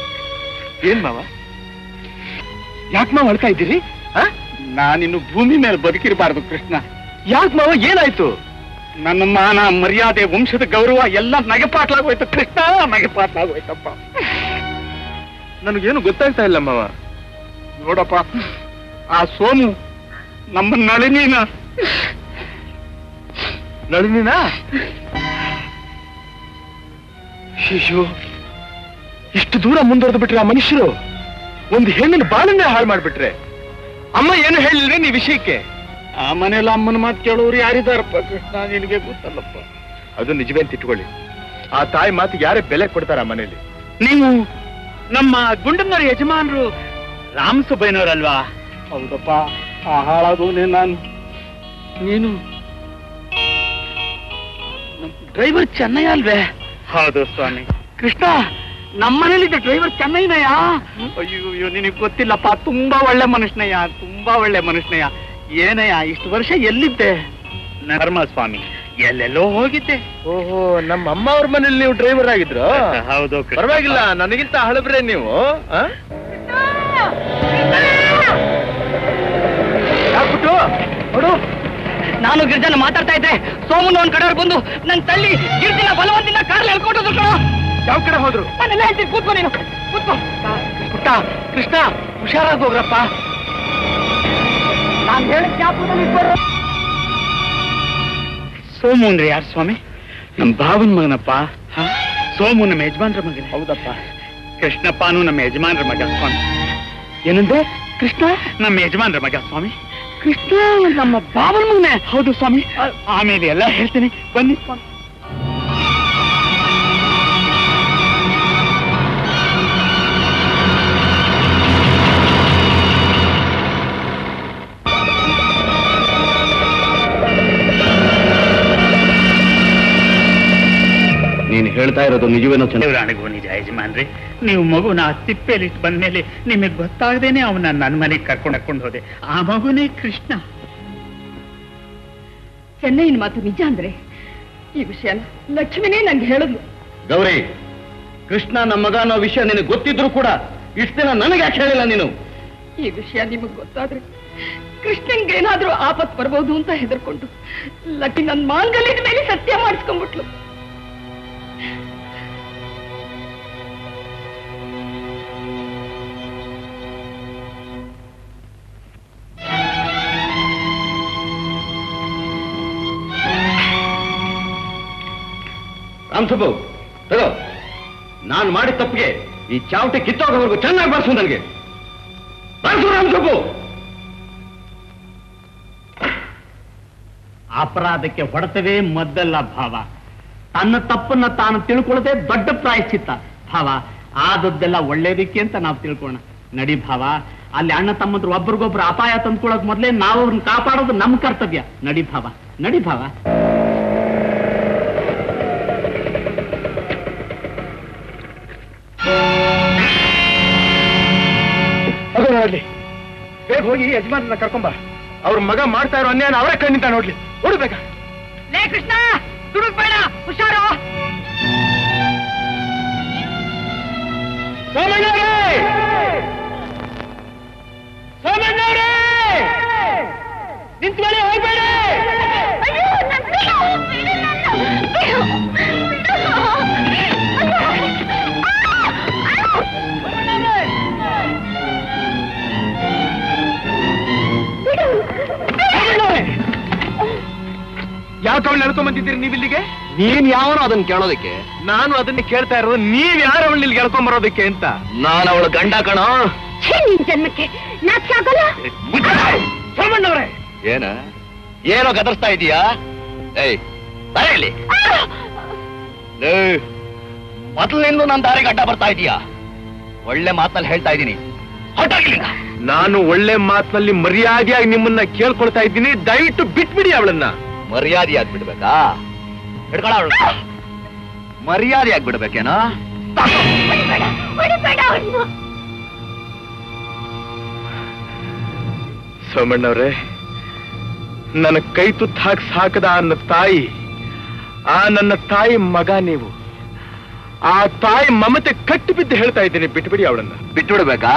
ಏನ್ ಮಾವ ಯಾಕೆ ಮಾವ ಅಳ್ತಾ ಇದ್ದೀರಿ ನಾನಿನ್ನು ಭೂಮಿ ಮೇಲೆ ಬದುಕಿರಬಾರದು ಕೃಷ್ಣ ಯಾಕೆ ಮಾವ ಏನಾಯ್ತು ನನ್ನ ಮಾನ ಮರ್ಯಾದೆ ವಂಶದ ಗೌರವ ಎಲ್ಲ ನಗೆಪಾಟ್ಲಾಗೋಯ್ತು ಕೃಷ್ಣ ನಗೆಪಾಟ್ಲಾಗೋಯ್ತಪ್ಪ ನನಗೇನು ಗೊತ್ತಾಗ್ತಾ ಇಲ್ಲ ಮಾವ ನೋಡಪ್ಪ ಆ ಸೋಮು ನಮ್ಮ ನಳಿನಿನ ನಳಿನಿನ ಶಿಶು ಇಷ್ಟು ದೂರ ಮುಂದುವರೆದು ಬಿಟ್ರೆ ಆ ಮನುಷ್ಯರು ಒಂದು ಹೆಣ್ಣಿನ ಬಾಳನ್ನೇ ಹಾಳು ಮಾಡ್ಬಿಟ್ರೆ ಅಮ್ಮ ಏನು ಹೇಳಿಲ್ವೇ ನೀ ವಿಷಯಕ್ಕೆ ಆ ಮನೇಲಿ ಅಮ್ಮನ ಮಾತು ಕೇಳೋರು ಯಾರಿದಾರಪ್ಪ ಕೃಷ್ಣ ನಿನಗೆ ಗೊತ್ತಲ್ಲಪ್ಪ ಅದು ನಿಜವೇ ಅಂತ ಇಟ್ಕೊಳ್ಳಿ ಆ ತಾಯಿ ಮಾತು ಯಾರೇ ಬೆಲೆ ಕೊಡ್ತಾರ ಆ ಮನೇಲಿ ನೀವು ನಮ್ಮ ಗುಂಡನ್ನವರ ಯಜಮಾನರು ರಾಮ್ ಸುಬ್ಬಯ್ಯನವರಲ್ವಾ ಹೌದಪ್ಪ ಆ ಹಾಳಾದವನೇ ನಾನು ನೀನು ಡ್ರೈವರ್ ಚೆನ್ನೈ ಅಲ್ವೇ ಹೌದು ಸ್ವಾಮಿ ಕೃಷ್ಣ ನಮ್ಮನೇಲಿದ್ದ ಡ್ರೈವರ್ ಚೆನ್ನೈನಯ್ಯ ಅಯ್ಯೋ ಅಯ್ಯೋ ನಿನಗೆ ಗೊತ್ತಿಲ್ಲಪ್ಪ ತುಂಬಾ ಒಳ್ಳೆ ಮನುಷ್ಯನಯ್ಯ ತುಂಬಾ ಒಳ್ಳೆ ಮನುಷ್ಯನಯ್ಯ ಏನಯ್ಯ ಇಷ್ಟು ವರ್ಷ ಎಲ್ಲಿದ್ದೆ ಧರ್ಮ ಸ್ವಾಮಿ ಎಲ್ಲೆಲ್ಲೋ ಹೋಗಿದ್ದೆ ಓಹೋ ನಮ್ಮ ಅಮ್ಮ ಅವ್ರ ಮನೇಲಿ ನೀವು ಡ್ರೈವರ್ ಆಗಿದ್ರು ಹೌದು ಪರವಾಗಿಲ್ಲ ನನಗಿಂತ ಹಳಬ್ರೆ ನೀವು ಆ? ಯಾಕ್ಬಿಟ್ಟು ನೋಡು ನಾನು ಗಿರ್ಜನ ಮಾತಾಡ್ತಾ ಇದ್ದೆ ಸೋಮನ್ ಒಂದ್ ಕಡೆಯವ್ರು ಬಂದು ನನ್ ತಳ್ಳಿ ಗಿರ್ಜಿನ ಬಲವಂತಿಂದ ಕಾರ್ಲಿ ಹೇಳ್ಕೊಟ್ಟು ಕಣೋ ಯಾವ ಕಡೆ ಹೋದ್ರು ನಾನೆಲ್ಲ ಹೇಳ್ತೀನಿ ಕೂತ್ಕೋ ನೀನು ಕೂತ್ಕೋ ಪುಟ್ಟ ಕೃಷ್ಣ ಹುಷಾರಾಗಿ ಹೋಗ್ರಪ್ಪ ನಾನು ಹೇಳಿದ ಜ್ಞಾಪಕದಲ್ಲಿ ಇಟ್ಕೊಳ್ರು. ಸೋಮು ಅಂದ್ರೆ ಯಾರು ಸ್ವಾಮಿ ನಮ್ಮ ಭಾವನ ಮಗನಪ್ಪ ಸೋಮು ನಮ್ಮ ಯಜಮಾನ್ರ ಮಗನ ಹೌದಪ್ಪ ಕೃಷ್ಣಪ್ಪನು ನಮ್ಮ ಯಜಮಾನ್ರ ಮಗ ಸ್ವಾಮಿ ಏನಂದ್ರೆ ಕೃಷ್ಣ ನಮ್ಮ ಯಜಮಾನ್ರ ಮಗ ಸ್ವಾಮಿ ಕೃಷ್ಣ ನಮ್ಮ ಭಾವನ ಮಗನೇ ಹೌದು ಸ್ವಾಮಿ ಆಮೇಲೆ ಎಲ್ಲ ಹೇಳ್ತೀನಿ ಬನ್ನಿ ಸ್ವಾಮಿ ನೀನು ಹೇಳ್ತಾ ಇರೋದು ನಿಜವೇನೋ ಚೆನ್ನ ದೇವರಾಣಿಗೂ ನಿಜ ಯಜಮಾನ್ರಿ ನೀವು ಮಗುನ ತಿಪ್ಪೆಲಿ ಬಂದ್ಮೇಲೆ ನಿಮಗೆ ಗೊತ್ತಾಗದೇನೆ ಅವನ ನನ್ನ ಮನೆಗೆ ಕರ್ಕೊಂಡು ಹಾಕೊಂಡು ಹೋದೆ ಆ ಮಗುನೇ ಕೃಷ್ಣ ಚೆನ್ನೈನ ಮಾತು ನಿಜ ಅಂದ್ರೆ ಈ ವಿಷಯನ ಲಕ್ಷ್ಮಿನೇ ನಂಗೆ ಹೇಳಿದ್ಲು ಗೌರಿ ಕೃಷ್ಣ ನಮ್ಮ ಮಗ ಅನ್ನೋ ವಿಷಯ ನಿನಗೆ ಗೊತ್ತಿದ್ರು ಕೂಡ ಇಷ್ಟು ದಿನ ನನಗೆ ಯಾಕೆ ಹೇಳಿಲ್ಲ ನೀನು ಈ ವಿಷಯ ನಿಮಗ್ ಗೊತ್ತಾದ್ರೆ ಕೃಷ್ಣನ್ಗೆ ಏನಾದ್ರೂ ಆಪತ್ ಬರ್ಬೋದು ಅಂತ ಹೆದರ್ಕೊಂಡು ಲಕ್ಕಿ ನನ್ ಮಾಂಗಲ್ಯದ ಮೇಲೆ ಸತ್ಯ ಮಾಡಿಸ್ಕೊಂಡ್ಬಿಟ್ಲು ರಾಮಸಬ್ಬು ತಗೋ ನಾನು ಮಾಡಿದ ತಪ್ಪಿಗೆ ಈ ಚಾವಟಿ ಕಿತ್ತೋಗೋವರೆಗೂ ಚೆನ್ನಾಗಿ ಬರ್ಸು ನನಗೆ ಬರ್ಸು ರಾಮಸಬ್ಬು ಅಪರಾಧಕ್ಕೆ ಹೊಡೆತವೇ ಮದ್ದಲ್ಲ ಭಾವ ತನ್ನ ತಪ್ಪನ್ನ ತಾನು ತಿಳ್ಕೊಳ್ಳದೆ ದೊಡ್ಡ ಪ್ರಾಯಶ್ಚಿತ್ತ ಭಾವ ಆದದ್ದೆಲ್ಲ ಒಳ್ಳೇದಕ್ಕೆ ಅಂತ ನಾವು ತಿಳ್ಕೋಣ ನಡಿ ಭಾವ ಅಲ್ಲಿ ಅಣ್ಣ ತಮ್ಮಂದ್ರು ಒಬ್ರಿಗೊಬ್ರು ಅಪಾಯ ತಂದ್ಕೊಳ್ಳೋಕ್ ಮೊದ್ಲೇ ನಾವು ಅವ್ರನ್ನ ಕಾಪಾಡೋದು ನಮ್ಮ ಕರ್ತವ್ಯ ನಡಿ ಭಾವ ನಡಿ ಭಾವ ಅದು ನೋಡ್ಲಿ ಬೇಗ ಹೋಗಿ ಯಜಮಾನನ್ನ ಕರ್ಕೊಂಬ ಅವ್ರ ಮಗ ಮಾಡ್ತಾ ಇರೋ ಅನ್ಯಾಯ ಅವರೇ ಕಣ್ಣಿಂದ ನೋಡ್ಲಿ ನೋಡ್ಬೇಕಾ ಲೇ ಕೃಷ್ಣ ದುಡುಕ್ಬೇಡ ಹುಷಾರು ಸೋಮಣ್ಣವ್ರೇ ಸೋಮಣ್ಣವ್ರೇ ನಿಂತ್ಕೊಳ್ಳಿ ಹೋಗ್ಬೇಡಿ ಯಾವ ಕವಲ್ ನಡ್ಕೊಂಡ್ ಬಂದಿದ್ದೀರಿ ನೀವು ಇಲ್ಲಿಗೆ ನೀನ್ ಯಾವನೋ ಅದನ್ನ ಕೇಳೋದಕ್ಕೆ ನಾನು ಅದನ್ನ ಕೇಳ್ತಾ ಇರೋದು ನೀವ್ ಯಾರು ಅವಳು ಇಲ್ಲಿ ಎಳ್ಕೊಂಡ್ ಬರೋದಕ್ಕೆ ಅಂತ ನಾನು ಅವಳ ಗಂಡ ಕಣೋ ಛೇ, ನಿನ್ ಜನ್ಮಕ್ಕೆ ನಾಚ್ ಆಗಲ್ಲ ಸೋಮಣ್ಣವ್ರೆ ಏನ ಏನೋ ಗದರ್ಸ್ತಾ ಇದೀಯಾ ಏಯ್ ಬರ ಇಲ್ಲಿ ಮೊದಲಿಂದ ನನ್ನ ದಾರಿಗೆ ಅಡ್ಡ ಬರ್ತಾ ಇದೀಯಾ ಒಳ್ಳೆ ಮಾತಲ್ಲಿ ಹೇಳ್ತಾ ಇದ್ದೀನಿ ಹೊರಟಾಗಿಲ್ಲ ನಾನು ಒಳ್ಳೆ ಮಾತಿನಲ್ಲಿ ಮರ್ಯಾದೆಯಾಗಿ ನಿಮ್ಮನ್ನ ಕೇಳ್ಕೊಳ್ತಾ ಇದ್ದೀನಿ ದಯವಿಟ್ಟು ಬಿಟ್ಬಿಡಿ ಅವಳನ್ನ ಮರ್ಯಾದೆಯಾಗಿ ಬಿಡ್ಬೇಕಾ ಹಿಡ್ಕೊಳ ಮರ್ಯಾದೆಯಾಗಿ ಬಿಡ್ಬೇಕೇನೋ ಹೊಡಿಬೇಡ ಅವ್ರನ್ನ ಸೋಮಣ್ಣವ್ರೆ ನನ್ನ ಕೈ ತುತ್ತು ಹಾಕಿ ಸಾಕದ ಆ ನನ್ನ ತಾಯಿ ಆ ನನ್ನ ತಾಯಿ ಮಗ ನೀವು ಆ ತಾಯಿ ಮಮತೆ ಕಟ್ಟಿ ಬಿದ್ದು ಹೇಳ್ತಾ ಇದ್ದೀನಿ ಬಿಟ್ಬಿಡಿ ಅವಳನ್ನ ಬಿಟ್ಬಿಡ್ಬೇಕಾ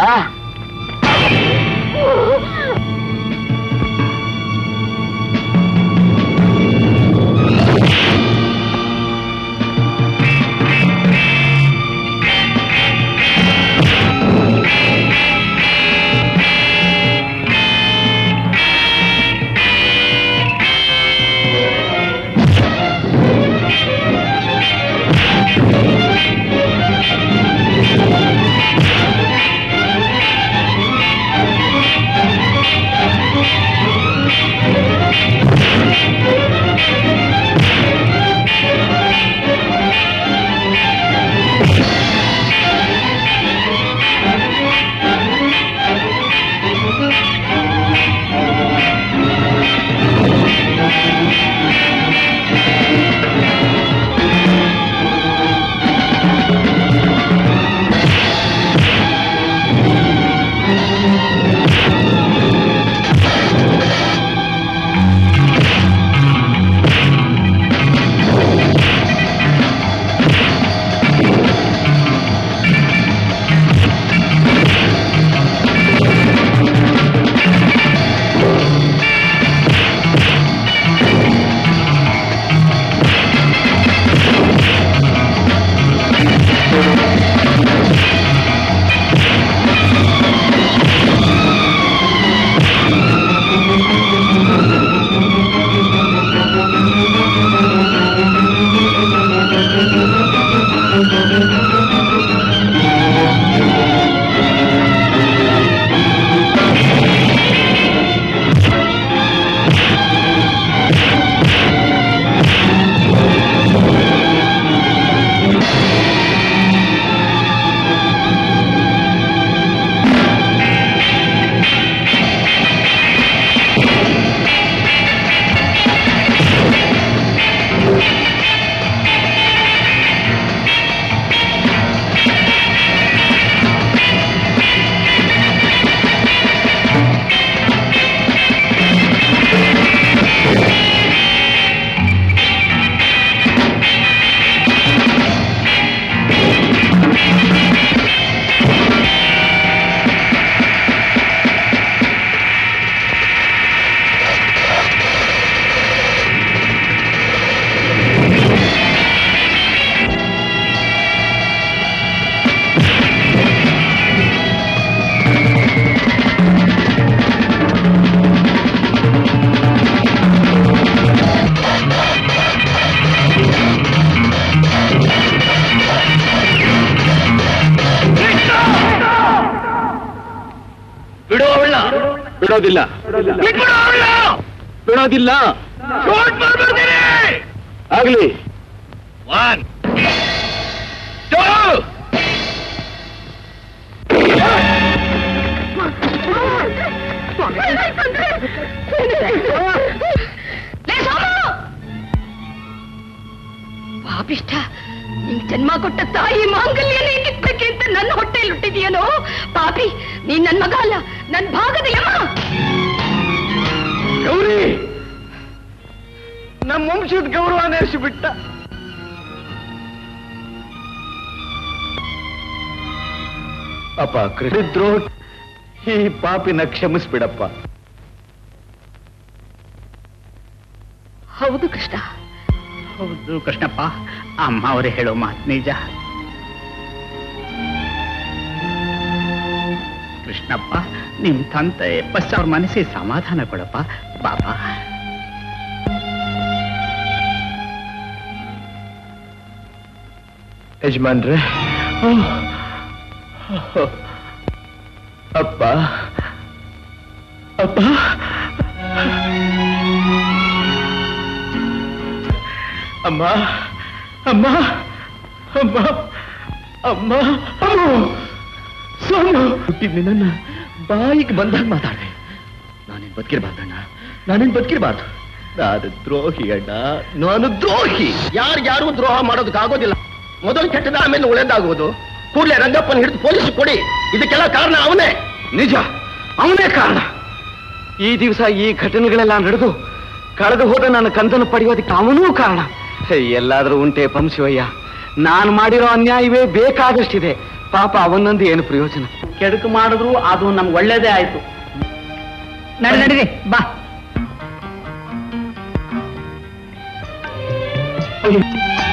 ಬಿಡೋದಿಲ್ಲ ಬಿಡೋದಿಲ್ಲ ಆಗ್ಲಿ ಒನ್ ಪಾಪಿಷ್ಟ ನಿಂಗ್ ಜನ್ಮ ಕೊಟ್ಟ ತಾಯಿ ಮಾಂಗಲ್ಯನೇ ಕಿತ್ಬೇಕೆ ಅಂತ ನನ್ನ ಹೊಟ್ಟೆಯಲ್ಲಿ ಹುಟ್ಟಿದೀಯನೋ ಪಾಪಿ ನೀನ್ ನನ್ ಮಗ ಅಲ್ಲ ನನ್ ಭಾಗದ ಯಮ ಗೌರಿ ನಮ್ಮ ವಂಶದ ಗೌರವ ಬಿಟ್ಟ ಅಪ್ಪ ಕೃಷ್ಣದ್ರೋ ಈ ಪಾಪಿನ ಕ್ಷಮಿಸ್ಬಿಡಪ್ಪ ಹೌದು ಕೃಷ್ಣ ಹೌದು ಕೃಷ್ಣಪ್ಪ ಅಮ್ಮ ಅವರೇ ಹೇಳೋ ಮಾತು ನಿಜ ಕೃಷ್ಣಪ್ಪ ನಿಮ್ ತಂದೆ ಬಸ್ ಅವ್ರ ಮನಸ್ಸಿಗೆ ಸಮಾಧಾನ ಕೊಡಪ್ಪ ಬಾಬಾ ಯಜಮಾನ್ರೆ ಅಪ್ಪ ಅಪ್ಪ ಅಮ್ಮ ಅಮ್ಮ ಅಮ್ಮ ಅಮ್ಮ ಅಮ್ಮ ಸೋಮು ಹುಟ್ಟಿದ್ನಿ ನನ್ನ ಬಾಯಿಗೆ ಬಂದಾಗ ಮಾತಾಡ್ದೆ ನಾನೇನ್ ಬದುಕಿರ್ಬಾರ್ದಣ್ಣ ನಾನೇನ್ ಬದುಕಿರ್ಬಾರ್ದು ನಾನು ದ್ರೋಹಿ ಅಣ್ಣ ನಾನು ದ್ರೋಹಿ ಯಾರು ದ್ರೋಹ ಮಾಡೋದಕ್ಕಾಗೋದಿಲ್ಲ ಮೊದಲು ಕೆಟ್ಟದ ಆಮೇಲೆ ಒಳ್ಳೇದಾಗುವುದು ಕೂಡಲೇ ರಂಗಪ್ಪನ ಹಿಡಿದು ಪೊಲೀಸ್ ಕೊಡಿ ಇದಕ್ಕೆಲ್ಲ ಕಾರಣ ಅವನೇ ನಿಜ ಅವನೇ ಕಾರಣ ಈ ದಿವಸ ಈ ಘಟನೆಗಳೆಲ್ಲ ನಡೆದು ಕಳೆದು ಹೋದ ನನ್ನ ಕಂದನ್ನು ಪಡೆಯೋದಕ್ಕೆ ಅವನೂ ಕಾರಣ ಹೇ, ಎಲ್ಲಾದ್ರೂ ಉಂಟೆ ಪಂಶಿವಯ್ಯ ನಾನು ಮಾಡಿರೋ ಅನ್ಯಾಯವೇ ಬೇಕಾದಷ್ಟಿದೆ ಪಾಪ ಅವನೊಂದು ಏನು ಪ್ರಯೋಜನ ಕೆಡುಕು ಮಾಡಿದ್ರು ಅದು ನಮ್ಗೆ ಒಳ್ಳೇದೇ ಆಯ್ತು ನಡಿ ನಡೀರಿ ಬಾ ಅಯ್ಯೋ,